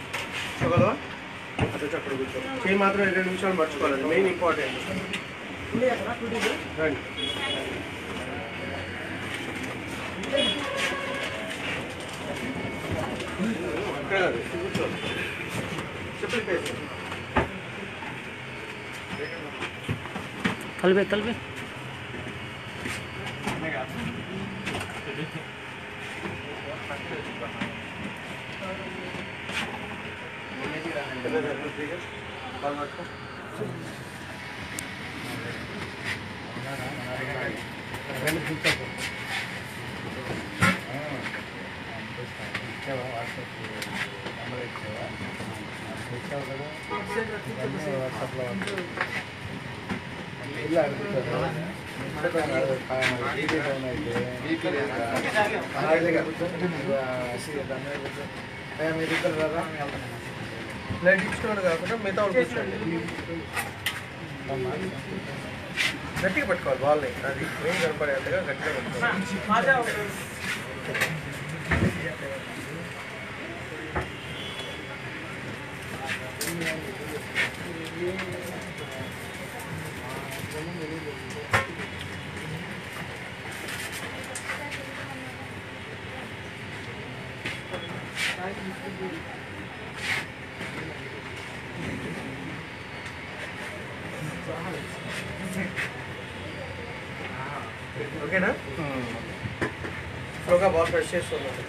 చదవా అటు వచ్చి అక్కడ కూర్చో చేయి మాత్రం ఇరవై నిమిషాలు మర్చిపోవాలి మెయిన్ ఇంపార్టెంట్ కలిపే కలిపే లైట్ ఇచ్చినోడు కాకుండా మిగతా వాళ్ళు కూర్చోండి గట్టిగా పట్టుకోవాలి వాళ్ళని అది మెయిన్ కనపడేంతగా గట్టిగా పట్టుకోవాలి ఓకేనా స్లోగా బాల్ ప్రెస్ చేస్తున్నాను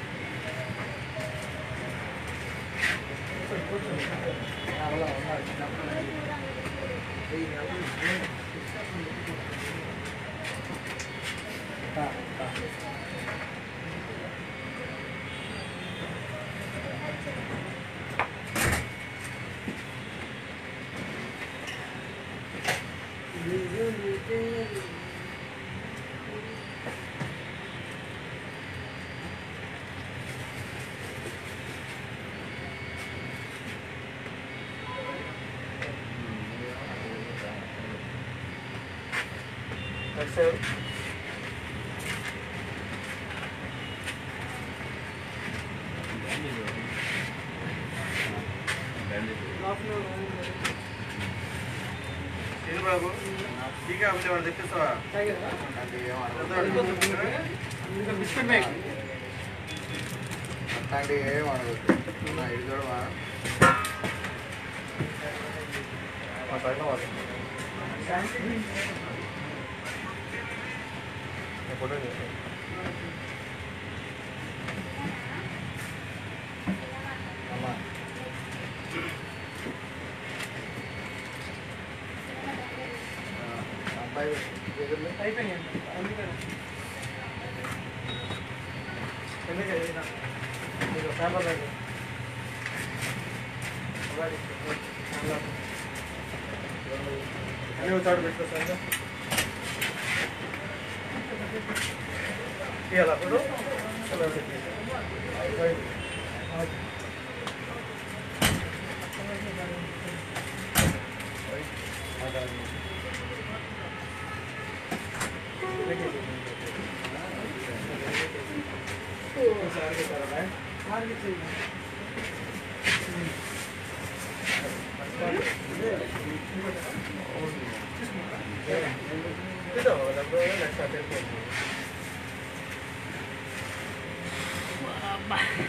That's బాబు టీకా ఉంటే వాడు తెప్పిస్తావా బిస్కెట్ బ్యాగ్ అట్లాంటి ఏం అనవద్దు ఇది చూడమా మా సైడ్లో వాడు ఫోటో అబ్బాయి అయిపోయింది అందుకని ఎందుకు మీకు పేపర్ లేదు అన్నీ ఒక చోట పెట్టుకోవచ్చు ఇవాళ అప్పుడు Bye.